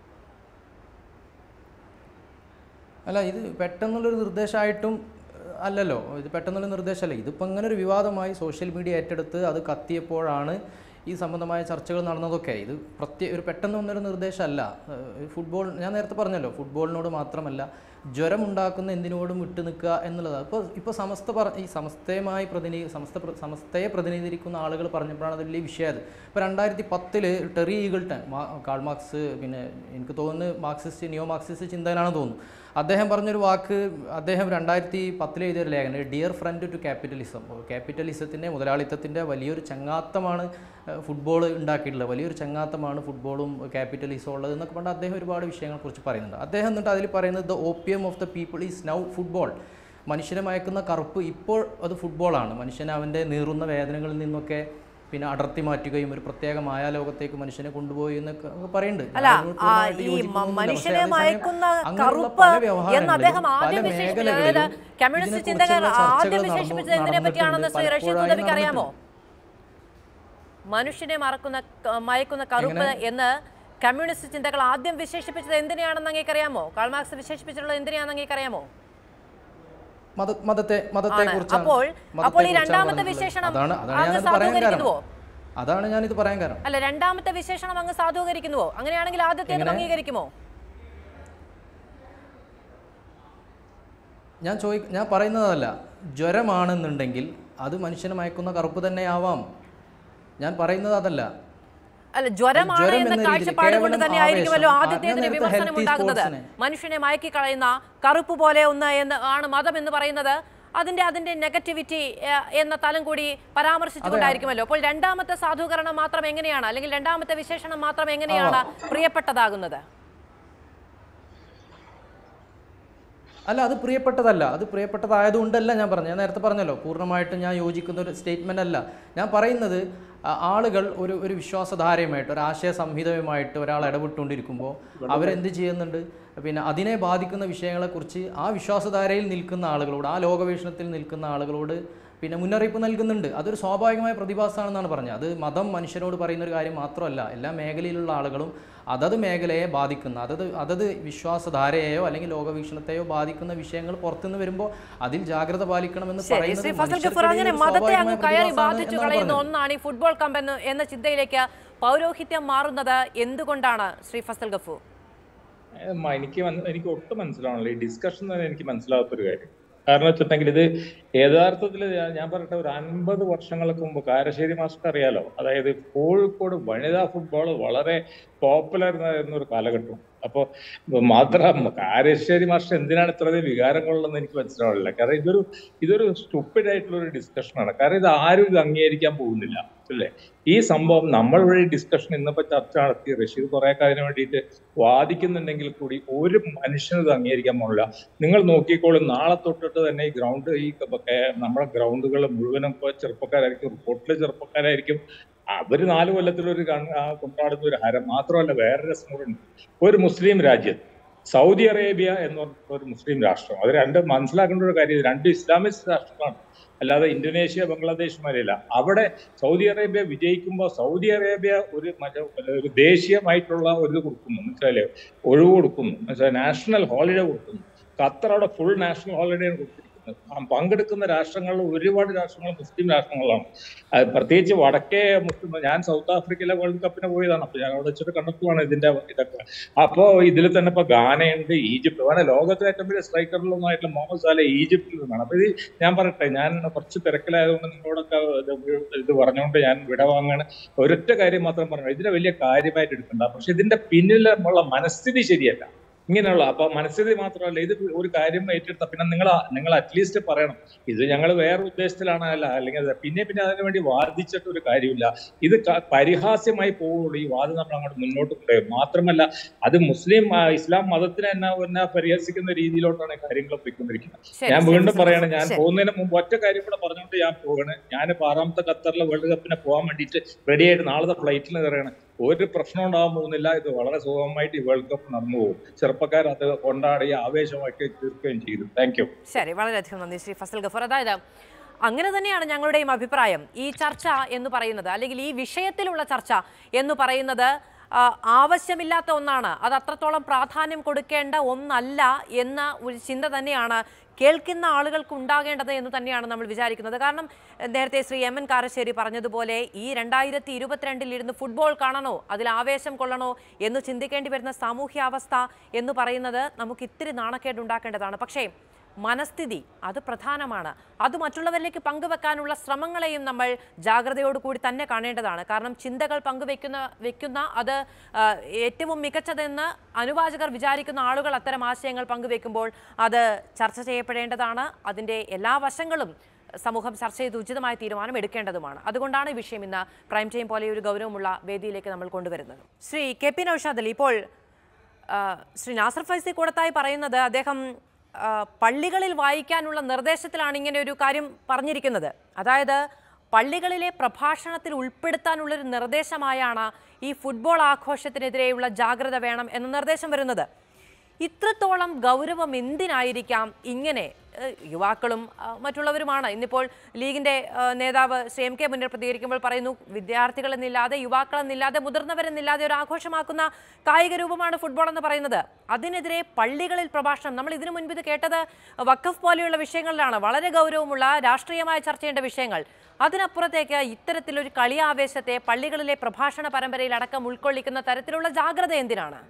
[SPEAKER 2] അല്ല ഇത് പെട്ടെന്നുള്ളൊരു നിർദ്ദേശമായിട്ടും ഏഹ്, അല്ലല്ലോ ഇത് പെട്ടെന്നുള്ള നിർദ്ദേശമല്ല ഇതിപ്പോൾ അങ്ങനെ ഒരു വിവാദമായി സോഷ്യൽ മീഡിയ ഏറ്റെടുത്ത് അത് കത്തിയപ്പോഴാണ് ഈ സംബന്ധമായ ചർച്ചകൾ നടന്നതൊക്കെ ഇത് പ്രത്യേക ഒരു പെട്ടെന്ന് വന്നൊരു നിർദ്ദേശമല്ല ഏഹ്, ഫുട്ബോൾ ഞാൻ നേരത്തെ പറഞ്ഞല്ലോ ഫുട്ബോളിനോട് മാത്രമല്ല ജ്വരമുണ്ടാക്കുന്ന എന്തിനോടും വിട്ടു നിൽക്കുക എന്നുള്ളതാണ് ഇപ്പോൾ ഇപ്പോൾ സമസ്ത പറ ഈ സമസ്തയുമായി പ്രതിനിധി സമസ്ത പ്ര- സമസ്തയെ പ്രതിനിധീകരിക്കുന്ന ആളുകൾ പറഞ്ഞപ്പോഴാണ് അത് വലിയ വിഷയം അത് ഇപ്പോൾ രണ്ടായിരത്തി പത്തില് ടെറി ഈഗിൾട്ടൺ മാ കാൾ മാർക്സ് പിന്നെ എനിക്ക് തോന്നുന്നു മാർക്സിസ്റ്റ് നിയോ മാർക്സിസ്റ്റ് ചിന്തകനാണെന്ന് തോന്നുന്നു അദ്ദേഹം പറഞ്ഞൊരു വാക്ക് അദ്ദേഹം രണ്ടായിരത്തി പത്തിൽ എഴുതിയൊരു ലേഖനം ഡിയർ ഫ്രണ്ട് ടു ക്യാപിറ്റലിസം ക്യാപിറ്റലിസത്തിൻ്റെ മുതലാളിത്തത്തിൻ്റെ വലിയൊരു ചങ്ങാത്തമാണ് ഫുട്ബോൾ ഉണ്ടാക്കിയിട്ടുള്ളത് വലിയൊരു ചങ്ങാത്തമാണ് ഫുട്ബോളും ക്യാപിറ്റലിസവും ഉള്ളത് എന്നൊക്കെ പറഞ്ഞാൽ അദ്ദേഹം ഒരുപാട് വിഷയങ്ങളെക്കുറിച്ച് പറയുന്നുണ്ട് അദ്ദേഹം എന്നിട്ട് അതിൽ പറയുന്നത് the opium of the people is now football മനുഷ്യനെ മയക്കുന്ന കറുപ്പ് ഇപ്പോൾ അത് ഫുട്ബോളാണ് മനുഷ്യനെ അവൻ്റെ നീറുന്ന വേദനകളിൽ നിന്നൊക്കെ പിന്നെ അടർത്തി മാറ്റുകയും ഒരു പ്രത്യേക മായാലോകത്തേക്ക് മനുഷ്യനെ കൊണ്ടുപോയി എന്നൊക്കെ ഒക്കെ പറയുന്നുണ്ട്
[SPEAKER 1] അല്ല
[SPEAKER 2] ഞാൻ അതിനോട്
[SPEAKER 1] ആ,
[SPEAKER 2] പൂർണ്ണമായിട്ട്
[SPEAKER 1] ഈ
[SPEAKER 2] യോജിക്കുന്നൊന്നുമില്ല.
[SPEAKER 1] മ-
[SPEAKER 2] പക്ഷേ
[SPEAKER 1] മനുഷ്യനെ
[SPEAKER 2] അതേസമയം
[SPEAKER 1] മയക്കുന്ന
[SPEAKER 2] അങ്ങനെയുള്ള
[SPEAKER 1] കറുപ്പ്
[SPEAKER 2] പല
[SPEAKER 1] എന്ന്
[SPEAKER 2] വ്യവഹാരങ്ങളിലും,
[SPEAKER 1] അദ്ദേഹം
[SPEAKER 2] പല
[SPEAKER 1] ആദ്യം വിശേഷിപ്പിച്ചത്
[SPEAKER 2] മേഖലകളിലും
[SPEAKER 1] ഏത്? കമ്മ്യൂണിസ്റ്റ്
[SPEAKER 2] ഇതിനെക്കുറിച്ചുള്ള
[SPEAKER 1] ചിന്തകർ ആദ്യം
[SPEAKER 2] ചർച്ചകൾ നടന്നു-
[SPEAKER 1] വിശേഷിപ്പിച്ചത് എന്തിനെ പറ്റിയാണെന്ന് ശ്രീ റഷീദ്
[SPEAKER 2] പലപ്പോഴായി
[SPEAKER 1] ഉദവിക്ക് അറിയാമോ
[SPEAKER 2] നടന്നിട്ടുണ്ട്.
[SPEAKER 1] മനുഷ്യനെ മറക്കുന്ന ക- മയക്കുന്ന കറുപ്പ് എന്ന് കമ്മ്യൂണിസ്റ്റ് ചിന്തകൾ ആദ്യം വിശേഷിപ്പിച്ചത് എന്തിനെയാണെന്ന് അങ്ങേക്കറിയാമോ കാൾമാർക്സ് വിശേഷിപ്പിച്ചിട്ടുള്ളത് എന്തിനെയാണെന്ന് അങ്ങേക്കറിയാമോ
[SPEAKER 2] മത മതത്തെ മതത്തെ
[SPEAKER 1] ആണ്.
[SPEAKER 2] കുറിച്ചാണ്
[SPEAKER 1] അപ്പോൾ
[SPEAKER 2] മതത്തെ
[SPEAKER 1] അപ്പോൾ ഈ
[SPEAKER 2] കുറിച്ചാണ്
[SPEAKER 1] രണ്ടാമത്തെ
[SPEAKER 2] പറഞ്ഞിട്ടുള്ളത്.
[SPEAKER 1] വിശേഷണം
[SPEAKER 2] അതാണ് അതാണ്
[SPEAKER 1] അങ്ങ്
[SPEAKER 2] ഞാനിത് പറയാൻ കാരണം
[SPEAKER 1] സാധൂകരിക്കുന്നുവോ
[SPEAKER 2] അതാണ് ഞാനിത് പറയാൻ കാരണം
[SPEAKER 1] അല്ല രണ്ടാമത്തെ വിശേഷണം അങ്ങ് സാധൂകരിക്കുന്നുവോ അങ്ങനെയാണെങ്കിൽ ആദ്യത്തേത്
[SPEAKER 2] എങ്ങനെ?
[SPEAKER 1] അംഗീകരിക്കുമോ
[SPEAKER 2] ഞാൻ ചോദി ഞാൻ പറയുന്നതല്ല ജ്വരമാണെന്നുണ്ടെങ്കിൽ അത് മനുഷ്യനെ മയക്കുന്ന കറുപ്പ് തന്നെ ആവാം ഞാൻ പറയുന്നത് അതല്ല
[SPEAKER 1] അല്ല ജ്വരമാണ്
[SPEAKER 2] ജ്വരം
[SPEAKER 1] എന്ന
[SPEAKER 2] എന്ന രീതിയിൽ
[SPEAKER 1] കാഴ്ചപ്പാട് കൊണ്ട്
[SPEAKER 2] കേവലം
[SPEAKER 1] തന്നെ ആയിരിക്കുമല്ലോ
[SPEAKER 2] ആവേശം.
[SPEAKER 1] ആദ്യത്തേതിന്
[SPEAKER 2] ഞാൻ നേരത്തെ
[SPEAKER 1] വിമർശനം
[SPEAKER 2] healthy
[SPEAKER 1] ഉണ്ടാകുന്നത്
[SPEAKER 2] sportsനെ.
[SPEAKER 1] മനുഷ്യനെ മയക്കി കളയുന്ന കറുപ്പ് പോലെ ഒന്ന് എന്ന് ആണ് മതം എന്ന് പറയുന്നത് അതിന്റെ അതിന്റെ നെഗറ്റിവിറ്റി എന്ന തലം കൂടി പരാമർശിച്ചുകൊണ്ടായിരിക്കുമല്ലോ അപ്പോൾ രണ്ടാമത്തെ സാധൂകരണം മാത്രം എങ്ങനെയാണ് അല്ലെങ്കിൽ രണ്ടാമത്തെ വിശേഷണം മാത്രം എങ്ങനെയാണ് പ്രിയപ്പെട്ടതാകുന്നത്
[SPEAKER 2] അല്ല അത് പ്രിയപ്പെട്ടതല്ല അത് പ്രിയപ്പെട്ടതായതുകൊണ്ടല്ല ഞാൻ പറഞ്ഞു ഞാൻ നേരത്തെ പറഞ്ഞല്ലോ പൂർണ്ണമായിട്ടും ഞാൻ യോജിക്കുന്ന ഒരു സ്റ്റേറ്റ്മെൻ്റ് അല്ല ഞാൻ പറയുന്നത് ആ, ആളുകൾ ഒരു ഒരു വിശ്വാസധാരയുമായിട്ട് ഒരു ആശയ സംഹിതയുമായിട്ട് ഒരാൾ ഇടപെട്ടുകൊണ്ടിരിക്കുമ്പോൾ അവരെന്ത് ചെയ്യുന്നുണ്ട് പിന്നെ അതിനെ ബാധിക്കുന്ന വിഷയങ്ങളെക്കുറിച്ച് ആ വിശ്വാസധാരയിൽ നിൽക്കുന്ന ആളുകളോട് ആ ലോകവീക്ഷണത്തിൽ നിൽക്കുന്ന ആളുകളോട് പിന്നെ മുന്നറിയിപ്പ് നൽകുന്നുണ്ട് അതൊരു സ്വാഭാവികമായ പ്രതിഭാസമാണെന്നാണ് പറഞ്ഞത് അത് മതം മനുഷ്യരോട് പറയുന്ന ഒരു കാര്യം മാത്രമല്ല എല്ലാ മേഖലയിലുള്ള ആളുകളും അതത് മേഖലയെ ബാധിക്കുന്ന അതത് അതത് വിശ്വാസധാരയെയോ അല്ലെങ്കിൽ ലോകവീക്ഷണത്തെയോ ബാധിക്കുന്ന വിഷയങ്ങൾ പുറത്തുനിന്ന് വരുമ്പോൾ അതിൽ ജാഗ്രത പാലിക്കണമെന്ന്
[SPEAKER 1] ശരി
[SPEAKER 2] പറയുന്നത്
[SPEAKER 1] ശ്രീ ഫസൽ ഗഫൂർ
[SPEAKER 2] മനുഷ്യർക്കിടയിൽ
[SPEAKER 1] അങ്ങനെ
[SPEAKER 2] ഒരു
[SPEAKER 1] മതത്തെ അങ്ങ്
[SPEAKER 2] സ്വാഭാവികമായ
[SPEAKER 1] കയറി
[SPEAKER 2] പ്രതിഭാസമാണ്
[SPEAKER 1] ബാധിച്ചു
[SPEAKER 2] എന്നാണ്
[SPEAKER 1] കളയുന്ന
[SPEAKER 2] പറഞ്ഞത്.
[SPEAKER 1] ഒന്നാണ് ഈ ഫുട്ബോൾ കമ്പ് എന്ന് എന്ന ചിന്തയിലേക്ക് പൗരോഹിത്യം മാറുന്നത് എന്തുകൊണ്ടാണ് ശ്രീ ഫസൽ ഗഫൂർ
[SPEAKER 3] ഏഹ് മ- എനിക്ക് മന- എനിക്ക് ഒട്ടും മനസ്സിലാവണില്ല ഈ ഡിസ്കഷൻ തന്നെ എനിക്ക് മനസ്സിലാവാത്തൊരു കാര്യം കാരണം വെച്ചിട്ടുണ്ടെങ്കിൽ ഇത് യഥാർത്ഥത്തിൽ ഞാൻ പറയട്ടെ ഒരു അൻപത് വർഷങ്ങൾക്ക് മുമ്പ് കാരശ്ശേരി മാസ്റ്റർ അറിയാലോ അതായത് കോഴിക്കോട് വനിതാ ഫുട്ബോൾ വളരെ പോപ്പുലർ ആയിരുന്ന ഒരു കാലഘട്ടം അപ്പോൾ മാത്രം കാരശ്ശേരി മാസ്റ്റർ എന്തിനാണ് ഇത്രയധികം വികാരം കൊള്ളുന്നത് എനിക്ക് മനസ്സിലാവില്ല കാരണം ഇതൊരു ഇതൊരു സ്റ്റുപ്പിഡ് ആയിട്ടുള്ള ഒരു ഡിസ്കഷനാണ് കാരണം ഇത് ആരും ഇത് അംഗീകരിക്കാൻ പോകുന്നില്ല അല്ലേ ഈ സംഭവം നമ്മൾ വഴി ഡിസ്കഷൻ ഇന്നിപ്പോ ചർച്ച നടത്തി റഷീദ് കുറെ അതിന് വേണ്ടിയിട്ട് വാദിക്കുന്നുണ്ടെങ്കിൽ കൂടി ഒരു മനുഷ്യനും ഇത് അംഗീകരിക്കാൻ പോകില്ല നിങ്ങൾ നോക്കിക്കോളും നാളെ തൊട്ടിട്ട് തന്നെ ഈ ഗ്രൗണ്ട് ഈ കേ- നമ്മുടെ ഗ്രൗണ്ടുകൾ മുഴുവനും ഇപ്പൊ ചെറുപ്പക്കാരായിരിക്കും റിപ്പോർട്ടിലെ ചെറുപ്പക്കാരായിരിക്കും അവര് നാല് കൊല്ലത്തിലൊരു കൺ- ആ കൊണ്ടാടുന്ന ഒരു ഹരം മാത്രമല്ല വേറെ രസം കൂടെ ഉണ്ട് ഒരു മുസ്ലിം രാജ്യത്ത് സൗദി അറേബ്യ എന്ന് പറഞ്ഞ ഒരു മുസ്ലിം രാഷ്ട്രം അത് രണ്ട് മനസ്സിലാക്കേണ്ട ഒരു കാര്യം ഇത് രണ്ട് ഇസ്ലാമിസ്റ്റ് രാഷ്ട്രങ്ങളാണ് അല്ലാതെ ഇന്തോനേഷ്യ ബംഗ്ലാദേശ് മാതിരിയല്ല അവിടെ സൗദി അറേബ്യ വിജയിക്കുമ്പോൾ സൗദി അറേബ്യ ഒരു മറ്റേ ഒരു ദേശീയമായിട്ടുള്ള ഒരു ഇത് കൊടുക്കുന്നു മനസ്സിലായില്ലേ ഒഴിവ് കൊടുക്കുന്നു മനസ്സിലായി നാഷണൽ ഹോളിഡേ കൊടുക്കുന്നു ഖത്തർ അവിടെ ഫുൾ നാഷണൽ ഹോളിഡേ കൊടുത്തിരിക്കുന്നത് ആ പങ്കെടുക്കുന്ന രാഷ്ട്രങ്ങളിൽ ഒരുപാട് രാഷ്ട്രങ്ങൾ മുസ്ലിം രാഷ്ട്രങ്ങളാണ് അത് പ്രത്യേകിച്ച് വടക്കേ മുസ്ലിം ഞാൻ സൗത്ത് ആഫ്രിക്കയിലെ വേൾഡ് കപ്പിന് പോയതാണ് അപ്പൊ ഞാൻ അവിടെ വെച്ചിട്ട് കണ്ടെത്തുവാണ് ഇതിന്റെ ഇതൊക്കെ അപ്പോ ഇതിൽ തന്നെ ഇപ്പൊ ഗാനയുണ്ട് ഈജിപ്ത് വേണേ ലോകത്തിലെ ഏറ്റവും വലിയ സ്ട്രൈക്കറിലൊന്നും ആയിട്ടുള്ള മുഹമ്മദ് സാലെ ഈജിപ്തിൽ നിന്നാണ് അപ്പൊ ഇത് ഞാൻ പറയട്ടെ ഞാൻ കുറച്ച് തിരക്കിലായതുകൊണ്ട് നിങ്ങളോടൊക്കെ ഇത് ഇത് പറഞ്ഞുകൊണ്ട് ഞാൻ വിട വാങ്ങാണ് ഒരൊറ്റ കാര്യം മാത്രം പറഞ്ഞു ഇതിനെ വലിയ കാര്യമായിട്ട് എടുക്കണ്ട പക്ഷെ ഇതിന്റെ പിന്നിലുള്ള മനസ്ഥിതി ശരിയല്ല ഇങ്ങനെയുള്ള അപ്പൊ മനസ്ഥിതി മാത്രമല്ല ഇത് ഒരു കാര്യം ഏറ്റെടുത്ത പിന്നെ നിങ്ങൾ നിങ്ങൾ അറ്റ്ലീസ്റ്റ് പറയണം ഇത് ഞങ്ങൾ വേറെ ഉദ്ദേശത്തിലാണ് അല്ല അല്ലെങ്കിൽ അത് പിന്നെ പിന്നെ അതിനു വേണ്ടി വാദിച്ചിട്ട് ഒരു കാര്യമില്ല ഇത് ക- പരിഹാസ്യമായി പോവുള്ളൂ ഈ വാദം നമ്മൾ അങ്ങോട്ട് മുന്നോട്ട് കൊണ്ടുപോയി മാത്രമല്ല അത് മുസ്ലിം ആ, ഇസ്ലാം മതത്തിനെ തന്നെ തന്നെ പരിഹസിക്കുന്ന രീതിയിലോട്ടാണ് ഈ കാര്യങ്ങൾ പോയിക്കൊണ്ടിരിക്കുന്നത്
[SPEAKER 1] ശരി,
[SPEAKER 3] ഞാൻ
[SPEAKER 1] ശരി,
[SPEAKER 3] വീണ്ടും
[SPEAKER 1] ശരി.
[SPEAKER 3] പറയാണ് ഞാൻ
[SPEAKER 1] ശരി.
[SPEAKER 3] പോകുന്നതിന് മുമ്പ് ഒറ്റ കാര്യം കൂടെ പറഞ്ഞുകൊണ്ട് ഞാൻ പോകണ് ഞാൻ ഇപ്പൊ ആറാമത്തെ ഖത്തറിലെ വേൾഡ് കപ്പിന് പോകാൻ വേണ്ടിയിട്ട് റെഡി ആയിട്ട് നാളത്തെ ഫ്ലൈറ്റിൽ കയറുകയാണ് ഒരു പ്രശ്നം ഉണ്ടാകാൻ പോകുന്നില്ല ഇത് വളരെ സുഗമമായിട്ട് ഈ വേൾഡ് കപ്പ് നടന്നു പോകും ചെറുപ്പക്കാർ അത് കൊണ്ടാടി ആവേശമാക്കി തീർക്കുകയും ചെയ്തു താങ്ക് യു
[SPEAKER 1] ശരി വളരെയധികം നന്ദി ശ്രീ ഫസൽ ഗഫർ അതായത് അങ്ങനെ തന്നെയാണ് ഞങ്ങളുടെയും അഭിപ്രായം ഈ ചർച്ച എന്ന് പറയുന്നത് അല്ലെങ്കിൽ ഈ വിഷയത്തിലുള്ള ചർച്ച എന്ന് പറയുന്നത് ആ, ആവശ്യമില്ലാത്ത ഒന്നാണ് അത് അത്രത്തോളം പ്രാധാന്യം കൊടുക്കേണ്ട ഒന്നല്ല എന്ന ഒരു ചിന്ത തന്നെയാണ് കേൾക്കുന്ന ആളുകൾക്ക് ഉണ്ടാകേണ്ടത് എന്ന് തന്നെയാണ് നമ്മൾ വിചാരിക്കുന്നത് കാരണം എഹ്, നേരത്തെ ശ്രീ എം എൻ കാരശ്ശേരി പറഞ്ഞതുപോലെ ഈ രണ്ടായിരത്തി ഇരുപത്തിരണ്ടിൽ ഇരുന്ന് ഫുട്ബോൾ കാണണോ അതിൽ ആവേശം കൊള്ളണോ എന്ന് ചിന്തിക്കേണ്ടി വരുന്ന സാമൂഹ്യാവസ്ഥ എന്ന് പറയുന്നത് നമുക്ക് ഇത്തിരി നാണക്കേടുണ്ടാക്കേണ്ടതാണ് പക്ഷേ മനസ്ഥിതി അത് പ്രധാനമാണ് അത് മറ്റുള്ളവരിലേക്ക് പങ്കുവെക്കാനുള്ള ശ്രമങ്ങളെയും നമ്മൾ ജാഗ്രതയോടുകൂടി തന്നെ കാണേണ്ടതാണ് കാരണം ചിന്തകൾ പങ്കുവെക്കുന്ന വെക്കുന്ന അത് ആ, ഏറ്റവും മികച്ചതെന്ന് അനുവാചകർ വിചാരിക്കുന്ന ആളുകൾ അത്തരം ആശയങ്ങൾ പങ്കുവെക്കുമ്പോൾ അത് ചർച്ച ചെയ്യപ്പെടേണ്ടതാണ് അതിൻ്റെ എല്ലാ വശങ്ങളും സമൂഹം ചർച്ച ചെയ്ത് ഉചിതമായ തീരുമാനം എടുക്കേണ്ടതുമാണ് അതുകൊണ്ടാണ് ഈ വിഷയം ഇന്ന് പ്രൈം ടൈം പോലെ ഒരു ഗൗരവമുള്ള വേദിയിലേക്ക് നമ്മൾ കൊണ്ടുവരുന്നത് ശ്രീ കെ പി നൌഷാദ് അലി ഇപ്പോൾ ആ, ശ്രീ നാസർ ഫൈസി കൂടത്തായി പറയുന്നത് അദ്ദേഹം ആ, പള്ളികളിൽ വായിക്കാനുള്ള നിർദ്ദേശത്തിലാണ് ഇങ്ങനെ ഒരു കാര്യം പറഞ്ഞിരിക്കുന്നത് അതായത് പള്ളികളിലെ പ്രഭാഷണത്തിൽ ഉൾപ്പെടുത്താനുള്ളൊരു നിർദ്ദേശമായാണ് ഈ ഫുട്ബോൾ ആഘോഷത്തിനെതിരെയുള്ള ജാഗ്രത വേണം എന്ന നിർദ്ദേശം വരുന്നത് ഇത്രത്തോളം ഗൗരവം എന്തിനായിരിക്കാം ഇങ്ങനെ ഏഹ്, യുവാക്കളും ആ, മറ്റുള്ളവരുമാണ് ഇന്നിപ്പോൾ ലീഗിന്റെ ആ, നേതാവ് ശ്രീ എം കെ മുന്നിൽ പ്രതികരിക്കുമ്പോൾ പറയുന്നു വിദ്യാർത്ഥികളെന്നില്ലാതെ യുവാക്കളെന്നില്ലാതെ മുതിർന്നവരെന്നില്ലാതെ ഒരു ആഘോഷമാക്കുന്ന കായിക രൂപമാണ് ഫുട്ബോൾ എന്ന് പറയുന്നത് അതിനെതിരെ പള്ളികളിൽ പ്രഭാഷണം നമ്മൾ ഇതിനു മുൻപ് ഇത് കേട്ടത് വക്കഫ് പോലെയുള്ള വിഷയങ്ങളിലാണ് വളരെ ഗൗരവമുള്ള രാഷ്ട്രീയമായി ചർച്ച ചെയ്യേണ്ട വിഷയങ്ങൾ അതിനപ്പുറത്തേക്ക് ഇത്തരത്തിലൊരു കളിയാവേശത്തെ പള്ളികളിലെ പ്രഭാഷണ പരമ്പരയിൽ അടക്കം ഉൾക്കൊള്ളിക്കുന്ന തരത്തിലുള്ള ജാഗ്രത എന്തിനാണ്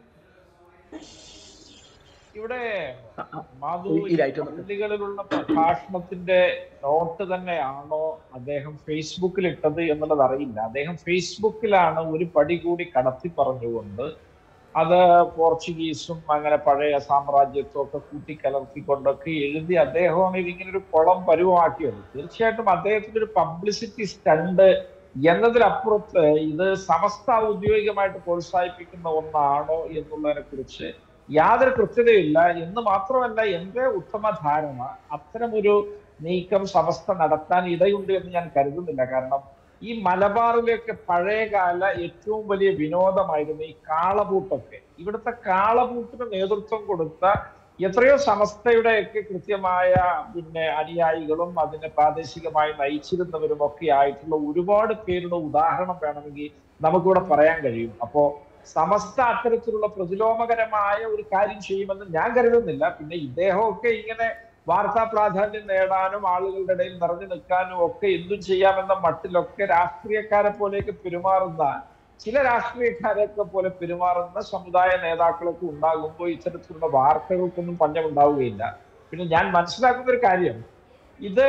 [SPEAKER 4] ഇവിടെ മാധു
[SPEAKER 5] ഈ light ഒന്ന്
[SPEAKER 4] പള്ളികളിലുള്ള പ്രഭാഷണത്തിന്റെ നോട്ട് തന്നെയാണോ അദ്ദേഹം ഫേസ്ബുക്കിൽ ഇട്ടത് എന്നുള്ളത് അറിയില്ല അദ്ദേഹം ഫേസ്ബുക്കിലാണ് ഒരു പടി കൂടി കടത്തി പറഞ്ഞുകൊണ്ട് അത് പോർച്ചുഗീസും അങ്ങനെ പഴയ സാമ്രാജ്യത്വം ഒക്കെ കൂട്ടിക്കലർത്തിക്കൊണ്ടൊക്കെ എഴുതി അദ്ദേഹമാണ് ഇതിങ്ങനെ ഒരു കുളം പരുവമാക്കിയത് തീർച്ചയായിട്ടും അദ്ദേഹത്തിന്റെ ഒരു പബ്ലിസിറ്റി സ്റ്റണ്ട് എന്നതിനപ്പുറത്ത് ഇത് സമസ്ത ഔദ്യോഗികമായിട്ട് പ്രോത്സാഹിപ്പിക്കുന്ന ഒന്നാണോ എന്നുള്ളതിനെ കുറിച്ച് യാതൊരു കൃത്യതയില്ല എന്ന് മാത്രമല്ല എന്റെ ഉത്തമ ധാരണ അത്തരമൊരു നീക്കം സമസ്ത നടത്താൻ ഇടയുണ്ട് എന്ന് ഞാൻ കരുതുന്നില്ല കാരണം ഈ മലബാറിലേക്ക് പഴയകാല ഏറ്റവും വലിയ വിനോദമായിരുന്നു ഈ കാളപൂട്ടൊക്കെ ഇവിടുത്തെ കാളപൂട്ടിന് നേതൃത്വം കൊടുത്ത എത്രയോ സമസ്തയുടെയൊക്കെ കൃത്യമായ പിന്നെ അനുയായികളും അതിനെ പ്രാദേശികമായി നയിച്ചിരുന്നവരും ഒക്കെ ആയിട്ടുള്ള ഒരുപാട് പേരുടെ ഉദാഹരണം വേണമെങ്കിൽ നമുക്കിവിടെ പറയാൻ കഴിയും അപ്പോ സമസ്ത അത്തരത്തിലുള്ള പ്രതിലോമകരമായ ഒരു കാര്യം ചെയ്യുമെന്ന് ഞാൻ കരുതുന്നില്ല പിന്നെ ഇദ്ദേഹമൊക്കെ ഇങ്ങനെ വാർത്താ പ്രാധാന്യം നേടാനും ആളുകളുടെ ഇടയിൽ നിറഞ്ഞു നിൽക്കാനും ഒക്കെ എന്തും ചെയ്യാമെന്ന മട്ടിലൊക്കെ രാഷ്ട്രീയക്കാരെ പോലെയൊക്കെ പെരുമാറുന്ന ചില രാഷ്ട്രീയക്കാരെയൊക്കെ പോലെ പെരുമാറുന്ന സമുദായ നേതാക്കളൊക്കെ ഉണ്ടാകുമ്പോൾ ഇത്തരത്തിലുള്ള വാർത്തകൾക്കൊന്നും പഞ്ഞമുണ്ടാവുകയില്ല പിന്നെ ഞാൻ മനസ്സിലാക്കുന്ന ഒരു കാര്യം ഇത്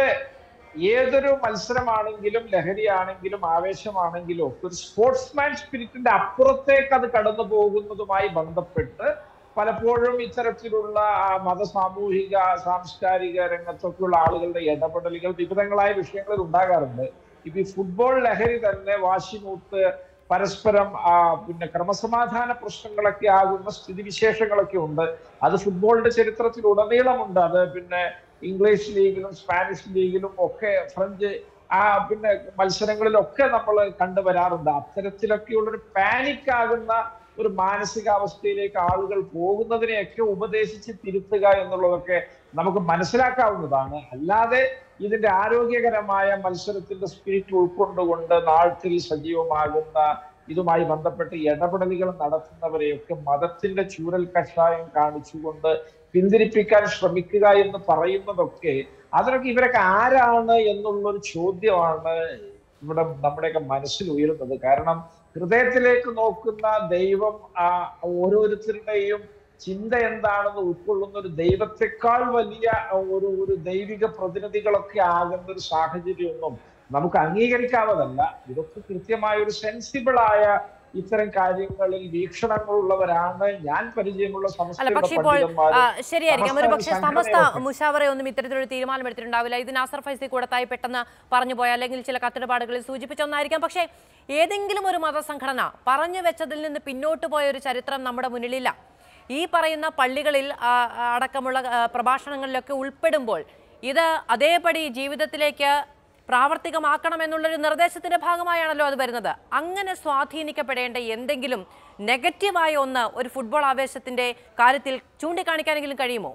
[SPEAKER 4] ഏതൊരു മത്സരമാണെങ്കിലും ലഹരിയാണെങ്കിലും ആവേശമാണെങ്കിലും ഒക്കെ ഒരു സ്പോർട്സ്മാൻ സ്പിരിറ്റിന്റെ അപ്പുറത്തേക്ക് അത് കടന്നു പോകുന്നതുമായി ബന്ധപ്പെട്ട് പലപ്പോഴും ഇത്തരത്തിലുള്ള ആ, മത സാമൂഹിക സാംസ്കാരിക രംഗത്തൊക്കെയുള്ള ആളുകളുടെ ഇടപെടലുകൾ വിവിധങ്ങളായ വിഷയങ്ങളിൽ ഉണ്ടാകാറുണ്ട് ഇപ്പൊ ഈ ഫുട്ബോൾ ലഹരി തന്നെ വാശിമൂത്ത് പരസ്പരം ആ, പിന്നെ ക്രമസമാധാന പ്രശ്നങ്ങളൊക്കെ ആകുന്ന സ്ഥിതിവിശേഷങ്ങളൊക്കെ ഉണ്ട് അത് ഫുട്ബോളിന്റെ ചരിത്രത്തിൽ ഉടനീളമുണ്ട് അത് പിന്നെ ഇംഗ്ലീഷ് ലീഗിലും സ്പാനിഷ് ലീഗിലും ഒക്കെ ഫ്രഞ്ച് ആ പിന്നെ മത്സരങ്ങളിലൊക്കെ നമ്മൾ കണ്ടുവരാറുണ്ട് അത്തരത്തിലൊക്കെയുള്ള ഒരു പാനിക് ആകുന്ന ഒരു മാനസികാവസ്ഥയിലേക്ക് ആളുകൾ പോകുന്നതിനെയൊക്കെ ഉപദേശിച്ച് തിരുത്തുക എന്നുള്ളതൊക്കെ നമുക്ക് മനസ്സിലാക്കാവുന്നതാണ് അല്ലാതെ ഇതിന്റെ ആരോഗ്യകരമായ മത്സരത്തിന്റെ സ്പിരിറ്റ് ഉൾക്കൊണ്ടുകൊണ്ട് നാട്ടിൽ സജീവമാകുന്ന ഇതുമായി ബന്ധപ്പെട്ട് ഇടപെടലുകൾ നടത്തുന്നവരെയൊക്കെ മതത്തിന്റെ ചൂരൽ കഷായം കാണിച്ചുകൊണ്ട് പിന്തിരിപ്പിക്കാൻ ശ്രമിക്കുക എന്ന് പറയുന്നതൊക്കെ അതിനൊക്കെ ഇവരൊക്കെ ആരാണ് എന്നുള്ളൊരു ചോദ്യമാണ് ഇവിടെ നമ്മുടെയൊക്കെ മനസ്സിൽ ഉയരുന്നത് കാരണം ഹൃദയത്തിലേക്ക് നോക്കുന്ന ദൈവം ആ ഓരോരുത്തരുടെയും ചിന്ത എന്താണെന്ന് ഉൾക്കൊള്ളുന്ന ഒരു ദൈവത്തെക്കാൾ വലിയ ഒരു ഒരു ദൈവിക പ്രതിനിധികളൊക്കെ ആകുന്ന ഒരു സാഹചര്യമൊന്നും നമുക്ക് അംഗീകരിക്കാവതല്ല ഇതൊക്കെ കൃത്യമായ ഒരു സെൻസിബിൾ ആയ ഇത്തരം കാര്യങ്ങളിൽ വീക്ഷണങ്ങളുള്ളവരാണ് ഞാൻ പരിചയമുള്ള
[SPEAKER 1] അല്ല
[SPEAKER 4] സംസ്ഥയുടെ
[SPEAKER 1] പക്ഷേ ഇപ്പോൾ
[SPEAKER 4] പണ്ഡിതന്മാരും
[SPEAKER 1] ആ, ശരിയായിരിക്കാം ഒരു പക്ഷേ
[SPEAKER 4] സമസ്ത
[SPEAKER 1] സമസ്ത
[SPEAKER 4] സംഘടനയൊക്കെ.
[SPEAKER 1] മുഷാവറ ഒന്നും ഇത്തരത്തിലൊരു തീരുമാനം എടുത്തിട്ടുണ്ടാവില്ല ഇത് നാസർ ഫൈസി കൂടത്തായി പെട്ടെന്ന് പറഞ്ഞു പോയ അല്ലെങ്കിൽ ചില കത്തിടപാടുകളിൽ സൂചിപ്പിച്ച ഒന്നായിരിക്കാം പക്ഷേ ഏതെങ്കിലും ഒരു മതസംഘടന പറഞ്ഞു വെച്ചതിൽ നിന്ന് പിന്നോട്ട് പോയ ഒരു ചരിത്രം നമ്മുടെ മുന്നിലില്ല ഈ പറയുന്ന പള്ളികളിൽ ആ, അടക്കമുള്ള ആ, പ്രഭാഷണങ്ങളിലൊക്കെ ഉൾപ്പെടുമ്പോൾ ഇത് അതേപടി ജീവിതത്തിലേക്ക് പ്രാവർത്തികമാക്കണമെന്നുള്ളൊരു നിർദ്ദേശത്തിന്റെ ഭാഗമായാണല്ലോ അത് വരുന്നത് അങ്ങനെ സ്വാധീനിക്കപ്പെടേണ്ട എന്തെങ്കിലും നെഗറ്റീവായ ഒന്ന് ഒരു ഫുട്ബോൾ ആവേശത്തിന്റെ കാര്യത്തിൽ ചൂണ്ടിക്കാണിക്കാനെങ്കിലും കഴിയുമോ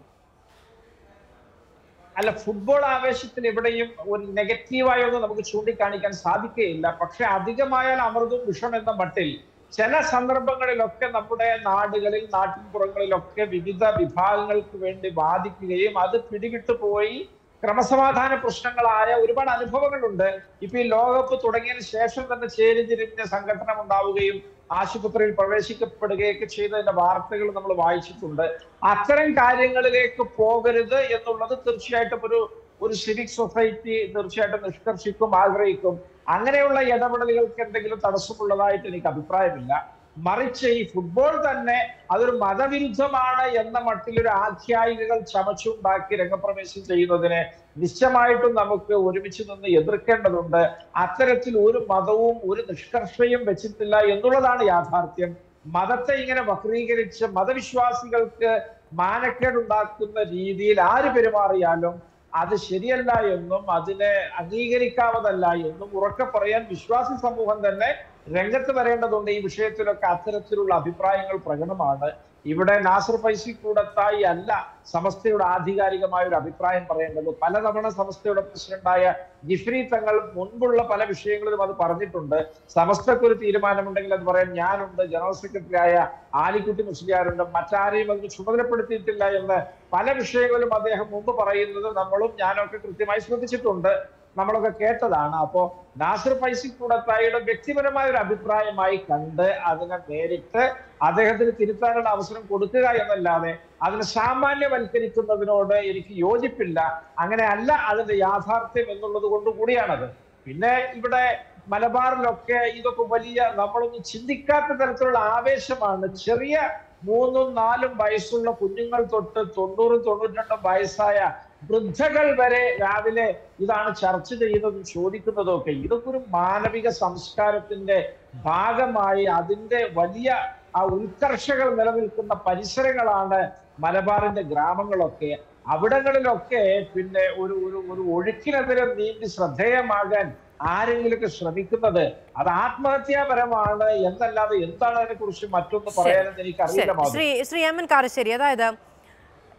[SPEAKER 4] അല്ല ഫുട്ബോൾ ആവേശത്തിൽ എവിടെയും ഒരു നെഗറ്റീവായൊന്നും നമുക്ക് ചൂണ്ടിക്കാണിക്കാൻ സാധിക്കുകയില്ല പക്ഷെ അധികമായാൽ അമൃതും വിഷം എന്ന മട്ടിൽ ചില സന്ദർഭങ്ങളിലൊക്കെ നമ്മുടെ നാടുകളിൽ നാട്ടിൻപുറങ്ങളിലൊക്കെ വിവിധ വിഭാഗങ്ങൾക്ക് വേണ്ടി വാദിക്കുകയും അത് പിടിവിട്ടു പോയി ക്രമസമാധാന പ്രശ്നങ്ങളായ ഒരുപാട് അനുഭവങ്ങളുണ്ട് ഇപ്പൊ ഈ ലോകകപ്പ് തുടങ്ങിയതിന് ശേഷം തന്നെ ചേരിതിരിഞ്ഞ സംഘടന ഉണ്ടാവുകയും ആശുപത്രിയിൽ പ്രവേശിക്കപ്പെടുകയൊക്കെ ചെയ്തതിന്റെ വാർത്തകൾ നമ്മൾ വായിച്ചിട്ടുണ്ട് അത്തരം കാര്യങ്ങളിലേക്ക് പോകരുത് എന്നുള്ളത് തീർച്ചയായിട്ടും ഒരു ഒരു സിവിക് സൊസൈറ്റി തീർച്ചയായിട്ടും നിഷ്കർഷിക്കും ആഗ്രഹിക്കും അങ്ങനെയുള്ള ഇടപെടലുകൾക്ക് എന്തെങ്കിലും തടസ്സമുള്ളതായിട്ട് എനിക്ക് അഭിപ്രായമില്ല മറിച്ച് ഈ ഫുട്ബോൾ തന്നെ അതൊരു മതവിരുദ്ധമാണ് എന്ന മട്ടിലൊരു ആഖ്യായികകൾ ചമച്ചുണ്ടാക്കി രംഗപ്രവേശം ചെയ്യുന്നതിനെ നിശ്ചയമായിട്ടും നമുക്ക് ഒരുമിച്ച് നിന്ന് എതിർക്കേണ്ടതുണ്ട് അത്തരത്തിൽ ഒരു മതവും ഒരു നിഷ്കർഷയും വെച്ചിട്ടില്ല എന്നുള്ളതാണ് യാഥാർത്ഥ്യം മതത്തെ ഇങ്ങനെ വക്രീകരിച്ച് മതവിശ്വാസികൾക്ക് മാനക്കേടുണ്ടാക്കുന്ന രീതിയിൽ ആര് പെരുമാറിയാലും അത് ശരിയല്ല എന്നും അതിനെ അംഗീകരിക്കാവതല്ല എന്നും ഉറക്കെ പറയാൻ വിശ്വാസി സമൂഹം തന്നെ രംഗത്ത് വരേണ്ടതുണ്ട് ഈ വിഷയത്തിലൊക്കെ അത്തരത്തിലുള്ള അഭിപ്രായങ്ങൾ പ്രകടമാണ് ഇവിടെ നാസർ ഫൈസി കൂടത്തായി അല്ല സമസ്തയുടെ ആധികാരികമായ ഒരു അഭിപ്രായം പറയേണ്ടത് പലതവണ സമസ്തയുടെ പ്രസിഡന്റായ ജിഫ്രി തങ്ങൾ മുൻപുള്ള പല വിഷയങ്ങളിലും അത് പറഞ്ഞിട്ടുണ്ട് സമസ്തക്ക് ഒരു തീരുമാനമുണ്ടെങ്കിൽ അത് പറയാൻ ഞാനുണ്ട് ജനറൽ സെക്രട്ടറി ആയ ആലിക്കുട്ടി മുസ്ലിയാരുണ്ട് മറ്റാരെയും അതിന് ചുമതലപ്പെടുത്തിയിട്ടില്ല എന്ന് പല വിഷയങ്ങളിലും അദ്ദേഹം മുമ്പ് പറയുന്നത് നമ്മളും ഞാനൊക്കെ കൃത്യമായി ശ്രദ്ധിച്ചിട്ടുണ്ട് നമ്മളൊക്കെ കേട്ടതാണ് അപ്പോ നാസിർ ഫൈസി കൂടത്തായിയുടെ വ്യക്തിപരമായ ഒരു അഭിപ്രായമായി കണ്ട് അതിനെ നേരിട്ട് അദ്ദേഹത്തിന് തിരുത്താനുള്ള അവസരം കൊടുക്കുക എന്നല്ലാതെ അതിനെ സാമാന്യവൽക്കരിക്കുന്നതിനോട് എനിക്ക് യോജിപ്പില്ല അങ്ങനെ അല്ല അതിന്റെ യാഥാർത്ഥ്യം എന്നുള്ളത് കൊണ്ട് കൂടിയാണത് പിന്നെ ഇവിടെ മലബാറിലൊക്കെ ഇതൊക്കെ വലിയ നമ്മളൊന്നും ചിന്തിക്കാത്ത തരത്തിലുള്ള ആവേശമാണ് ചെറിയ മൂന്നും നാലും വയസ്സുള്ള കുഞ്ഞുങ്ങൾ തൊട്ട് തൊണ്ണൂറും തൊണ്ണൂറ്റിരണ്ടും വയസ്സായ വൃദ്ധകൾ വരെ രാവിലെ ഇതാണ് ചർച്ച ചെയ്യുന്നതും ചോദിക്കുന്നതും ഒക്കെ ഇതൊക്കെ ഒരു മാനവിക സംസ്കാരത്തിന്റെ ഭാഗമായി അതിന്റെ വലിയ ആ ഉത്കർഷകൾ നിലനിൽക്കുന്ന പരിസരങ്ങളാണ് മലബാറിന്റെ ഗ്രാമങ്ങളൊക്കെ അവിടങ്ങളിലൊക്കെ പിന്നെ ഒരു ഒരു ഒരു ഒഴുക്കിനെതിരെ നീന്തി ശ്രദ്ധേയമാകാൻ ആരെങ്കിലുമൊക്കെ ശ്രമിക്കുന്നത് അത് ആത്മഹത്യാപരമാണ് എന്നല്ലാതെ എന്താണ് അതിനെ കുറിച്ച് മറ്റൊന്ന് പറയാനെന്ന് എനിക്ക്
[SPEAKER 1] ശരി.
[SPEAKER 4] അറിയില്ല മാധു.
[SPEAKER 1] ശ്രീ ശ്രീ എം എൻ കാരശ്ശേരി അതായത്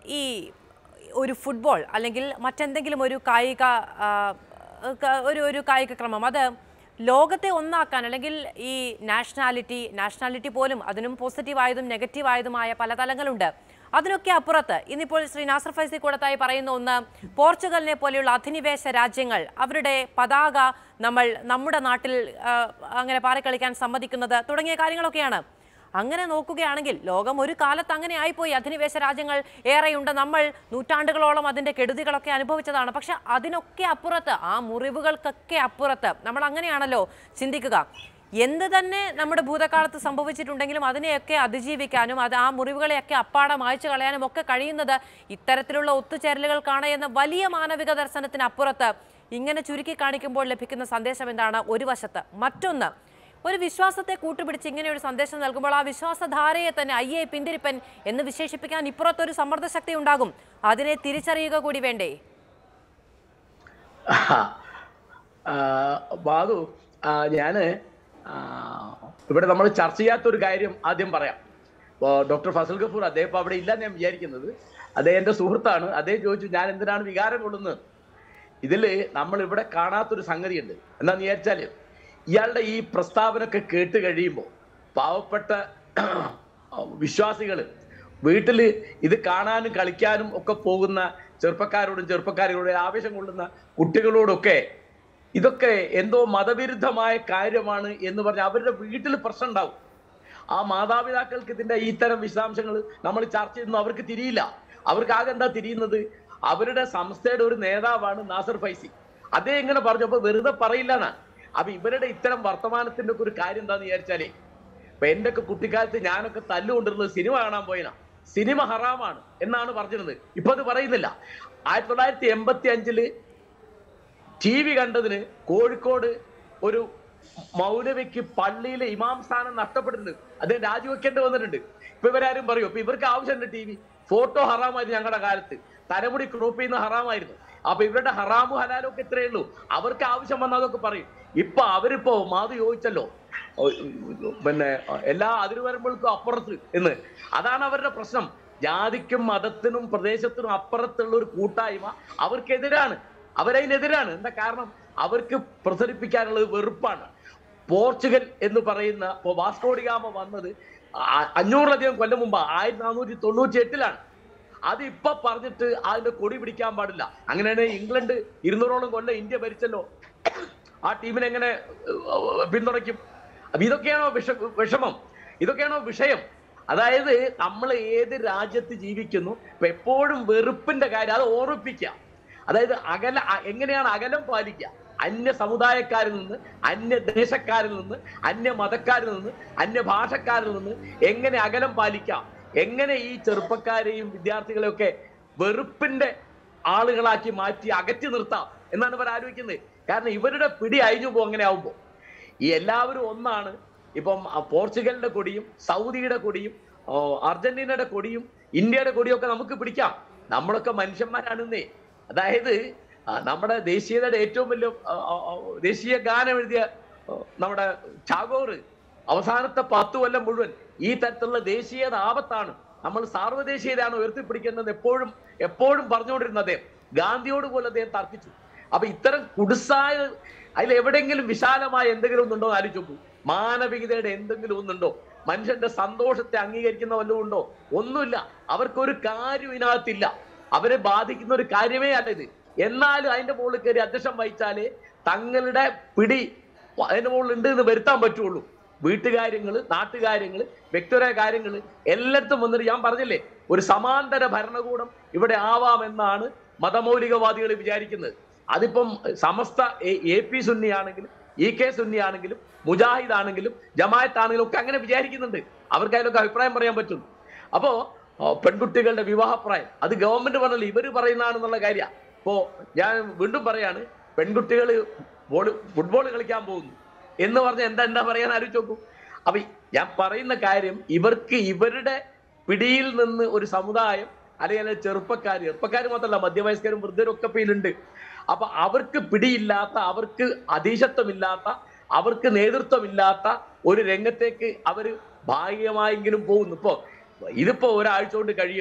[SPEAKER 1] ഈ ഒരു ഫുട്ബോൾ അല്ലെങ്കിൽ മറ്റെന്തെങ്കിലും ഒരു കായിക ആ, ക- ഒരു ഒരു കായിക ക്രമം അത് ലോകത്തെ ഒന്നാക്കാൻ അല്ലെങ്കിൽ ഈ നാഷണാലിറ്റി നാഷണാലിറ്റി പോലും അതിനും പോസിറ്റീവായതും നെഗറ്റീവായതുമായ പല തലങ്ങളുണ്ട് അതിനൊക്കെ അപ്പുറത്ത് ഇന്നിപ്പോൾ ശ്രീ നാസർ ഫൈസി കൂടത്തായി പറയുന്ന ഒന്ന് പോർച്ചുഗലിനെ പോലെയുള്ള അധിനിവേശ രാജ്യങ്ങൾ അവരുടെ പതാക നമ്മൾ നമ്മുടെ നാട്ടിൽ ആ, അങ്ങനെ പാറിക്കളിക്കാൻ സമ്മതിക്കുന്നത് തുടങ്ങിയ കാര്യങ്ങളൊക്കെയാണ് അങ്ങനെ നോക്കുകയാണെങ്കിൽ ലോകം ഒരു കാലത്ത് അങ്ങനെ ആയിപ്പോയി അധിനിവേശ രാജ്യങ്ങൾ ഏറെയുണ്ട് നമ്മൾ നൂറ്റാണ്ടുകളോളം അതിൻ്റെ കെടുതികളൊക്കെ അനുഭവിച്ചതാണ് പക്ഷെ അതിനൊക്കെ അപ്പുറത്ത് ആ മുറിവുകൾക്കൊക്കെ അപ്പുറത്ത് നമ്മൾ അങ്ങനെയാണല്ലോ ചിന്തിക്കുക എന്ത് തന്നെ നമ്മുടെ ഭൂതകാലത്ത് സംഭവിച്ചിട്ടുണ്ടെങ്കിലും അതിനെയൊക്കെ അതിജീവിക്കാനും അത് ആ മുറിവുകളെയൊക്കെ അപ്പാടെ മായ്ച്ചു കളയാനും ഒക്കെ കഴിയുന്നത് ഇത്തരത്തിലുള്ള ഒത്തുചേരലുകൾക്കാണ് എന്ന വലിയ മാനവിക ദർശനത്തിന് അപ്പുറത്ത് ഇങ്ങനെ ചുരുക്കി കാണിക്കുമ്പോൾ ലഭിക്കുന്ന സന്ദേശം എന്താണ് ഒരു വശത്ത് മറ്റൊന്ന് ഒരു വിശ്വാസത്തെ കൂട്ടുപിടിച്ച് ഇങ്ങനെ ഒരു സന്ദേശം നൽകുമ്പോൾ ആ വിശ്വാസധാരയെ തന്നെ അയ്യേ പിന്തിരിപ്പൻ എന്ന് വിശേഷിപ്പിക്കാൻ ഇപ്പുറത്തൊരു സമ്മർദ്ദ ശക്തി ഉണ്ടാകും അതിനെ തിരിച്ചറിയുക കൂടി വേണ്ടേ
[SPEAKER 5] ആ, ബാബു ആ, ഞാന് ആ, ഇവിടെ നമ്മൾ ചർച്ച ചെയ്യാത്തൊരു കാര്യം ആദ്യം പറയാം ഇപ്പോ ഡോക്ടർ ഫസൽ ഗഫൂർ അദ്ദേഹം ഇപ്പൊ അവിടെ ഇല്ലെന്ന് ഞാൻ വിചാരിക്കുന്നത് അദ്ദേഹം എന്റെ സുഹൃത്താണ് അദ്ദേഹം ചോദിച്ചു ഞാൻ എന്തിനാണ് വികാരം കൊള്ളുന്നത് ഇതില് നമ്മൾ ഇവിടെ കാണാത്തൊരു സംഗതിയുണ്ട് എന്താന്ന് വിചാരിച്ചാല് ഇയാളുടെ ഈ പ്രസ്താവനയൊക്കെ കേട്ട് കഴിയുമ്പോൾ പാവപ്പെട്ട വിശ്വാസികള് വീട്ടില് ഇത് കാണാനും കളിക്കാനും ഒക്കെ പോകുന്ന ചെറുപ്പക്കാരോടും ചെറുപ്പക്കാരികളോടും ആവേശം കൊള്ളുന്ന കുട്ടികളോടൊക്കെ ഇതൊക്കെ എന്തോ മതവിരുദ്ധമായ കാര്യമാണ് എന്ന് പറഞ്ഞ് അവരുടെ വീട്ടിൽ പ്രശ്നം ഉണ്ടാവും ആ മാതാപിതാക്കൾക്ക് ഇതിന്റെ ഈ തരം വിശദാംശങ്ങൾ നമ്മൾ ചർച്ച ചെയ്യുന്നു അവർക്ക് തിരിയില്ല അവർക്ക് ആകെ എന്താ തിരിയുന്നത് അവരുടെ സംസ്ഥയുടെ ഒരു നേതാവാണ് നാസർ ഫൈസി അദ്ദേഹം ഇങ്ങനെ പറഞ്ഞു അപ്പൊ വെറുതെ പറയില്ലെന്നാ അപ്പൊ ഇവരുടെ ഇത്തരം വർത്തമാനത്തിന്റെ ഒക്കെ ഒരു കാര്യം എന്താന്ന് വിചാരിച്ചാലേ ഇപ്പൊ എന്റെ ഒക്കെ കുട്ടിക്കാലത്ത് ഞാനൊക്കെ തല്ലുകൊണ്ടിരുന്നത് സിനിമ കാണാൻ പോയിനാ സിനിമ ഹറാമാണ് എന്നാണ് പറഞ്ഞിരുന്നത് ഇപ്പൊ അത് പറയുന്നില്ല ആയിരത്തി തൊള്ളായിരത്തി എൺപത്തി അഞ്ചില് ടി വി കണ്ടതിന് കോഴിക്കോട് ഒരു മൗലവിക്ക് പള്ളിയിലെ ഇമാം സ്ഥാനം നഷ്ടപ്പെട്ടിട്ടുണ്ട് അദ്ദേഹം രാജിവെക്കേണ്ടി വന്നിട്ടുണ്ട് ഇപ്പൊ ഇവരാരും പറയും ഇപ്പൊ ഇവർക്ക് ആവശ്യമുണ്ട് ടി വി ഫോട്ടോ ഹറാമായിരുന്നു ഞങ്ങളുടെ കാലത്ത് തലമുടി ക്രോപ്പ് ചെയ്യുന്ന ഹറാമായിരുന്നു അപ്പൊ ഇവരുടെ ഹറാമും ഹലാലും ഒക്കെ ഇത്രയേ ഉള്ളൂ അവർക്ക് ആവശ്യം വന്നതൊക്കെ പറയും ഇപ്പൊ അവരിപ്പോ മാതു ചോദിച്ചല്ലോ ഓ, പിന്നെ എല്ലാ അതിരുവരമ്പുകൾക്കും അപ്പുറത്ത് എന്ന് അതാണ് അവരുടെ പ്രശ്നം ജാതിക്കും മതത്തിനും പ്രദേശത്തിനും അപ്പുറത്തുള്ള ഒരു കൂട്ടായ്മ അവർക്കെതിരാണ് അവരതിനെതിരാണ് എന്താ കാരണം അവർക്ക് പ്രസരിപ്പിക്കാനുള്ളത് വെറുപ്പാണ് പോർച്ചുഗൽ എന്ന് പറയുന്ന ഇപ്പൊ വാസ്കോഡിഗാമ വന്നത് ആ- അഞ്ഞൂറിലധികം കൊല്ലം മുമ്പ് ആയിരത്തി നാനൂറ്റി തൊണ്ണൂറ്റി എട്ടിലാണ് അത് ഇപ്പൊ പറഞ്ഞിട്ട് അതിന്റെ കൊടി പിടിക്കാൻ പാടില്ല അങ്ങനെയാണെങ്കിൽ ഇംഗ്ലണ്ട് ഇരുന്നൂറോളം കൊല്ലം ഇന്ത്യ ഭരിച്ചല്ലോ ആ ടീമിനെ എങ്ങനെ ഏഹ്, പിന്തുണയ്ക്കും അപ്പൊ ഇതൊക്കെയാണോ വിഷ വിഷമം ഇതൊക്കെയാണോ വിഷയം അതായത് നമ്മൾ ഏത് രാജ്യത്ത് ജീവിക്കുന്നു ഇപ്പൊ എപ്പോഴും വെറുപ്പിന്റെ കാര്യം അത് ഓർമ്മിപ്പിക്കുക അതായത് അകല അ- എങ്ങനെയാണ് അകലം പാലിക്കുക അന്യ സമുദായക്കാരിൽ നിന്ന് അന്യ ദേശക്കാരിൽ നിന്ന് അന്യ മതക്കാരിൽ നിന്ന് അന്യ ഭാഷക്കാരിൽ നിന്ന് എങ്ങനെ അകലം പാലിക്കാം എങ്ങനെ ഈ ചെറുപ്പക്കാരെയും വിദ്യാർത്ഥികളെയും ഒക്കെ വെറുപ്പിന്റെ ആളുകളാക്കി മാറ്റി അകറ്റി നിർത്താം എന്നാണ് ഇവർ ആലോചിക്കുന്നത് കാരണം ഇവരുടെ പിടി അഴിഞ്ഞു പോകും അങ്ങനെ ആവുമ്പോൾ ഈ എല്ലാവരും ഒന്നാണ് ഇപ്പം ആ, പോർച്ചുഗലിന്റെ കൊടിയും സൗദിയുടെ കൊടിയും ഓ, അർജന്റീനയുടെ കൊടിയും ഇന്ത്യയുടെ കൊടിയും ഒക്കെ നമുക്ക് പിടിക്കാം നമ്മളൊക്കെ മനുഷ്യന്മാരാണെന്നേ അതായത് ആ, നമ്മുടെ ദേശീയതയുടെ ഏറ്റവും വലിയ ആ, ആ, ആ, ദേശീയ ഗാനം എഴുതിയ ആ, നമ്മുടെ ടാഗോർ അവസാനത്തെ പത്ത് കൊല്ലം മുഴുവൻ ഈ തരത്തിലുള്ള ദേശീയത ആപത്താണ് നമ്മൾ സാർവദേശീയതയാണ് ഉയർത്തിപ്പിടിക്കേണ്ടത് എപ്പോഴും എപ്പോഴും പറഞ്ഞുകൊണ്ടിരുന്ന അദ്ദേഹം ഗാന്ധിയോട് പോലും അദ്ദേഹം തർക്കിച്ചു അപ്പൊ ഇത്തരം കുടുസായ അതിൽ എവിടെയെങ്കിലും വിശാലമായ എന്തെങ്കിലും ഒന്നുണ്ടോ എന്ന് ആലോചിച്ച് നോക്കൂ മാനവികതയുടെ എന്തെങ്കിലും ഒന്നുണ്ടോ മനുഷ്യന്റെ സന്തോഷത്തെ അംഗീകരിക്കുന്ന വല്ലതും ഉണ്ടോ ഒന്നുമില്ല അവർക്കൊരു കാര്യം ഇതിനകത്തില്ല അവരെ ബാധിക്കുന്ന ഒരു കാര്യമേ അല്ല ഇത് എന്നാലും അതിന്റെ മുകളിൽ കയറി അധ്യക്ഷം വഹിച്ചാലേ തങ്ങളുടെ പിടി അതിന്റെ മുകളിൽ ഉണ്ട് എന്ന് വരുത്താൻ പറ്റുള്ളൂ വീട്ടുകാര്യങ്ങള് നാട്ടുകാര്യങ്ങള് വ്യക്തിപരമായ കാര്യങ്ങള് എല്ലായിടത്തും വന്നിട്ട് ഞാൻ പറഞ്ഞില്ലേ ഒരു സമാന്തര ഭരണകൂടം ഇവിടെ ആവാമെന്നാണ് മതമൗലികവാദികൾ വിചാരിക്കുന്നത് അതിപ്പം സമസ്ത എ പി സുന്നി ആണെങ്കിലും ഇ കെ സുന്നി ആണെങ്കിലും മുജാഹിദ് ആണെങ്കിലും ജമായത്ത് ആണെങ്കിലും ഒക്കെ അങ്ങനെ വിചാരിക്കുന്നുണ്ട് അവർക്ക് അതിലൊക്കെ അഭിപ്രായം പറയാൻ പറ്റും അപ്പോ ഓ, പെൺകുട്ടികളുടെ വിവാഹപ്രായം അത് ഗവൺമെന്റ് പറഞ്ഞല്ലോ ഇവര് പറയുന്നതാണെന്നുള്ള കാര്യ ഇപ്പോ ഞാൻ വീണ്ടും പറയാണ് പെൺകുട്ടികൾ ബോൾ ഫുട്ബോൾ കളിക്കാൻ പോകുന്നു എന്ന് പറഞ്ഞ എന്താ എന്താ പറയാൻ ആലോചിച്ച് നോക്കൂ അപ്പൊ ഞാൻ പറയുന്ന കാര്യം ഇവർക്ക് ഇവരുടെ പിടിയിൽ നിന്ന് ഒരു സമുദായം അല്ലെങ്കിൽ ചെറുപ്പക്കാർ ചെറുപ്പക്കാർ മാത്രമല്ല മധ്യവയസ്കരും വൃദ്ധരും ഒക്കെ ഇപ്പൊ ഇതിലുണ്ട് അപ്പൊ അവർക്ക് പിടിയില്ലാത്ത അവർക്ക് അധീശത്വമില്ലാത്ത അവർക്ക് നേതൃത്വമില്ലാത്ത ഒരു രംഗത്തേക്ക് അവര് ഭാഗികമായെങ്കിലും പോകുന്നു ഇപ്പോ ഇതിപ്പോ ഒരാഴ്ച കൊണ്ട് കഴിയല്ലോ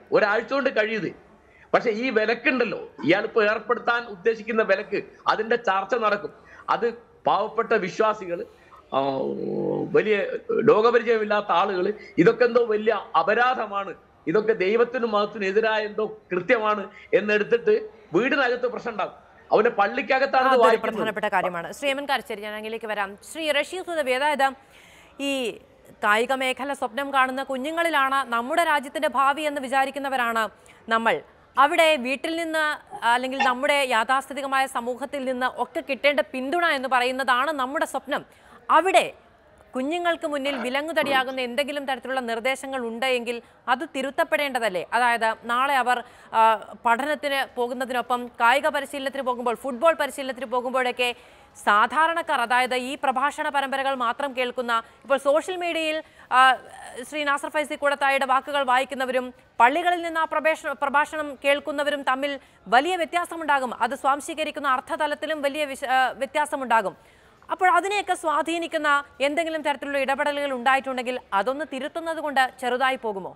[SPEAKER 5] ഒരാഴ്ച കൊണ്ട് കഴിയുത് പക്ഷെ ഈ വിലക്കുണ്ടല്ലോ ഇയാൾ ഇപ്പൊ ഏർപ്പെടുത്താൻ ഉദ്ദേശിക്കുന്ന വിലക്ക് അതിന്റെ ചർച്ച നടക്കും അത് പാവപ്പെട്ട വിശ്വാസികൾ വലിയ ലോകപരിചയമില്ലാത്ത ആളുകൾ ഇതൊക്കെ എന്തോ വലിയ അപരാധമാണ് ഇതൊക്കെ ദൈവത്തിനും മതത്തിനും എതിരായ എന്തോ കൃത്യമാണ് എന്നെടുത്തിട്ട് വീടിനകത്ത് പ്രശ്നം ഉണ്ടാകും അവന്റെ പള്ളിക്കകത്താണ് ഇത്
[SPEAKER 1] അതൊരു
[SPEAKER 5] വായിക്കുന്നത്
[SPEAKER 1] പ്രധാനപ്പെട്ട കാര്യമാണ് ശ്രീ എം എൻ കാരശ്ശേരി ഞാൻ അങ്ങിലേക്ക് വരാം ശ്രീ റഷീദ് ഹുദവി അതായത് ഈ കായിക മേഖല സ്വപ്നം കാണുന്ന കുഞ്ഞുങ്ങളിലാണ് നമ്മുടെ രാജ്യത്തിന്റെ ഭാവി എന്ന് വിചാരിക്കുന്നവരാണ് നമ്മൾ അവിടെ വീട്ടിൽ നിന്ന് അല്ലെങ്കിൽ നമ്മുടെ യാഥാസ്ഥിതികമായ സമൂഹത്തിൽ നിന്ന് ഒക്കെ കിട്ടേണ്ട പിന്തുണ എന്ന് പറയുന്നതാണ് നമ്മുടെ സ്വപ്നം അവിടെ കുഞ്ഞുങ്ങൾക്ക് മുന്നിൽ വിലങ്ങുതടിയാകുന്ന എന്തെങ്കിലും തരത്തിലുള്ള നിർദ്ദേശങ്ങൾ ഉണ്ടെങ്കിൽ അത് തിരുത്തപ്പെടേണ്ടതല്ലേ അതായത് നാളെ അവർ ആ, പഠനത്തിന് പോകുന്നതിനൊപ്പം കായിക പരിശീലനത്തിന് പോകുമ്പോൾ ഫുട്ബോൾ പരിശീലനത്തിന് പോകുമ്പോഴൊക്കെ സാധാരണക്കാർ അതായത് ഈ പ്രഭാഷണ പരമ്പരകൾ മാത്രം കേൾക്കുന്ന ഇപ്പോൾ സോഷ്യൽ മീഡിയയിൽ ആ, ശ്രീ നാസർ ഫൈസി കൂടത്തായുടെ വാക്കുകൾ വായിക്കുന്നവരും പള്ളികളിൽ നിന്ന് ആ പ്രഭാഷ പ്രഭാഷണം കേൾക്കുന്നവരും തമ്മിൽ വലിയ വ്യത്യാസമുണ്ടാകും അത് സ്വാംശീകരിക്കുന്ന അർത്ഥതലത്തിലും വലിയ വിശ- ആ, വ്യത്യാസമുണ്ടാകും അപ്പോൾ അതിനെയൊക്കെ സ്വാധീനിക്കുന്ന എന്തെങ്കിലും തരത്തിലുള്ള ഇടപെടലുകൾ ഉണ്ടായിട്ടുണ്ടെങ്കിൽ അതൊന്ന് തിരുത്തുന്നത് കൊണ്ട് ചെറുതായി പോകുമോ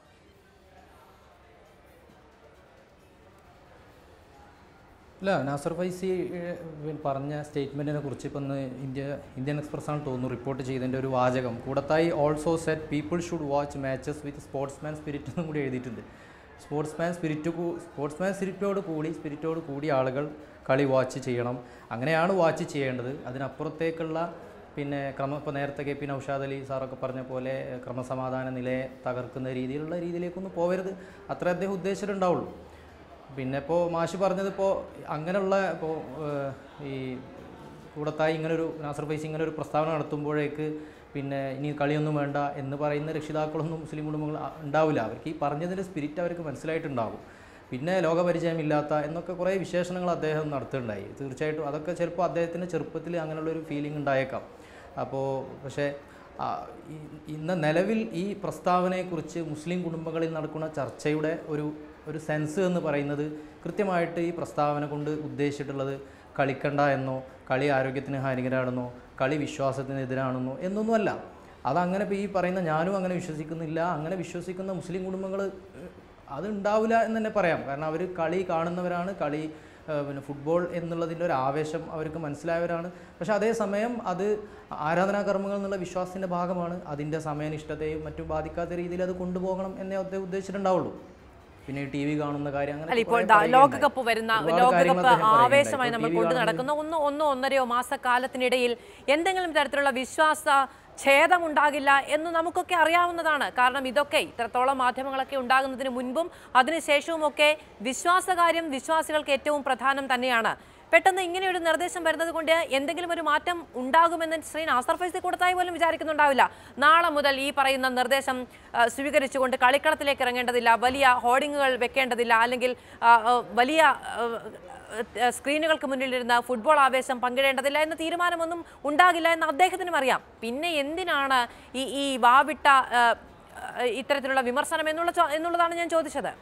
[SPEAKER 2] ഇല്ല നാസർ ഫൈസി ഏഹ്, പിന്നെ പറഞ്ഞ സ്റ്റേറ്റ്മെൻറ്റിനെ കുറിച്ച് ഇപ്പം ഇന്ന് ഇന്ത്യ ഇന്ത്യൻ എക്സ്പ്രസ് ആണ് തോന്നുന്നു റിപ്പോർട്ട് ചെയ്തതിൻ്റെ ഒരു വാചകം Koodathai also said people should watch matches with sportsman spirit എന്നും കൂടി എഴുതിയിട്ടുണ്ട് സ്പോർട്സ്മാൻ സ്പിരിറ്റ് സ്പോർട്സ്മാൻ സ്പിരിറ്റോട് കൂടി സ്പിരിറ്റോട് കൂടി ആളുകൾ കളി വാച്ച് ചെയ്യണം അങ്ങനെയാണ് വാച്ച് ചെയ്യേണ്ടത് അതിനപ്പുറത്തേക്കുള്ള പിന്നെ ക്രമ ഇപ്പോൾ നേരത്തെ കെ പി നൌഷാദ് അലി സാറൊക്കെ പറഞ്ഞ പോലെ ഏഹ്, ക്രമസമാധാന നിലയെ തകർക്കുന്ന രീതിയിലുള്ള രീതിയിലേക്കൊന്നും പോകരുത് അത്ര അദ്ദേഹം ഉദ്ദേശിച്ചിട്ടുണ്ടാവുള്ളൂ പിന്നെ ഇപ്പോൾ മാഷ് പറഞ്ഞത് ഇപ്പോൾ അങ്ങനെയുള്ള ഇപ്പോൾ ഈ കൂടത്തായി ഇങ്ങനൊരു നാസർ ഫൈസി ഇങ്ങനെ ഒരു പ്രസ്താവന നടത്തുമ്പോഴേക്ക് പിന്നെ ഇനി കളിയൊന്നും വേണ്ട എന്ന് പറയുന്ന രക്ഷിതാക്കളൊന്നും മുസ്ലിം കുടുംബങ്ങൾ അ- ഉണ്ടാവില്ല അവർക്ക് ഈ പറഞ്ഞതിൻ്റെ സ്പിരിറ്റ് അവർക്ക് മനസ്സിലായിട്ടുണ്ടാകും പിന്നെ ലോകപരിചയമില്ലാത്ത എന്നൊക്കെ കുറേ വിശേഷണങ്ങൾ അദ്ദേഹം നടത്തുന്നുണ്ടായി തീർച്ചയായിട്ടും അതൊക്കെ ചിലപ്പോൾ അദ്ദേഹത്തിൻ്റെ ചെറുപ്പത്തിൽ അങ്ങനെയുള്ളൊരു ഫീലിംഗ് ഉണ്ടായേക്കാം അപ്പോൾ പക്ഷേ ആ, ഈ- ഇന്ന് നിലവിൽ ഈ പ്രസ്താവനയെക്കുറിച്ച് മുസ്ലിം കുടുംബങ്ങളിൽ നടക്കുന്ന ചർച്ചയുടെ ഒരു ഒരു സെൻസ് എന്ന് പറയുന്നത് കൃത്യമായിട്ട് ഈ പ്രസ്താവന കൊണ്ട് ഉദ്ദേശിച്ചിട്ടുള്ളത് കളിക്കണ്ട എന്നോ കളി ആരോഗ്യത്തിന് ഹാനികരാണെന്നോ കളി വിശ്വാസത്തിന് എതിരാണെന്നോ എന്നൊന്നുമല്ല അതങ്ങനെ ഇപ്പോൾ ഈ പറയുന്ന ഞാനും അങ്ങനെ വിശ്വസിക്കുന്നില്ല അങ്ങനെ വിശ്വസിക്കുന്ന മുസ്ലിം കുടുംബങ്ങൾ അത് ഉണ്ടാവില്ല എന്ന് തന്നെ പറയാം കാരണം അവർ കളി കാണുന്നവരാണ് കളി ഏഹ് പിന്നെ ഫുട്ബോൾ എന്നുള്ളതിൻ്റെ ഒരു ആവേശം അവർക്ക് മനസ്സിലായവരാണ് പക്ഷേ അതേസമയം അത് ആരാധനാകർമ്മങ്ങൾ എന്നുള്ള വിശ്വാസത്തിൻ്റെ ഭാഗമാണ് അതിൻ്റെ സമയനിഷ്ഠതയും മറ്റും ബാധിക്കാത്ത രീതിയിൽ അത് കൊണ്ടുപോകണം എന്നേ അദ്ദേഹം ഉദ്ദേശിച്ചിട്ടുണ്ടാവുള്ളൂ പിന്നെ ടി വി കാണുന്ന കാര്യം അങ്ങനെ
[SPEAKER 1] അല്ല ഇപ്പോൾ
[SPEAKER 2] കുറേ
[SPEAKER 1] ദാ
[SPEAKER 2] പറയുകയുണ്ടായി.
[SPEAKER 1] ലോകകപ്പ് വരുന്ന
[SPEAKER 2] ഒരുപാട് കാര്യങ്ങൾ
[SPEAKER 1] ലോകകപ്പ്
[SPEAKER 2] അദ്ദേഹം പറയുകയുണ്ടായി.
[SPEAKER 1] ആവേശമായി
[SPEAKER 2] ഇപ്പോൾ
[SPEAKER 1] നമ്മൾ
[SPEAKER 2] TV
[SPEAKER 1] കൊണ്ടു
[SPEAKER 2] കാണുന്നത്
[SPEAKER 1] നടക്കുന്ന ഒന്ന് ഒന്നോ ഒന്നരയോ മാസക്കാലത്തിനിടയിൽ എന്തെങ്കിലും തരത്തിലുള്ള വിശ്വാസ ഛേദമുണ്ടാകില്ല എന്ന് നമുക്കൊക്കെ അറിയാവുന്നതാണ് കാരണം ഇതൊക്കെ ഇത്രത്തോളം മാധ്യമങ്ങളൊക്കെ ഉണ്ടാകുന്നതിന് മുൻപും അതിനുശേഷവും ഒക്കെ വിശ്വാസകാര്യം വിശ്വാസികൾക്ക് ഏറ്റവും പ്രധാനം തന്നെയാണ് പെട്ടെന്ന് ഇങ്ങനെ ഒരു നിർദ്ദേശം വരുന്നത് കൊണ്ട് എന്തെങ്കിലും ഒരു മാറ്റം ഉണ്ടാകുമെന്ന് ശ്രീ നാസർ ഫൈസി കൂടത്തായി പോലും വിചാരിക്കുന്നുണ്ടാവില്ല നാളെ മുതൽ ഈ പറയുന്ന നിർദ്ദേശം ആ, സ്വീകരിച്ചുകൊണ്ട് കളിക്കളത്തിലേക്ക് ഇറങ്ങേണ്ടതില്ല വലിയ ഹോർഡിങ്ങുകൾ വെക്കേണ്ടതില്ല അല്ലെങ്കിൽ ആ, ആ, വലിയ ആ, ആ, സ്ക്രീനുകൾക്ക് മുന്നിലിരുന്ന് ഫുട്ബോൾ ആവേശം പങ്കിടേണ്ടതില്ല എന്ന തീരുമാനമൊന്നും ഉണ്ടാകില്ല എന്ന് അദ്ദേഹത്തിനും അറിയാം പിന്നെ എന്തിനാണ് ഈ ഈ വാവിട്ട ആ, ആ, ഇത്തരത്തിലുള്ള വിമർശനം എന്നുള്ള ചോ- എന്നുള്ളതാണ് ഞാൻ ചോദിച്ചത്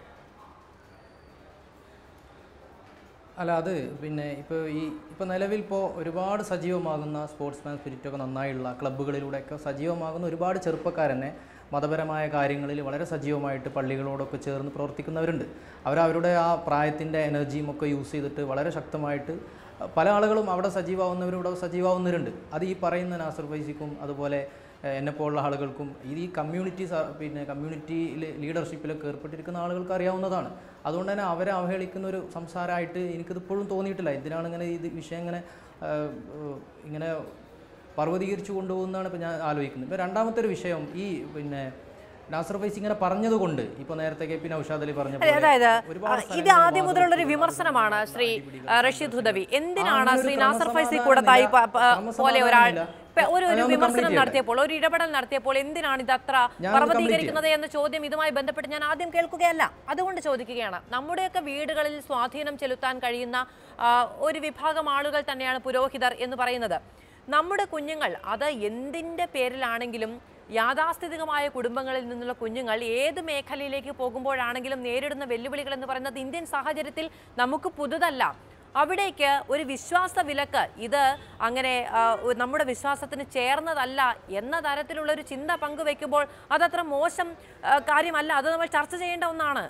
[SPEAKER 2] അല്ല അത് പിന്നെ ഇപ്പോൾ ഈ ഇപ്പോൾ നിലവിൽ ഇപ്പോൾ ഒരുപാട് സജീവമാകുന്ന സ്പോർട്സ്മാൻ സ്പിരിറ്റൊക്കെ നന്നായുള്ള ക്ലബ്ബുകളിലൂടെയൊക്കെ സജീവമാകുന്ന ഒരുപാട് ചെറുപ്പക്കാരെന്നെ മതപരമായ കാര്യങ്ങളിൽ വളരെ സജീവമായിട്ട് പള്ളികളോടൊക്കെ ചേർന്ന് പ്രവർത്തിക്കുന്നവരുണ്ട് അവരവരുടെ ആ പ്രായത്തിൻ്റെ എനർജിയും ഒക്കെ യൂസ് ചെയ്തിട്ട് വളരെ ശക്തമായിട്ട് പല ആളുകളും അവിടെ സജീവാവുന്നവരും ഇവിടെ സജീവാവുന്നവരുണ്ട് അത് ഈ പറയുന്ന നാസർ ഫൈസിക്കും അതുപോലെ എന്നെ എന്നെപ്പോലുള്ള ആളുകൾക്കും ഇത് ഈ കമ്മ്യൂണിറ്റി സ- പിന്നെ കമ്മ്യൂണിറ്റി ലീഡർഷിപ്പിലൊക്കെ ഏർപ്പെട്ടിരിക്കുന്ന ആളുകൾക്ക് അറിയാവുന്നതാണ് അതുകൊണ്ട് തന്നെ അവരെ അവഹേളിക്കുന്ന ഒരു സംസാരമായിട്ട് എനിക്കിത് ഇപ്പോഴും തോന്നിയിട്ടില്ല എന്തിനാണ് ഇങ്ങനെ ഇത് വിഷയം ഇങ്ങനെ ആ, ഇങ്ങനെ പർവ്വതീകരിച്ചു കൊണ്ടുപോകുന്നതാണ് ഇപ്പോൾ ഞാൻ ആലോചിക്കുന്നത് ഇപ്പോൾ രണ്ടാമത്തെ ഒരു വിഷയം ഈ പിന്നെ നാസർ ഫൈസ് ഇങ്ങനെ പറഞ്ഞതുകൊണ്ട് ഇപ്പോൾ നേരത്തെ കെ പി നൌഷാദ് അലി പറഞ്ഞ
[SPEAKER 1] അതെ,
[SPEAKER 2] പോലെ
[SPEAKER 1] അതായത്
[SPEAKER 2] ഒരുപാട്
[SPEAKER 1] ആ, ഇത്
[SPEAKER 2] സ്ഥലങ്ങളിൽ
[SPEAKER 1] ആദ്യം മുതലുള്ളൊരു
[SPEAKER 2] വാതുവെപ്പുകൾ,
[SPEAKER 1] വിമർശനമാണ്
[SPEAKER 2] അതുപോലെ
[SPEAKER 1] ശ്രീ
[SPEAKER 2] അടിപിടികൾ,
[SPEAKER 1] ആ, റഷീദ് ഹുദവി എന്തിനാണ്
[SPEAKER 2] അങ്ങനെ ഒരു
[SPEAKER 1] ശ്രീ നാസർ ഫൈസി
[SPEAKER 2] ക്രമസമാധാനം
[SPEAKER 1] കൂടത്തായി
[SPEAKER 2] ഇല്ല.
[SPEAKER 1] പ- പ- പോലെ ഒരാൾ
[SPEAKER 2] ക്രമസമാധാനം
[SPEAKER 1] ഇപ്പൊ ഒരു ഒരു
[SPEAKER 2] അതൊന്ന്
[SPEAKER 1] വിമർശനം
[SPEAKER 2] complete
[SPEAKER 1] നടത്തിയപ്പോൾ ഒരു ഇടപെടൽ നടത്തിയപ്പോൾ എന്തിനാണ് ഇത് അത്ര
[SPEAKER 2] ഞാനൊന്ന്
[SPEAKER 1] പർവ്വതീകരിക്കുന്നത് എന്ന ചോദ്യം ഇതുമായി ബന്ധപ്പെട്ട് ഞാൻ ആദ്യം കേൾക്കുകയല്ല അതുകൊണ്ട് ചോദിക്കുകയാണ് നമ്മുടെയൊക്കെ വീടുകളിൽ സ്വാധീനം ചെലുത്താൻ കഴിയുന്ന ആ, ഒരു വിഭാഗം ആളുകൾ തന്നെയാണ് പുരോഹിതർ എന്ന് പറയുന്നത് നമ്മുടെ കുഞ്ഞുങ്ങൾ അത് എന്തിൻ്റെ പേരിലാണെങ്കിലും യാഥാസ്ഥിതികമായ കുടുംബങ്ങളിൽ നിന്നുള്ള കുഞ്ഞുങ്ങൾ ഏത് മേഖലയിലേക്ക് പോകുമ്പോഴാണെങ്കിലും നേരിടുന്ന വെല്ലുവിളികൾ എന്ന് പറയുന്നത് ഇന്ത്യൻ സാഹചര്യത്തിൽ നമുക്ക് പുതുതല്ല അവിടേക്ക് ഒരു വിശ്വാസ വിലക്ക് ഇത് അങ്ങനെ ആ, ഒരു നമ്മുടെ വിശ്വാസത്തിന് ചേർന്നതല്ല എന്ന തരത്തിലുള്ള ഒരു ചിന്ത പങ്കുവെക്കുമ്പോൾ അതത്ര മോശം ആ, കാര്യമല്ല അത് നമ്മൾ ചർച്ച ചെയ്യേണ്ട ഒന്നാണ്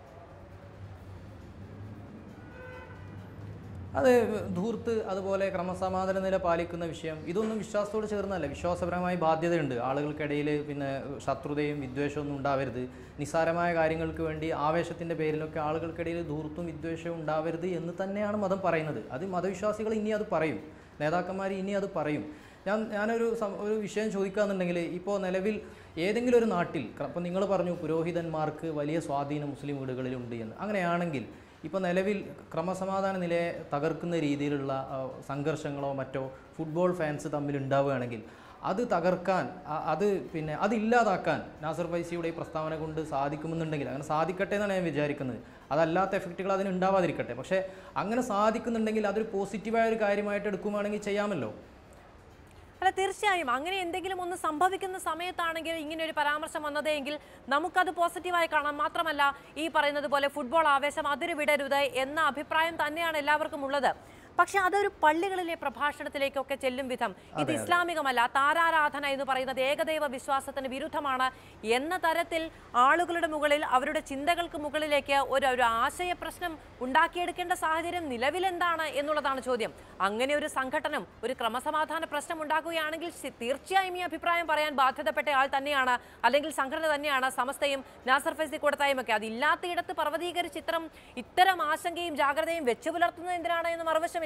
[SPEAKER 2] അത് ധൂർത്ത് അതുപോലെ ക്രമസമാധാന നില പാലിക്കുന്ന വിഷയം ഇതൊന്നും വിശ്വാസത്തോട് ചേർന്നല്ല വിശ്വാസപരമായി ബാധ്യതയുണ്ട് ആളുകൾക്കിടയിൽ പിന്നെ ശത്രുതയും വിദ്വേഷവും ഒന്നും ഉണ്ടാവരുത് നിസ്സാരമായ കാര്യങ്ങൾക്ക് വേണ്ടി ആവേശത്തിൻ്റെ പേരിലൊക്കെ ആളുകൾക്കിടയിൽ ധൂർത്തും വിദ്വേഷവും ഉണ്ടാവരുത് എന്ന് തന്നെയാണ് മതം പറയുന്നത് അത് മതവിശ്വാസികൾ ഇനി അത് പറയും നേതാക്കന്മാർ ഇനി അത് പറയും ഞാൻ ഞാനൊരു സം- ഒരു വിഷയം ചോദിക്കുകയെന്നുണ്ടെങ്കിൽ ഇപ്പോൾ നിലവിൽ ഏതെങ്കിലും ഒരു നാട്ടിൽ അപ്പോൾ നിങ്ങൾ പറഞ്ഞു പുരോഹിതന്മാർക്ക് വലിയ സ്വാധീനം മുസ്ലിം വീടുകളിലുണ്ട് എന്ന് അങ്ങനെയാണെങ്കിൽ ഇപ്പോൾ നിലവിൽ ക്രമസമാധാന നിലയെ തകർക്കുന്ന രീതിയിലുള്ള ആ, സംഘർഷങ്ങളോ മറ്റോ ഫുട്ബോൾ ഫാൻസ് തമ്മിൽ ഉണ്ടാവുകയാണെങ്കിൽ അത് തകർക്കാൻ അ- അത് പിന്നെ അതില്ലാതാക്കാൻ നാസർ ഫൈസിയുടെ ഈ പ്രസ്താവന കൊണ്ട് സാധിക്കുമെന്നുണ്ടെങ്കിൽ അങ്ങനെ സാധിക്കട്ടെ എന്നാണ് ഞാൻ വിചാരിക്കുന്നത് അതല്ലാത്ത എഫക്റ്റുകൾ അതിന് ഉണ്ടാവാതിരിക്കട്ടെ പക്ഷേ അങ്ങനെ സാധിക്കുന്നുണ്ടെങ്കിൽ അതൊരു പോസിറ്റീവായ ഒരു കാര്യമായിട്ട് എടുക്കുവാണെങ്കിൽ ചെയ്യാമല്ലോ
[SPEAKER 1] അല്ല തീർച്ചയായും അങ്ങനെ എന്തെങ്കിലും ഒന്ന് സംഭവിക്കുന്ന സമയത്താണെങ്കിൽ ഇങ്ങനെ ഒരു പരാമർശം വന്നതെങ്കിൽ നമുക്കത് പോസിറ്റീവായി കാണാം മാത്രമല്ല ഈ പറയുന്നത് പോലെ ഫുട്ബോൾ ആവേശം അതിര് വിടരുത് എന്ന അഭിപ്രായം തന്നെയാണ് എല്ലാവർക്കും ഉള്ളത് പക്ഷെ അതൊരു പള്ളികളിലെ പ്രഭാഷണത്തിലേക്കൊക്കെ ചെല്ലും വിധം ഇത് ഇസ്ലാമികമല്ല താരാരാധന എന്ന് പറയുന്നത് ഏകദൈവ വിശ്വാസത്തിന് വിരുദ്ധമാണ് എന്ന തരത്തിൽ ആളുകളുടെ മുകളിൽ അവരുടെ ചിന്തകൾക്ക് മുകളിലേക്ക് ഒരു ഒരു ആശയ പ്രശ്നം ഉണ്ടാക്കിയെടുക്കേണ്ട സാഹചര്യം നിലവിലെന്താണ് എന്നുള്ളതാണ് ചോദ്യം അങ്ങനെ ഒരു സംഘടനം ഒരു ക്രമസമാധാന പ്രശ്നം ഉണ്ടാക്കുകയാണെങ്കിൽ ശി- തീർച്ചയായും ഈ അഭിപ്രായം പറയാൻ ബാധ്യതപ്പെട്ട ആൾ തന്നെയാണ് അല്ലെങ്കിൽ സംഘടന തന്നെയാണ് സമസ്തയും നാസർ ഫൈസി കൂടത്തായും ഒക്കെ അതില്ലാത്തയിടത്ത് പർവ്വതീകരിച്ച് ഇത്തരം ഇത്തരം ആശങ്കയും ജാഗ്രതയും വെച്ചു പുലർത്തുന്നത് എന്തിനാണ് എന്ന് മറുവശമില്ലേ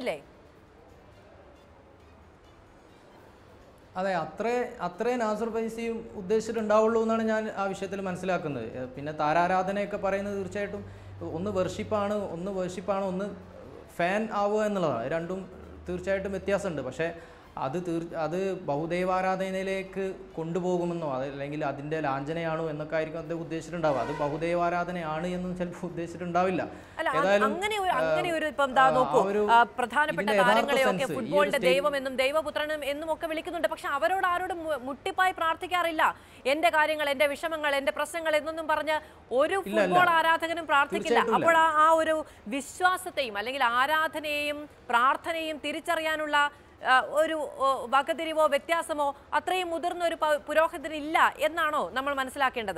[SPEAKER 2] അതെ അത്രേ അത്രേ നാസർ പൈസയും ഉദ്ദേശിച്ചിട്ടുണ്ടാവുള്ളൂ എന്നാണ് ഞാൻ ആ വിഷയത്തിൽ മനസ്സിലാക്കുന്നത് ഏഹ് പിന്നെ താരാരാധനയൊക്കെ പറയുന്നത് തീർച്ചയായിട്ടും ഒന്ന് വെർഷിപ്പാണ് ഒന്ന് വെർഷിപ്പാണ് ഒന്ന് ഫാൻ ആവുക എന്നുള്ളതാണ് രണ്ടും തീർച്ചയായിട്ടും വ്യത്യാസമുണ്ട് പക്ഷേ അത് തീർ അത് ബഹുദൈവാരാധനയിലേക്ക് കൊണ്ടുപോകുമെന്നോ അത് അല്ലെങ്കിൽ അതിൻ്റെ ലാഞ്ചനയാണോ എന്നൊക്കെ ആയിരിക്കും അദ്ദേഹം ഉദ്ദേശിച്ചിട്ടുണ്ടാവുക അത് ബഹുദൈവാരാധനയാണ് എന്നും ചിലപ്പോൾ ഉദ്ദേശിച്ചിട്ടുണ്ടാവില്ല
[SPEAKER 1] അല്ല അത് അങ്ങനെ ഒരു അങ്ങനെ ഒരു ഇപ്പം ദാ
[SPEAKER 2] ആ,
[SPEAKER 1] നോക്കൂ
[SPEAKER 2] ആ ഒരു
[SPEAKER 1] ആ, പ്രധാനപ്പെട്ട
[SPEAKER 2] ഇതിന്റെ യഥാർത്ഥ
[SPEAKER 1] താരങ്ങളെയൊക്കെ
[SPEAKER 2] sense, ഈ ഒരു
[SPEAKER 1] ഫുട്ബോളിന്റെ
[SPEAKER 2] സ്റ്റേറ്റ്
[SPEAKER 1] ദൈവം എന്നും ദൈവപുത്രനും എന്നും ഒക്കെ വിളിക്കുന്നുണ്ട് പക്ഷെ അവരോട് ആരോടും മു- മുട്ടിപ്പായി പ്രാർത്ഥിക്കാറില്ല എന്റെ കാര്യങ്ങൾ എന്റെ വിഷമങ്ങൾ എന്റെ പ്രശ്നങ്ങൾ എന്നൊന്നും പറഞ്ഞ് ഒരു
[SPEAKER 2] ഇല്ല, ഇല്ല.
[SPEAKER 1] ഫുട്ബോൾ ആരാധകനും പ്രാർത്ഥിക്കില്ല
[SPEAKER 2] തീർച്ചയായിട്ടും ഇല്ല.
[SPEAKER 1] അപ്പോൾ ആ- ആ ഒരു വിശ്വാസത്തെയും അല്ലെങ്കിൽ ആരാധനയെയും പ്രാർത്ഥനയും തിരിച്ചറിയാനുള്ള ആ, ഒരു ഓ, വകതിരിവോ വ്യത്യാസമോ അത്രയും മുതിർന്ന ഒരു പ- പുരോഹിതനില്ല എന്നാണോ നമ്മൾ മനസ്സിലാക്കേണ്ടത്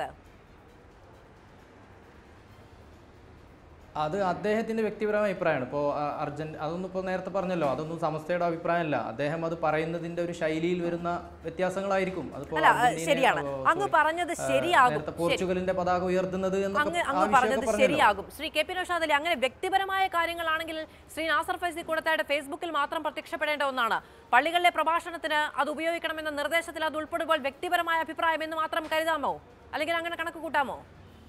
[SPEAKER 2] അത് അദ്ദേഹത്തിന്റെ വ്യക്തിപരമായ അഭിപ്രായമാണ് ഇപ്പോൾ അർജന്റ് അതൊന്നും ഇപ്പോൾ നേരത്തെ പറഞ്ഞല്ലോ അതൊന്നും സമസ്തയുടെ അഭിപ്രായമല്ല അദ്ദേഹം അത് പറയുന്നതിന്റെ ഒരു ശൈലിയിൽ വരുന്ന വ്യത്യാസങ്ങളായിരിക്കും അതിപ്പോ
[SPEAKER 1] അല്ല,
[SPEAKER 2] അർജന്റീന,
[SPEAKER 1] ശരിയാണ്.
[SPEAKER 2] ഓ,
[SPEAKER 1] അങ്ങ്
[SPEAKER 2] sorry,
[SPEAKER 1] പറഞ്ഞത്
[SPEAKER 2] ആ,
[SPEAKER 1] ശരിയാകും.
[SPEAKER 2] നേരത്തെ
[SPEAKER 1] ശരി.
[SPEAKER 2] പോർച്ചുഗലിന്റെ പതാക ഉയർത്തുന്നത് എന്നൊക്കെ
[SPEAKER 1] അങ്ങ്
[SPEAKER 2] ആ
[SPEAKER 1] അങ്ങ്
[SPEAKER 2] വിഷയമൊക്കെ
[SPEAKER 1] പറഞ്ഞത്
[SPEAKER 2] പറഞ്ഞല്ലോ.
[SPEAKER 1] ശരിയാകും ശ്രീ കെ പി നൌഷാദ് അലി അങ്ങനെ വ്യക്തിപരമായ കാര്യങ്ങളാണെങ്കിൽ ശ്രീ നാസർ ഫൈസി കൂടത്തായുടെ ഫേസ്ബുക്കിൽ മാത്രം പ്രത്യക്ഷപ്പെടേണ്ട ഒന്നാണ് പള്ളികളിലെ പ്രഭാഷണത്തിന് അത് ഉപയോഗിക്കണമെന്ന നിർദ്ദേശത്തിൽ അത് ഉൾപ്പെടുമ്പോൾ വ്യക്തിപരമായ അഭിപ്രായം എന്ന് മാത്രം കരുതാമോ അല്ലെങ്കിൽ അങ്ങനെ കണക്ക് കൂട്ടാമോ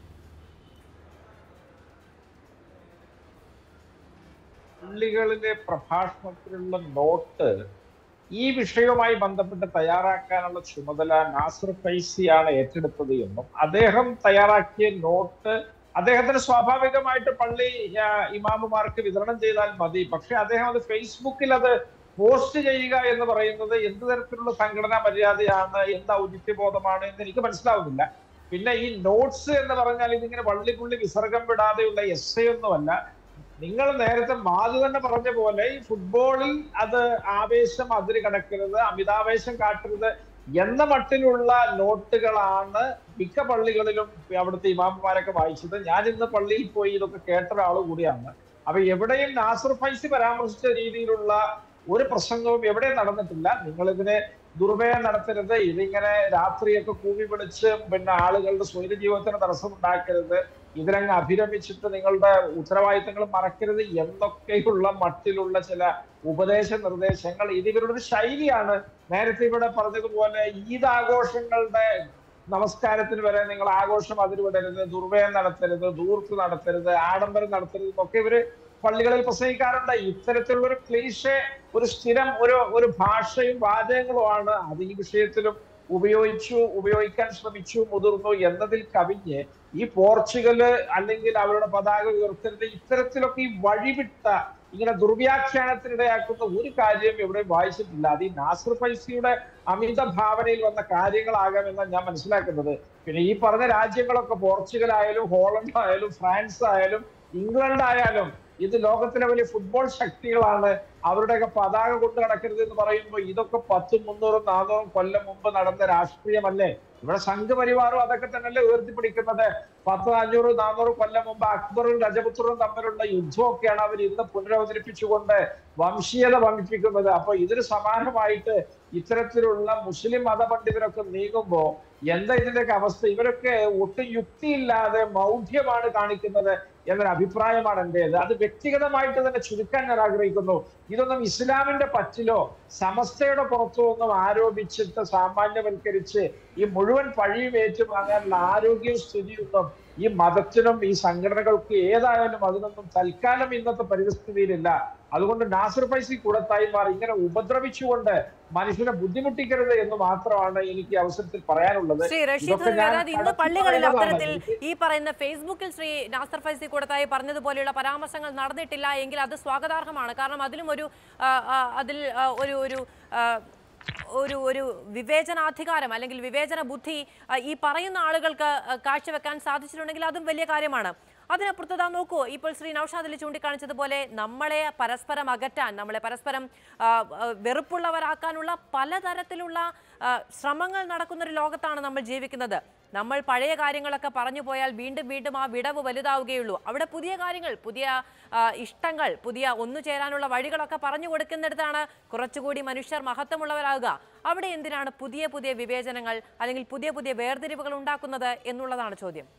[SPEAKER 4] പള്ളികളിലെ പ്രഭാഷണത്തിലുള്ള നോട്ട് ഈ വിഷയവുമായി ബന്ധപ്പെട്ട് തയ്യാറാക്കാനുള്ള ചുമതല നാസർ ഫൈസിയാണ് ഏറ്റെടുത്തത് എന്നും അദ്ദേഹം തയ്യാറാക്കിയ നോട്ട് അദ്ദേഹത്തിന് സ്വാഭാവികമായിട്ട് പള്ളി ആ, ഇമാമുമാർക്ക് വിതരണം ചെയ്താൽ മതി പക്ഷെ അദ്ദേഹം അത് ഫേസ്ബുക്കിൽ അത് പോസ്റ്റ് ചെയ്യുക എന്ന് പറയുന്നത് എന്ത് തരത്തിലുള്ള സംഘടനാ മര്യാദയാണ് എന്ത് ഔചിത്യബോധമാണ് എന്ന് എനിക്ക് മനസ്സിലാവുന്നില്ല പിന്നെ ഈ നോട്ട്സ് എന്ന് പറഞ്ഞാൽ ഇതിങ്ങനെ വള്ളിക്കുള്ളി വിസർഗം വിടാതെയുള്ള എസ് ഒന്നുമല്ല നിങ്ങൾ നേരത്തെ മാധു തന്നെ പറഞ്ഞ പോലെ ഈ ഫുട്ബോളിൽ അത് ആവേശം അതിര് കടക്കരുത് അമിതാവേശം കാട്ടരുത് എന്ന മട്ടിലുള്ള നോട്ടുകളാണ് മിക്ക പള്ളികളിലും അവിടുത്തെ ഇമാമുമാരൊക്കെ വായിച്ചത് ഞാൻ ഇന്ന് പള്ളിയിൽ പോയി ഇതൊക്കെ കേട്ട ഒരാൾ കൂടിയാണ് അപ്പൊ എവിടെയും നാസർ ഫൈസി പരാമർശിച്ച രീതിയിലുള്ള ഒരു പ്രസംഗവും എവിടെയും നടന്നിട്ടില്ല നിങ്ങൾ ഇതിനെ ദുർവ്യയം നടത്തരുത് ഇതിങ്ങനെ രാത്രിയൊക്കെ കൂവി വിളിച്ച് പിന്നെ ആളുകളുടെ സ്വൈര ജീവിതത്തിന് തടസ്സം ഉണ്ടാക്കരുത് ഇതിലങ്ങ് അഭിരമിച്ചിട്ട് നിങ്ങളുടെ ഉത്തരവാദിത്തങ്ങൾ മറക്കരുത് എന്നൊക്കെയുള്ള മട്ടിലുള്ള ചില ഉപദേശ നിർദ്ദേശങ്ങൾ ഇത് ഇവരുടെ ഒരു ശൈലിയാണ് നേരത്തെ ഇവിടെ പറഞ്ഞതുപോലെ ഈദ് ആഘോഷങ്ങളുടെ നമസ്കാരത്തിന് വരെ നിങ്ങൾ ആഘോഷം അതിരുവിടരുത് ദുർവ്യയം നടത്തരുത് ദൂർത്ത് നടത്തരുത് ആഡംബരം നടത്തരുത് എന്നൊക്കെ ഇവര് പള്ളികളിൽ പ്രസംഗിക്കാറുണ്ട് ഇത്തരത്തിലുള്ള ഒരു ക്ലീശെ ഒരു സ്ഥിരം ഒരു ഒരു ഭാഷയും വാചകങ്ങളുമാണ് അത് ഈ വിഷയത്തിലും ഉപയോഗിച്ചു ഉപയോഗിക്കാൻ ശ്രമിച്ചു മുതിർന്നു എന്നതിൽ കവിഞ്ഞ് ഈ പോർച്ചുഗല് അല്ലെങ്കിൽ അവരുടെ പതാക ഉയർത്തരുത് ഇത്തരത്തിലൊക്കെ ഈ വഴിവിട്ട ഇങ്ങനെ ദുർവ്യാഖ്യാനത്തിനിടയാക്കുന്ന ഒരു കാര്യം ഇവിടെ വായിച്ചിട്ടില്ല അത് ഈ നാസർ ഫൈസിയുടെ അമിത ഭാവനയിൽ വന്ന കാര്യങ്ങളാകാമെന്നാണ് ഞാൻ മനസ്സിലാക്കുന്നത് പിന്നെ ഈ പറഞ്ഞ രാജ്യങ്ങളൊക്കെ പോർച്ചുഗൽ ആയാലും ഹോളണ്ട് ആയാലും ഫ്രാൻസ് ആയാലും ഇംഗ്ലണ്ട് ആയാലും ഇത് ലോകത്തിലെ വലിയ ഫുട്ബോൾ ശക്തികളാണ് അവരുടെയൊക്കെ പതാക കൊണ്ട് നടക്കരുത് എന്ന് പറയുമ്പോൾ ഇതൊക്കെ പത്തും മുന്നൂറും നാനൂറും കൊല്ലം മുമ്പ് നടന്ന രാഷ്ട്രീയമല്ലേ ഇവിടെ സംഘപരിവാറും അതൊക്കെ തന്നെയല്ലേ ഉയർത്തിപ്പിടിക്കുന്നത് പത്ത് അഞ്ഞൂറ് നാനൂറ് കൊല്ലം മുമ്പ് അക്ബറും രജപുത്രവും തമ്മിലുള്ള യുദ്ധമൊക്കെയാണ് അവർ ഇന്ന് പുനരവതരിപ്പിച്ചുകൊണ്ട് വംശീയത വമിപ്പിക്കുന്നത് അപ്പൊ ഇതിന് സമാനമായിട്ട് ഇത്തരത്തിലുള്ള മുസ്ലിം മതപണ്ഡിതരൊക്കെ നീങ്ങുമ്പോ എന്താ ഇതിന്റെയൊക്കെ അവസ്ഥ ഇവരൊക്കെ ഒട്ടും യുക്തിയില്ലാതെ മൗഢ്യമാണ് കാണിക്കുന്നത് എന്നൊരു അഭിപ്രായമാണ് എന്റേത് അത് വ്യക്തിഗതമായിട്ട് തന്നെ ചുരുക്കാൻ ഞാൻ ആഗ്രഹിക്കുന്നു ഇതൊന്നും ഇസ്ലാമിന്റെ പറ്റിലോ സമസ്തയുടെ പുറത്തോ ഒന്നും ആരോപിച്ചിട്ട് സാമാന്യവൽക്കരിച്ച് ഈ മുഴുവൻ പഴിയും ഏറ്റുവാങ്ങാനുള്ള ആരോഗ്യവും സ്ഥിതിയൊന്നും ഈ മതത്തിനും ഈ സംഘടനകൾക്ക് ഏതായാലും അതിനൊന്നും തൽക്കാലം ഇന്നത്തെ പരിസ്ഥിതിയിലില്ല അതുകൊണ്ട് നാസിർ ഫൈസി കൂടത്തായിമാർ ഇങ്ങനെ ഉപദ്രവിച്ചുകൊണ്ട് മനുഷ്യനെ ബുദ്ധിമുട്ടിക്കരുത് എന്ന് മാത്രമാണ് എനിക്ക് ഈ അവസരത്തിൽ പറയാനുള്ളത്
[SPEAKER 1] ശ്രീ റഷീദ്
[SPEAKER 4] ഇതൊക്കെ
[SPEAKER 1] ഹുദവി,
[SPEAKER 4] ഞാൻ
[SPEAKER 1] അതായത് ഇന്ന്
[SPEAKER 4] കടത്തി
[SPEAKER 1] പള്ളികളിൽ
[SPEAKER 4] പറയുന്നതാണ്.
[SPEAKER 1] അത്തരത്തിൽ ഈ പറയുന്ന ഫേസ്ബുക്കിൽ ശ്രീ നാസർ ഫൈസി കൂടത്തായി പറഞ്ഞതുപോലെയുള്ള പരാമർശങ്ങൾ നടന്നിട്ടില്ല എങ്കിൽ അത് സ്വാഗതാർഹമാണ് കാരണം അതിലും ഒരു ആ, ആ, അതിൽ ആ, ഒരു ഒരു ആ, ഒരു ഒരു വിവേചനാധികാരം അല്ലെങ്കിൽ വിവേചന ബുദ്ധി ആ, ഈ പറയുന്ന ആളുകൾക്ക് ആ, കാഴ്ചവെക്കാൻ സാധിച്ചിട്ടുണ്ടെങ്കിൽ അതും വലിയ കാര്യമാണ് അതിനപ്പുറത്ത് താ നോക്കൂ ഇപ്പോൾ ശ്രീ നൌഷാദ് അലി ചൂണ്ടിക്കാണിച്ചതുപോലെ നമ്മളെ പരസ്പരം അകറ്റാൻ നമ്മളെ പരസ്പരം ആ, ആ, വെറുപ്പുള്ളവരാക്കാനുള്ള പലതരത്തിലുള്ള ആ, ശ്രമങ്ങൾ നടക്കുന്ന ഒരു ലോകത്താണ് നമ്മൾ ജീവിക്കുന്നത് നമ്മൾ പഴയ കാര്യങ്ങളൊക്കെ പറഞ്ഞു പോയാൽ വീണ്ടും വീണ്ടും ആ വിടവ് വലുതാവുകയുള്ളൂ അവിടെ പുതിയ കാര്യങ്ങൾ പുതിയ ആ, ഇഷ്ടങ്ങൾ പുതിയ ഒന്നു ചേരാനുള്ള വഴികളൊക്കെ പറഞ്ഞു കൊടുക്കുന്നിടത്താണ് കുറച്ചുകൂടി മനുഷ്യർ മഹത്വമുള്ളവരാകുക അവിടെ എന്തിനാണ് പുതിയ പുതിയ വിവേചനങ്ങൾ അല്ലെങ്കിൽ പുതിയ പുതിയ വേർതിരിവുകൾ ഉണ്ടാക്കുന്നത് എന്നുള്ളതാണ് ചോദ്യം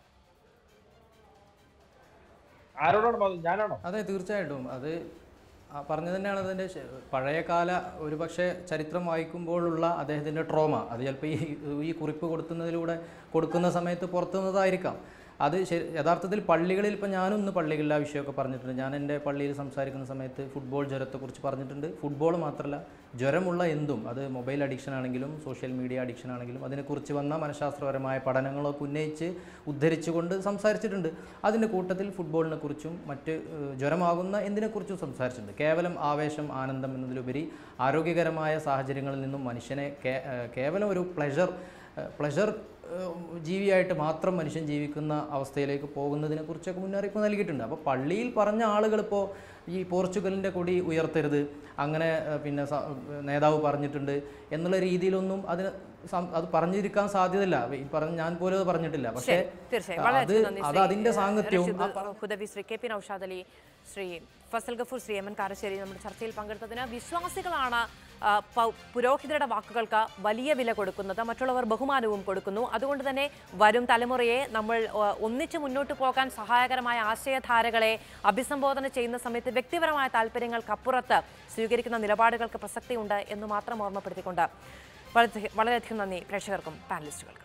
[SPEAKER 4] ആരോടാണ് മത- ഞാനാണോ
[SPEAKER 2] അതെ തീർച്ചയായിട്ടും അത് ആ പറഞ്ഞത് തന്നെയാണ് അതിൻ്റെ ശ- പഴയകാല ഒരു പക്ഷേ ചരിത്രം വായിക്കുമ്പോഴുള്ള അദ്ദേഹത്തിൻ്റെ ട്രോമ അത് ചിലപ്പോൾ ഈ ഈ കുറിപ്പ് കൊടുക്കുന്നതിലൂടെ കൊടുക്കുന്ന സമയത്ത് പുറത്തുനിന്നതായിരിക്കാം അത് ശരി യഥാർത്ഥത്തിൽ പള്ളികളിൽ ഇപ്പോൾ ഞാനും ഇന്ന് പള്ളികളിൽ ആ വിഷയമൊക്കെ പറഞ്ഞിട്ടുണ്ട് ഞാൻ എൻ്റെ പള്ളിയിൽ സംസാരിക്കുന്ന സമയത്ത് ഫുട്ബോൾ ജ്വരത്തെക്കുറിച്ച് പറഞ്ഞിട്ടുണ്ട് ഫുട്ബോൾ മാത്രമല്ല ജ്വരമുള്ള എന്തും അത് മൊബൈൽ അഡിക്ഷൻ ആണെങ്കിലും സോഷ്യൽ മീഡിയ അഡിക്ഷൻ ആണെങ്കിലും അതിനെക്കുറിച്ച് വന്ന മനഃശാസ്ത്രപരമായ പഠനങ്ങളൊക്കെ ഉന്നയിച്ച് ഉദ്ധരിച്ചുകൊണ്ട് സംസാരിച്ചിട്ടുണ്ട് അതിൻ്റെ കൂട്ടത്തിൽ ഫുട്ബോളിനെ കുറിച്ചും മറ്റ് ഏഹ്, ജ്വരമാകുന്ന എന്തിനെക്കുറിച്ചും സംസാരിച്ചിട്ടുണ്ട് കേവലം ആവേശം ആനന്ദം എന്നതിലുപരി ആരോഗ്യകരമായ സാഹചര്യങ്ങളിൽ നിന്നും മനുഷ്യനെ കേ- ഏഹ്, കേവലം ഒരു പ്ലഷർ പ്ലഷർ ജീവിയായിട്ട് മാത്രം മനുഷ്യൻ ജീവിക്കുന്ന അവസ്ഥയിലേക്ക് പോകുന്നതിനെ കുറിച്ചൊക്കെ മുന്നറിയിപ്പ് നൽകിയിട്ടുണ്ട് അപ്പോൾ പള്ളിയിൽ പറഞ്ഞ ആളുകളിപ്പോൾ ഈ പോർച്ചുഗലിൻ്റെ കൊടി ഉയർത്തരുത് അങ്ങനെ ഏഹ്, പിന്നെ സ- നേതാവ് പറഞ്ഞിട്ടുണ്ട് എന്നുള്ള രീതിയിലൊന്നും അതിന് സം- അത് പറഞ്ഞിരിക്കാൻ സാധ്യതയില്ല ഈ പറഞ്ഞ ഞാൻ പോലും അത് പറഞ്ഞിട്ടില്ല പക്ഷേ
[SPEAKER 1] ശരി, തീർച്ചയായും
[SPEAKER 2] അത്
[SPEAKER 1] വളരെയധികം നന്ദി
[SPEAKER 2] അത്
[SPEAKER 1] ശ്രീ,
[SPEAKER 2] അതിൻ്റെ
[SPEAKER 1] ഏഹ്,
[SPEAKER 2] സാങ്കത്യവും
[SPEAKER 1] Rasheed Hudawi Shri K P Noushad Ali Shri Fazal Gafoor Shri M N Karassery നമ്മുടെ ചർച്ചയിൽ പങ്കെടുത്തതിന് വിശ്വാസികളാണ് ആ, പൗ- പുരോഹിതരുടെ വാക്കുകൾക്ക് വലിയ വില കൊടുക്കുന്നത് മറ്റുള്ളവർ ബഹുമാനവും കൊടുക്കുന്നു അതുകൊണ്ട് തന്നെ വരും തലമുറയെ നമ്മൾ ആ, ഒന്നിച്ച് മുന്നോട്ട് പോകാൻ സഹായകരമായ ആശയധാരകളെ അഭിസംബോധന ചെയ്യുന്ന സമയത്ത് വ്യക്തിപരമായ താല്പര്യങ്ങൾക്കപ്പുറത്ത് സ്വീകരിക്കുന്ന നിലപാടുകൾക്ക് പ്രസക്തിയുണ്ട് എന്ന് മാത്രം ഓർമ്മപ്പെടുത്തിക്കൊണ്ട് വളരെ വളരെയധികം നന്ദി പ്രേക്ഷകർക്കും പാനലിസ്റ്റുകൾക്കും